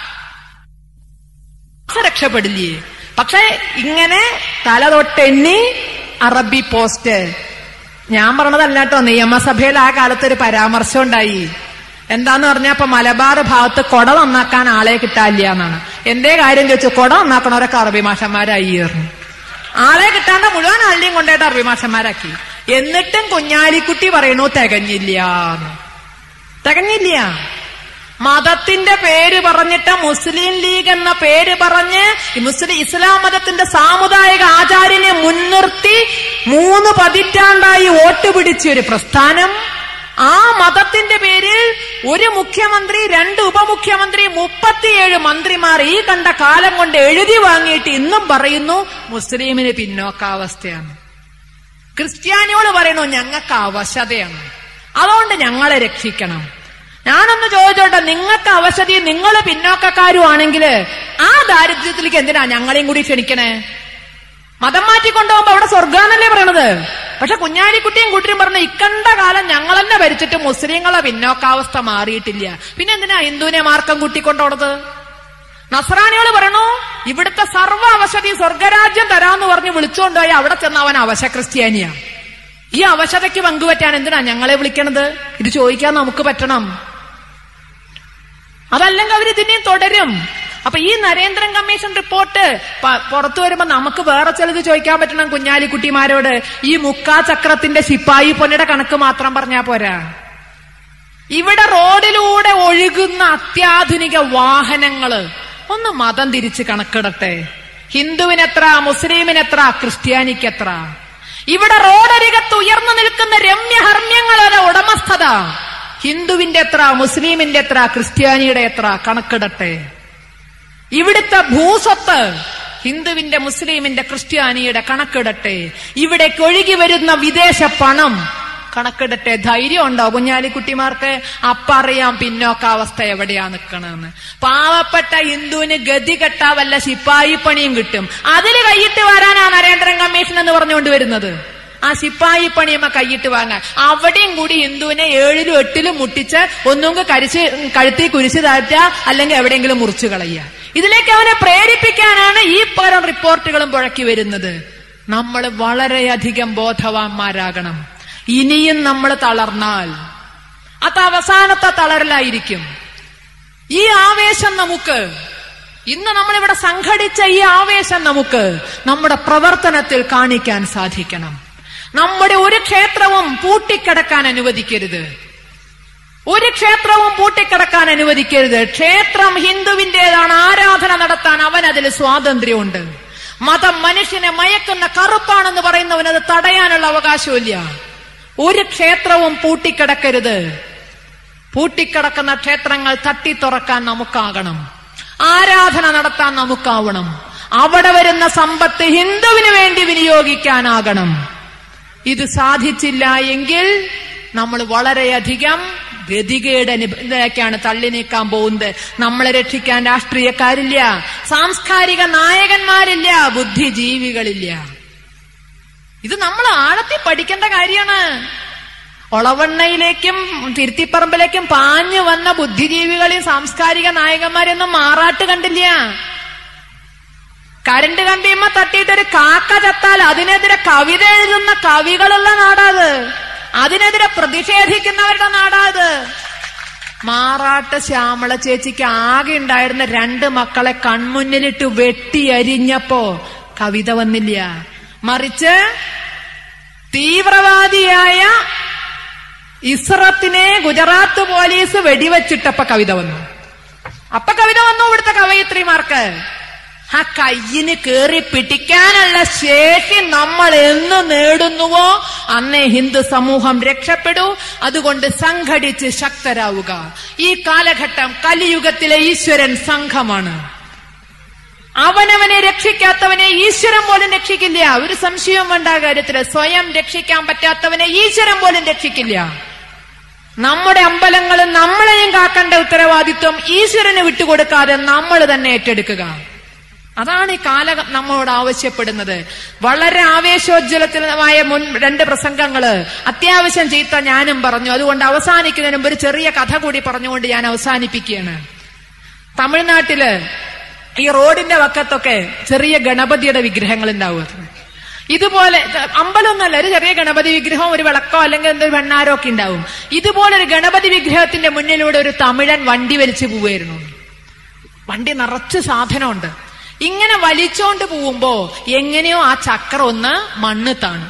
ഭാഷ രക്ഷപ്പെടില്ലേ പക്ഷെ ഇങ്ങനെ തല തൊട്ടെണ്ണി അറബി പോസ്റ്റ് ഞാൻ പറഞ്ഞതല്ല കേട്ടോ നിയമസഭയിൽ ആ കാലത്ത് ഒരു പരാമർശം ഉണ്ടായി എന്താന്ന് പറഞ്ഞാ ഇപ്പൊ മലബാർ ഭാഗത്ത് കൊട നന്നാക്കാൻ ആളെ കിട്ടാനില്ല എന്നാണ് എന്തേ കാര്യം ചോദിച്ചു കൊട നന്നാക്കണവരൊക്കെ അറബി മാഷന്മാരായി ഏറുന്നു ആളെ കിട്ടാണ്ട് മുഴുവൻ ആളിനെയും കൊണ്ടുപോയിട്ട് അറബി മാഷന്മാരാക്കി എന്നിട്ടും കുഞ്ഞാലിക്കുട്ടി പറയണു തികഞ്ഞില്ല തികഞ്ഞില്ല മതത്തിന്റെ പേര് പറഞ്ഞിട്ട് മുസ്ലിം ലീഗ് എന്ന പേര് പറഞ്ഞ് ഈ മുസ്ലിം ഇസ്ലാം മതത്തിന്റെ സാമുദായിക ആചാര്യനെ മുൻനിർത്തി മൂന്ന് പതിറ്റാണ്ടായി വോട്ട് പിടിച്ച ഒരു പ്രസ്ഥാനം ആ മതത്തിന്റെ പേരിൽ ഒരു മുഖ്യമന്ത്രി രണ്ട് ഉപമുഖ്യമന്ത്രി മുപ്പത്തിയേഴ് മന്ത്രിമാർ ഈ കണ്ട കാലം കൊണ്ട് എഴുതി വാങ്ങിയിട്ട് ഇന്നും പറയുന്നു മുസ്ലിമിന് പിന്നോക്കാവസ്ഥയാണ് ക്രിസ്ത്യാനിയോട് പറയണു ഞങ്ങൾക്ക് അവശതയാണ് അതുകൊണ്ട് ഞങ്ങളെ രക്ഷിക്കണം ഞാനൊന്ന് ചോദിച്ചോട്ടെ നിങ്ങൾക്ക് അവശതയും നിങ്ങൾ പിന്നോക്കക്കാരും ആണെങ്കിൽ ആ ദാരിദ്ര്യത്തിലേക്ക് എന്തിനാ ഞങ്ങളെയും കൂടി ക്ഷണിക്കണേ മതം മാറ്റിക്കൊണ്ടുപോകുമ്പോ അവിടെ സ്വർഗാന്നല്ലേ പറയണത് പക്ഷെ കുഞ്ഞാലിക്കുട്ടിയും കുട്ടിയും പറഞ്ഞ ഇക്കണ്ട കാലം ഞങ്ങൾ തന്നെ ഭരിച്ചിട്ട് മുസ്ലിങ്ങളെ പിന്നോക്കാവസ്ഥ മാറിയിട്ടില്ല പിന്നെ എന്തിനാ ഹിന്ദുവിനെ മാർക്കം കൂട്ടിക്കൊണ്ടോടത് നസ്രാണികൾ പറയണു ഇവിടുത്തെ സർവ്വ അവശതി സ്വർഗരാജ്യം തരാന്ന് പറഞ്ഞ് വിളിച്ചുകൊണ്ടുപോയി അവിടെ ചെന്ന് അവൻ അവശ ക്രിസ്ത്യാനിയാ ഈ അവശതയ്ക്ക് പങ്കുപറ്റാൻ എന്തിനാ ഞങ്ങളെ വിളിക്കണത് ഇത് ചോദിക്കാൻ നമുക്ക് പറ്റണം അതല്ലെങ്കിൽ അവർ ഇതിനെയും തുടരും അപ്പൊ ഈ നരേന്ദ്രൻ കമ്മീഷൻ റിപ്പോർട്ട് പ- പുറത്തു വരുമ്പോ നമുക്ക് വേറെ ചിലത് ചോദിക്കാൻ പറ്റണം കുഞ്ഞാലിക്കുട്ടിമാരോട് ഈ മുക്കാ ചക്രത്തിന്റെ ശിപ്പായി പൊന്നയുടെ കണക്ക് മാത്രം പറഞ്ഞാ പോരാ ഇവിടെ റോഡിലൂടെ ഒഴുകുന്ന അത്യാധുനിക വാഹനങ്ങള് ഒന്ന് മതം തിരിച്ച് കണക്കിടട്ടെ ഹിന്ദുവിനെത്ര മുസ്ലിമിനെത്ര ക്രിസ്ത്യാനിക്കെത്ര ഇവിടെ റോഡരികത്ത് ഉയർന്നു നിൽക്കുന്ന രമ്യഹർമ്മ്യങ്ങളുടെ ഉടമസ്ഥത ഹിന്ദുവിന്റെ എത്ര മുസ്ലിമിന്റെ എത്ര ക്രിസ്ത്യാനിയുടെ എത്ര കണക്കിടട്ടെ ഇവിടുത്തെ ഭൂസ്വത്ത് ഹിന്ദുവിന്റെ മുസ്ലിമിന്റെ ക്രിസ്ത്യാനിയുടെ കണക്കിടട്ടെ ഇവിടേക്ക് ഒഴുകി വരുന്ന വിദേശ പണം കണക്കിടട്ടെ ധൈര്യം ഉണ്ടോ കുഞ്ഞാലിക്കുട്ടിമാർക്ക് അപ്പറിയാം പിന്നോക്കാവസ്ഥ എവിടെയാ നിക്കണെന്ന് പാവപ്പെട്ട ഹിന്ദുവിന് ഗതി കെട്ടാ വല്ല ശിപ്പായി പണിയും കിട്ടും അതിൽ കൈയിട്ട് വരാനാ നരേന്ദ്രൻ കമ്മീഷൻ എന്ന് പറഞ്ഞുകൊണ്ട് വരുന്നത് ആ ശിപ്പായി പണിയമ്മ കൈയിട്ട് വാങ്ങാൻ അവിടെയും കൂടി ഹിന്ദുവിനെ ഏഴിലും എട്ടിലും മുട്ടിച്ച് ഒന്നുകിൽ കരിച്ച് കഴുത്തി കുരിശ് താറ്റുക അല്ലെങ്കിൽ എവിടെയെങ്കിലും മുറിച്ചു കളയുക ഇതിലേക്ക് അവനെ പ്രേരിപ്പിക്കാനാണ് ഈ പരം റിപ്പോർട്ടുകളും പുഴക്കി വരുന്നത് നമ്മൾ വളരെയധികം ബോധവാന്മാരാകണം ഇനിയും നമ്മൾ തളർന്നാൽ അത് അവസാനത്തെ തളരലായിരിക്കും ഈ ആവേശം നമുക്ക് ഇന്ന് നമ്മളിവിടെ സംഘടിച്ച ഈ ആവേശം നമുക്ക് നമ്മുടെ പ്രവർത്തനത്തിൽ കാണിക്കാൻ സാധിക്കണം നമ്മുടെ ഒരു ക്ഷേത്രവും പൂട്ടിക്കിടക്കാൻ അനുവദിക്കരുത് ഒരു ക്ഷേത്രവും പൂട്ടിക്കിടക്കാൻ അനുവദിക്കരുത് ക്ഷേത്രം ഹിന്ദുവിന്റേതാണ് ആരാധന നടത്താൻ അവൻ അതിൽ സ്വാതന്ത്ര്യമുണ്ട് മതം മനുഷ്യനെ മയക്കുന്ന കറുപ്പാണെന്ന് പറയുന്നവന് അത് തടയാനുള്ള അവകാശമില്ല ഒരു ക്ഷേത്രവും പൂട്ടിക്കിടക്കരുത് പൂട്ടിക്കിടക്കുന്ന ക്ഷേത്രങ്ങൾ തട്ടി തുറക്കാൻ നമുക്കാകണം ആരാധന നടത്താൻ നമുക്കാവണം അവിടെ വരുന്ന സമ്പത്ത് ഹിന്ദുവിന് വേണ്ടി വിനിയോഗിക്കാനാകണം ഇത് സാധിച്ചില്ല എങ്കിൽ നമ്മൾ വളരെയധികം ഗതികേട് അനുഭവത്തിലേക്കാണ് തള്ളി നീക്കാൻ പോകുന്നത് നമ്മളെ രക്ഷിക്കാൻ രാഷ്ട്രീയക്കാരില്ല സാംസ്കാരിക നായകന്മാരില്ല ബുദ്ധിജീവികളില്ല ഇത് നമ്മൾ ആഴത്തിൽ പഠിക്കേണ്ട കാര്യമാണ് ഒളവണ്ണയിലേക്കും തിരുത്തിപ്പറമ്പിലേക്കും പാഞ്ഞു വന്ന ബുദ്ധിജീവികളെയും സാംസ്കാരിക നായകന്മാരെയൊന്നും മാറാട്ട് കണ്ടില്ല കരണ്ട് കമ്പിയമ്മ തട്ടിയിട്ടൊരു കാക്ക ചത്താൽ അതിനെതിരെ കവിത എഴുതുന്ന കവികളുള്ള നാടാത് അതിനെതിരെ പ്രതിഷേധിക്കുന്നവരുടെ നാടാത് മാറാട്ട് ശ്യാമള ചേച്ചിക്ക് ആകെ ഉണ്ടായിരുന്ന രണ്ട് മക്കളെ കൺമുന്നിലിട്ട് വെട്ടിയരിഞ്ഞപ്പോ കവിത വന്നില്ല മറിച്ച് തീവ്രവാദിയായ ഇസ്രത്തിനെ ഗുജറാത്ത് പോലീസ് വെടിവെച്ചിട്ടപ്പ കവിത വന്നു അപ്പൊ കവിത വന്നു ഇവിടുത്തെ കവയിത്രിമാർക്ക് ആ കയ്യിന് കേറി പിടിക്കാനുള്ള ശേഷി നമ്മൾ എന്ന് നേടുന്നുവോ അന്നേ ഹിന്ദു സമൂഹം രക്ഷപ്പെടൂ അതുകൊണ്ട് സംഘടിച്ച് ശക്തരാവുക ഈ കാലഘട്ടം കലിയുഗത്തിലെ ഈശ്വരൻ സംഘമാണ് അവനവനെ രക്ഷിക്കാത്തവനെ ഈശ്വരൻ പോലും രക്ഷിക്കില്ല ഒരു സംശയവും വേണ്ട ആ കാര്യത്തില് സ്വയം രക്ഷിക്കാൻ പറ്റാത്തവനെ ഈശ്വരൻ പോലും രക്ഷിക്കില്ല നമ്മുടെ അമ്പലങ്ങളും നമ്മളെയും കാക്കേണ്ട ഉത്തരവാദിത്വം ഈശ്വരന് വിട്ടുകൊടുക്കാതെ നമ്മൾ തന്നെ ഏറ്റെടുക്കുക അതാണ് ഈ കാലം നമ്മോട് ആവശ്യപ്പെടുന്നത് വളരെ ആവേശോജ്വലമായ മുൻ രണ്ട് പ്രസംഗങ്ങള് അത്യാവശ്യം ചീത്ത ഞാനും പറഞ്ഞു അതുകൊണ്ട് അവസാനിക്കുന്നതിന് മുമ്പ് ഒരു ചെറിയ കഥ കൂടി പറഞ്ഞുകൊണ്ട് ഞാൻ അവസാനിപ്പിക്കുകയാണ് തമിഴ്നാട്ടില് ഈ റോഡിന്റെ വക്കത്തൊക്കെ ചെറിയ ഗണപതിയുടെ വിഗ്രഹങ്ങൾ ഉണ്ടാവുക ഇതുപോലെ അമ്പലമൊന്നല്ല ഒരു ചെറിയ ഗണപതി വിഗ്രഹം ഒരു വിളക്കോ അല്ലെങ്കിൽ എന്തൊരു വെണ്ണാരോ ഒക്കെ ഉണ്ടാവും ഇതുപോലെ ഒരു ഗണപതി വിഗ്രഹത്തിന്റെ മുന്നിലൂടെ ഒരു തമിഴൻ വണ്ടി വലിച്ചു പോവുമായിരുന്നു വണ്ടി നിറച്ച് സാധനമുണ്ട് ഇങ്ങനെ വലിച്ചോണ്ട് പോകുമ്പോ എങ്ങനെയോ ആ ചക്രം ഒന്ന് മണ്ണ് താണു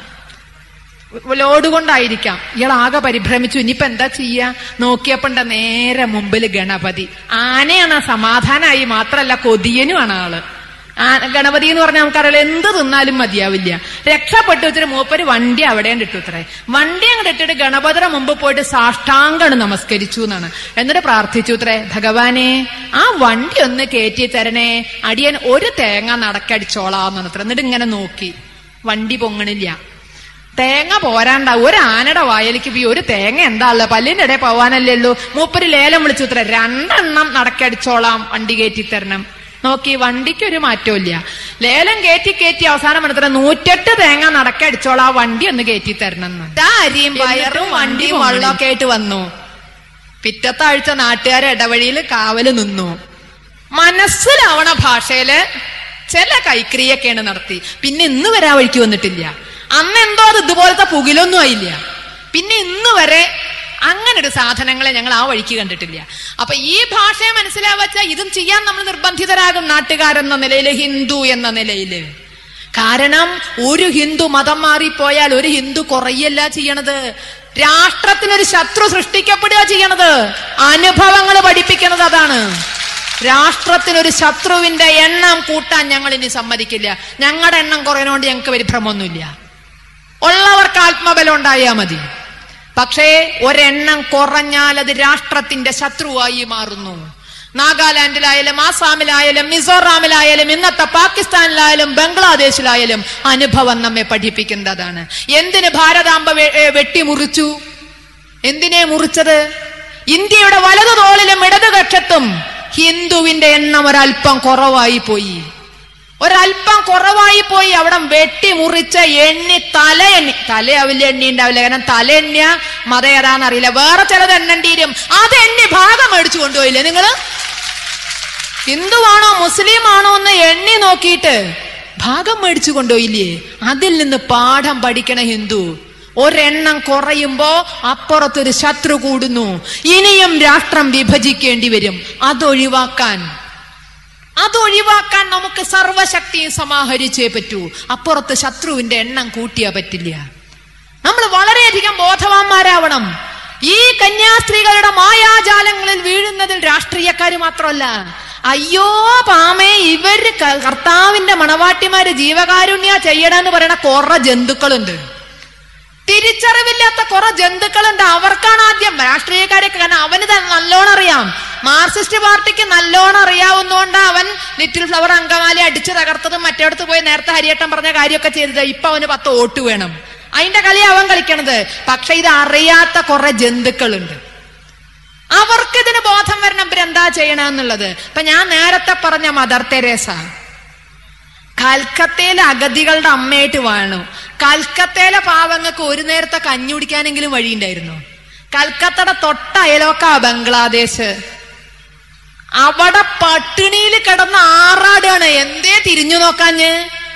ലോഡ് കൊണ്ടായിരിക്കാം ഇയാൾ ആകെ പരിഭ്രമിച്ചു ഇനിയിപ്പോ എന്താ ചെയ്യാ നോക്കിയപ്പോണ്ട നേരെ മുമ്പിൽ ഗണപതി ആനയാണ് സമാധാനമായി മാത്രല്ല കൊതിയനുമാണ് ആള് ആ ഗണപതി എന്ന് പറഞ്ഞാൽ നമുക്കറിയാലോ എന്ത് തിന്നാലും മതിയാവില്ല രക്ഷപ്പെട്ടു വെച്ചിട്ട് മൂപ്പര് വണ്ടി അവിടെ ഇട്ടു ഇത്രേ വണ്ടി അങ്ങോട്ട് ഇട്ടിട്ട് ഗണപതിയുടെ മുമ്പ് പോയിട്ട് സാഷ്ടാംഗണ് നമസ്കരിച്ചു എന്നാണ് എന്നിട്ട് പ്രാർത്ഥിച്ചു ഇത്രേ ഭഗവാനെ ആ വണ്ടി ഒന്ന് കയറ്റി തരണേ അടിയൻ ഒരു തേങ്ങ നടക്കടിച്ചോളാന്നാണ് ഇത്ര എന്നിട്ട് ഇങ്ങനെ നോക്കി വണ്ടി പൊങ്ങണില്ല തേങ്ങ പോരാണ്ടാവും ഒരു ആനയുടെ വായലിക്ക് പോയി ഒരു തേങ്ങ എന്താ ഉള്ളത് പല്ലിന്റെ ഇടയിൽ പോവാനല്ലേ ഉള്ളൂ മൂപ്പര് ലേലം വിളിച്ചു ഇത്ര രണ്ടെണ്ണം നടക്കടിച്ചോളാം വണ്ടി കയറ്റി തരണം നോക്കി വണ്ടിക്ക് ഒരു മാറ്റവും ഇല്ല ലേലം കയറ്റി കയറ്റി അവസാനം മണിത്തര നൂറ്റെട്ട് തേങ്ങ നടക്കടിച്ചോളാ വണ്ടി ഒന്ന് കയറ്റി തരണം എന്ന്. ദാ അരിയും പയറും വണ്ടിയും വെള്ളമൊക്കെ ആയിട്ട് വന്നു പിറ്റത്തെ ആഴ്ച നാട്ടുകാരെ ഇടവഴിയിൽ കാവല് നിന്നു മനസ്സിലാവണ ഭാഷയില് ചില കൈക്രിയൊക്കെയാണ് നടത്തി പിന്നെ ഇന്ന് വരെ ആ വഴിക്ക് വന്നിട്ടില്ല അന്ന് എന്തോ അത് ഇതുപോലത്തെ പുകിലൊന്നും ആയില്ല പിന്നെ ഇന്ന് വരെ അങ്ങനെ ഒരു സാധനങ്ങളെ ഞങ്ങൾ ആ വഴിക്ക് കണ്ടിട്ടില്ല അപ്പൊ ഈ ഭാഷയെ മനസ്സിലാവച്ച ഇതും ചെയ്യാൻ നമ്മൾ നിർബന്ധിതരാകും നാട്ടുകാരെന്ന നിലയില് ഹിന്ദു എന്ന നിലയില് കാരണം ഒരു ഹിന്ദു മതം മാറിപ്പോയാൽ ഒരു ഹിന്ദു കുറയല്ല ചെയ്യണത് രാഷ്ട്രത്തിനൊരു ശത്രു സൃഷ്ടിക്കപ്പെടുക ചെയ്യണത് അനുഭവങ്ങൾ പഠിപ്പിക്കുന്നത് അതാണ് രാഷ്ട്രത്തിനൊരു ശത്രുവിന്റെ എണ്ണം കൂട്ടാൻ ഞങ്ങൾ ഇനി സമ്മതിക്കില്ല ഞങ്ങളുടെ എണ്ണം കുറയുന്നതുകൊണ്ട് ഞങ്ങൾക്ക് പരിഭ്രമൊന്നുമില്ല ഉള്ളവർക്ക് ആത്മബലം ഉണ്ടായാൽ മതി പക്ഷേ ഒരെണ്ണം കുറഞ്ഞാൽ അത് രാഷ്ട്രത്തിന്റെ ശത്രുവായി മാറുന്നു നാഗാലാൻഡിലായാലും ആസാമിലായാലും മിസോറാമിലായാലും ഇന്നത്തെ പാകിസ്ഥാനിലായാലും ബംഗ്ലാദേശിലായാലും അനുഭവം നമ്മെ പഠിപ്പിക്കുന്നതാണ് എന്തിന് ഭാരതാംബ വെ- ഏ, വെട്ടിമുറിച്ചു എന്തിനെ മുറിച്ചത് ഇന്ത്യയുടെ വലതു തോളിലും ഇടതു കക്ഷത്തും ഹിന്ദുവിന്റെ എണ്ണം ഒരല്പം കുറവായി പോയി ഒരല്പം കുറവായി പോയി അവിടെ വെട്ടി മുറിച്ച എണ്ണി തല എണ്ണി തലയാവില്ല എണ്ണി ഉണ്ടാവില്ല കാരണം തല എണ്ണിയ മത ഏതാന്നറിയില്ല വേറെ ചിലത് എണ്ണേണ്ടി വരും അത് എണ്ണി ഭാഗം മേടിച്ചു കൊണ്ടുപോയില്ലേ നിങ്ങള് ഹിന്ദുവാണോ മുസ്ലിം ആണോ എന്ന് എണ്ണി നോക്കിയിട്ട് ഭാഗം മേടിച്ചു കൊണ്ടുപോയില്ലേ അതിൽ നിന്ന് പാഠം പഠിക്കണ ഹിന്ദു ഒരെണ്ണം കുറയുമ്പോ അപ്പുറത്തൊരു ശത്രു കൂടുന്നു ഇനിയും രാഷ്ട്രം വിഭജിക്കേണ്ടി വരും അതൊഴിവാക്കാൻ അതൊഴിവാക്കാൻ നമുക്ക് സർവശക്തിയും സമാഹരിച്ചേ പറ്റൂ അപ്പുറത്ത് ശത്രുവിന്റെ എണ്ണം കൂട്ടിയാ പറ്റില്ല നമ്മൾ വളരെയധികം ബോധവാന്മാരാവണം ഈ കന്യാസ്ത്രീകളുടെ മായാജാലങ്ങളിൽ വീഴുന്നതിൽ രാഷ്ട്രീയക്കാര് മാത്രമല്ല അയ്യോ പാമേ ഇവര് ക- കർത്താവിന്റെ മണവാട്ടിമാര് ജീവകാരുണ്യ ചെയ്യണമെന്ന് പറയണ കുറെ ജന്തുക്കളുണ്ട് തിരിച്ചറിവില്ലാത്ത കുറെ ജന്തുക്കളുണ്ട് അവർക്കാണ് ആദ്യം രാഷ്ട്രീയക്കാരെയൊക്കെ കാരണം അവന് തന്നെ നല്ലോണം അറിയാം മാർക്സിസ്റ്റ് പാർട്ടിക്ക് നല്ലോണം അറിയാവുന്നതുകൊണ്ട് അവൻ ലിറ്റിൽ ഫ്ലവർ അങ്കമാലി അടിച്ചു തകർത്തതും മറ്റേടത്ത് പോയി നേരത്തെ ഹരിയേട്ടൻ പറഞ്ഞ കാര്യമൊക്കെ ചെയ്തത് ഇപ്പൊ അവന് പത്ത് വോട്ട് വേണം അതിന്റെ കളി അവൻ കളിക്കണത് പക്ഷെ ഇത് അറിയാത്ത കുറെ ജന്തുക്കളുണ്ട് അവർക്ക് ഇതിന് ബോധം വരണം ഇവരെന്താ ചെയ്യണമെന്നുള്ളത് ഇപ്പൊ ഞാൻ നേരത്തെ പറഞ്ഞ മദർ തെരേസ കൽക്കത്തയിലെ അഗതികളുടെ അമ്മയായിട്ട് വാണു കൽക്കത്തയിലെ പാവങ്ങൾക്ക് ഒരു നേരത്തെ കഞ്ഞി കുടിക്കാനെങ്കിലും വഴിയുണ്ടായിരുന്നു കൽക്കത്തയുടെ തൊട്ട അയലോക്ക ബംഗ്ലാദേശ് അവിടെ പട്ടിണിയിൽ കിടന്ന് ആറാടാണ് എന്തേ തിരിഞ്ഞു നോക്കാഞ്ഞ്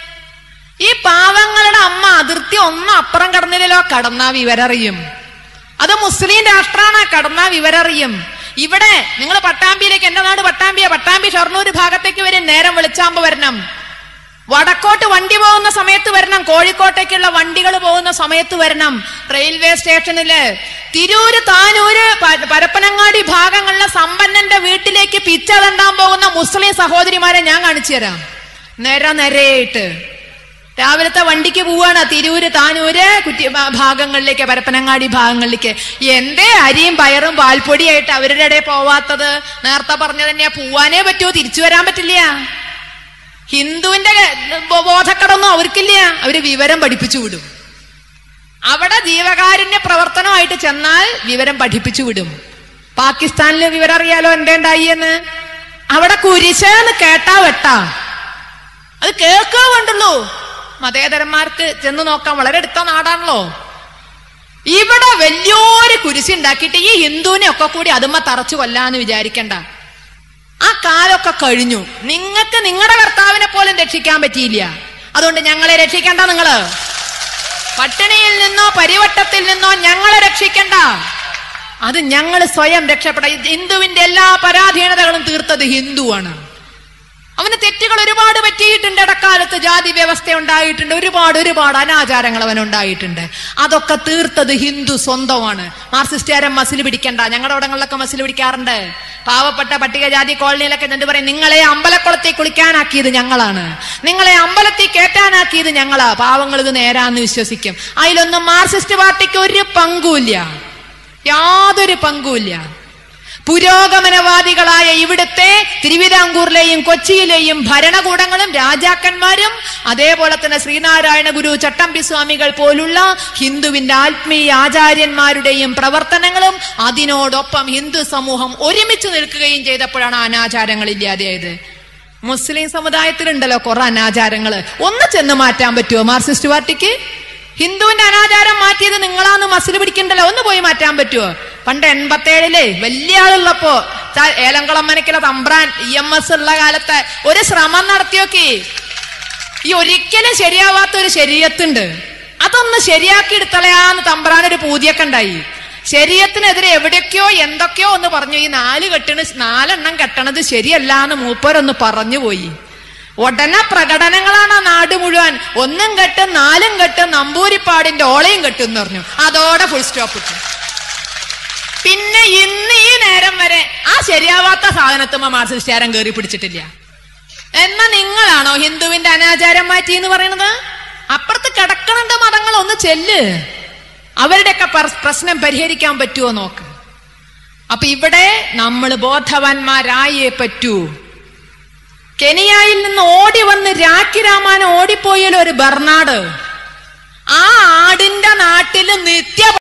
ഈ പാവങ്ങളുടെ അമ്മ അതിർത്തി ഒന്നും അപ്പുറം കടന്നില്ലല്ലോ കടന്നാ വിവരറിയും അത് മുസ്ലിം രാഷ്ട്രമാണ് കടന്നാ വിവരറിയും ഇവിടെ നിങ്ങൾ പട്ടാമ്പിയിലേക്ക് എന്റെ നാട് പട്ടാമ്പിയ പട്ടാമ്പി ഷൊർണൂർ ഭാഗത്തേക്ക് വരും നേരം വെളിച്ചാമ്പ് വരണം വടക്കോട്ട് വണ്ടി പോകുന്ന സമയത്ത് വരണം കോഴിക്കോട്ടേക്കുള്ള വണ്ടികൾ പോകുന്ന സമയത്ത് വരണം റെയിൽവേ സ്റ്റേഷനില് തിരൂര് താനൂര് പ- പരപ്പനങ്ങാടി ഭാഗങ്ങളിലെ സമ്പന്നന്റെ വീട്ടിലേക്ക് പിച്ച തണ്ടാൻ പോകുന്ന മുസ്ലിം സഹോദരിമാരെ ഞാൻ കാണിച്ചു തരാം നിര നിരയായിട്ട് രാവിലത്തെ വണ്ടിക്ക് പോവാണ് തിരൂര് താനൂര് കുറ്റി ഭാ- ഭാഗങ്ങളിലേക്ക് പരപ്പനങ്ങാടി ഭാഗങ്ങളിലേക്ക് എന്തേ അരിയും പയറും പാൽപ്പൊടിയായിട്ട് അവരുടെ ഇടയിൽ പോവാത്തത് നേരത്തെ പറഞ്ഞ തന്നെയാ പോവാനേ പറ്റുമോ തിരിച്ചു വരാൻ പറ്റില്ല ഹിന്ദുവിന്റെ ബോ- ബോധക്കടൊന്നും അവർക്കില്ല അവര് വിവരം പഠിപ്പിച്ചു വിടും അവിടെ ജീവകാരുണ്യ പ്രവർത്തനമായിട്ട് ചെന്നാൽ വിവരം പഠിപ്പിച്ചു വിടും പാകിസ്ഥാനില് വിവരം അറിയാലോ എന്തേ ഉണ്ടായി എന്ന് അവിടെ കുരിശെന്ന് കേട്ടാ വെട്ടാ അത് കേൾക്കുക വേണ്ടുള്ളൂ മതേതരന്മാർക്ക് ചെന്ന് നോക്കാൻ വളരെ അടുത്ത നാടാണല്ലോ ഇവിടെ വലിയൊരു കുരിശി ഉണ്ടാക്കിയിട്ട് ഈ ഹിന്ദുവിനെ ഒക്കെ കൂടി അതുമ്മ തറച്ചു കൊല്ലാന്ന് വിചാരിക്കണ്ട ആ കാലമൊക്കെ കഴിഞ്ഞു നിങ്ങൾക്ക് നിങ്ങളുടെ കർത്താവിനെ പോലും രക്ഷിക്കാൻ പറ്റിയില്ല അതുകൊണ്ട് ഞങ്ങളെ രക്ഷിക്കണ്ട നിങ്ങള് പട്ടിണിയിൽ നിന്നോ പരിവട്ടത്തിൽ നിന്നോ ഞങ്ങളെ രക്ഷിക്കണ്ട അത് ഞങ്ങൾ സ്വയം രക്ഷപ്പെടാം ഹിന്ദുവിന്റെ എല്ലാ പരാധീനതകളും തീർത്തത് ഹിന്ദുവാണ് അവന് തെറ്റുകൾ ഒരുപാട് പറ്റിയിട്ടുണ്ട് ഇടക്കാലത്ത് ജാതി വ്യവസ്ഥ ഉണ്ടായിട്ടുണ്ട് ഒരുപാട് ഒരുപാട് അനാചാരങ്ങൾ അവനുണ്ടായിട്ടുണ്ട് അതൊക്കെ തീർത്തത് ഹിന്ദു സ്വന്തമാണ് മാർക്സിസ്റ്റുകാരൻ മസിൽ പിടിക്കണ്ട ഞങ്ങളുടെ ഇടങ്ങളിലൊക്കെ മസിൽ പിടിക്കാറുണ്ട് പാവപ്പെട്ട പട്ടികജാതി കോളനിയിലൊക്കെ എന്നിട്ട് പറയും നിങ്ങളെ അമ്പലക്കുളത്തിൽ കുളിക്കാനാക്കിയത് ഞങ്ങളാണ് നിങ്ങളെ അമ്പലത്തിൽ കയറ്റാനാക്കിയത് ഞങ്ങളാ പാവങ്ങൾ ഇത് നേരാന്ന് വിശ്വസിക്കും അതിലൊന്നും മാർക്സിസ്റ്റ് പാർട്ടിക്ക് ഒരു പങ്കുമില്ല യാതൊരു പങ്കുമില്ല പുരോഗമനവാദികളായ ഇവിടുത്തെ തിരുവിതാംകൂറിലെയും കൊച്ചിയിലെയും ഭരണകൂടങ്ങളും രാജാക്കന്മാരും അതേപോലെ തന്നെ ശ്രീനാരായണ ഗുരു ചട്ടമ്പി സ്വാമികൾ പോലുള്ള ഹിന്ദുവിന്റെ ആത്മീയ ആചാര്യന്മാരുടെയും പ്രവർത്തനങ്ങളും അതിനോടൊപ്പം ഹിന്ദു സമൂഹം ഒരുമിച്ച് നിൽക്കുകയും ചെയ്തപ്പോഴാണ് അനാചാരങ്ങൾ ഇല്ലാതെയായത് മുസ്ലിം സമുദായത്തിലുണ്ടല്ലോ കുറെ അനാചാരങ്ങള് ഒന്ന് ചെന്ന് മാറ്റാൻ പറ്റുമോ മാർക്സിസ്റ്റ് പാർട്ടിക്ക് ഹിന്ദുവിന്റെ അനാചാരം മാറ്റിയത് നിങ്ങളാന്ന് മസിൽ പിടിക്കണ്ടല്ലോ ഒന്ന് പോയി മാറ്റാൻ പറ്റുമോ പണ്ട് എൺപത്തേഴില് വലിയ ആളുള്ളപ്പോ ച- ഏലംകുളം മനക്കിലെ തമ്പ്രാൻ ഇ എം എസ് ഉള്ള കാലത്ത് ഒരു ശ്രമം നടത്തിയോക്കി ഈ ഒരിക്കലും ശരിയാവാത്ത ഒരു ശരീരത്തുണ്ട് അതൊന്ന് ശരിയാക്കി എടുത്തളയാന്ന് തമ്പ്രാനൊരു പൂതിയൊക്കെ ഉണ്ടായി ശരീരത്തിനെതിരെ എവിടേക്കോ എന്തൊക്കെയോ ഒന്ന് പറഞ്ഞു ഈ നാല് കെട്ടണ നാലെണ്ണം കെട്ടണത് ശരിയല്ല എന്ന് മൂപ്പരൊന്ന് പറഞ്ഞു പോയി ഉടനെ പ്രകടനങ്ങളാണ് ആ നാട് മുഴുവൻ ഒന്നും കെട്ടും നാലും കെട്ടും നമ്പൂരിപ്പാടിന്റെ ഓളയും കെട്ടും എന്ന് പറഞ്ഞു അതോടെ ഫുൾ സ്റ്റോപ്പ് ഇട്ടു പിന്നെ ഇന്ന് ഈ നേരം വരെ ആ ശരിയാവാത്ത സാധനത്തുമ്പോ മാർസിസ്റ്റാരം കയറി പിടിച്ചിട്ടില്ല എന്നാ നിങ്ങളാണോ ഹിന്ദുവിന്റെ അനാചാരം മാറ്റി എന്ന് പറയുന്നത് അപ്പുറത്ത് കിടക്കണുണ്ട് മതങ്ങൾ ഒന്ന് ചെല്ല് അവരുടെയൊക്കെ പർ- പ്രശ്നം പരിഹരിക്കാൻ പറ്റുമോ നോക്ക് അപ്പൊ ഇവിടെ നമ്മൾ ബോധവാന്മാരായേ പറ്റൂ കെനിയായിൽ നിന്ന് ഓടി വന്ന് രാഖി രാമാൻ ഓടിപ്പോയല്ലോ ഒരു ബർണാട് ആ ആടിന്റെ നാട്ടില് നിത്യ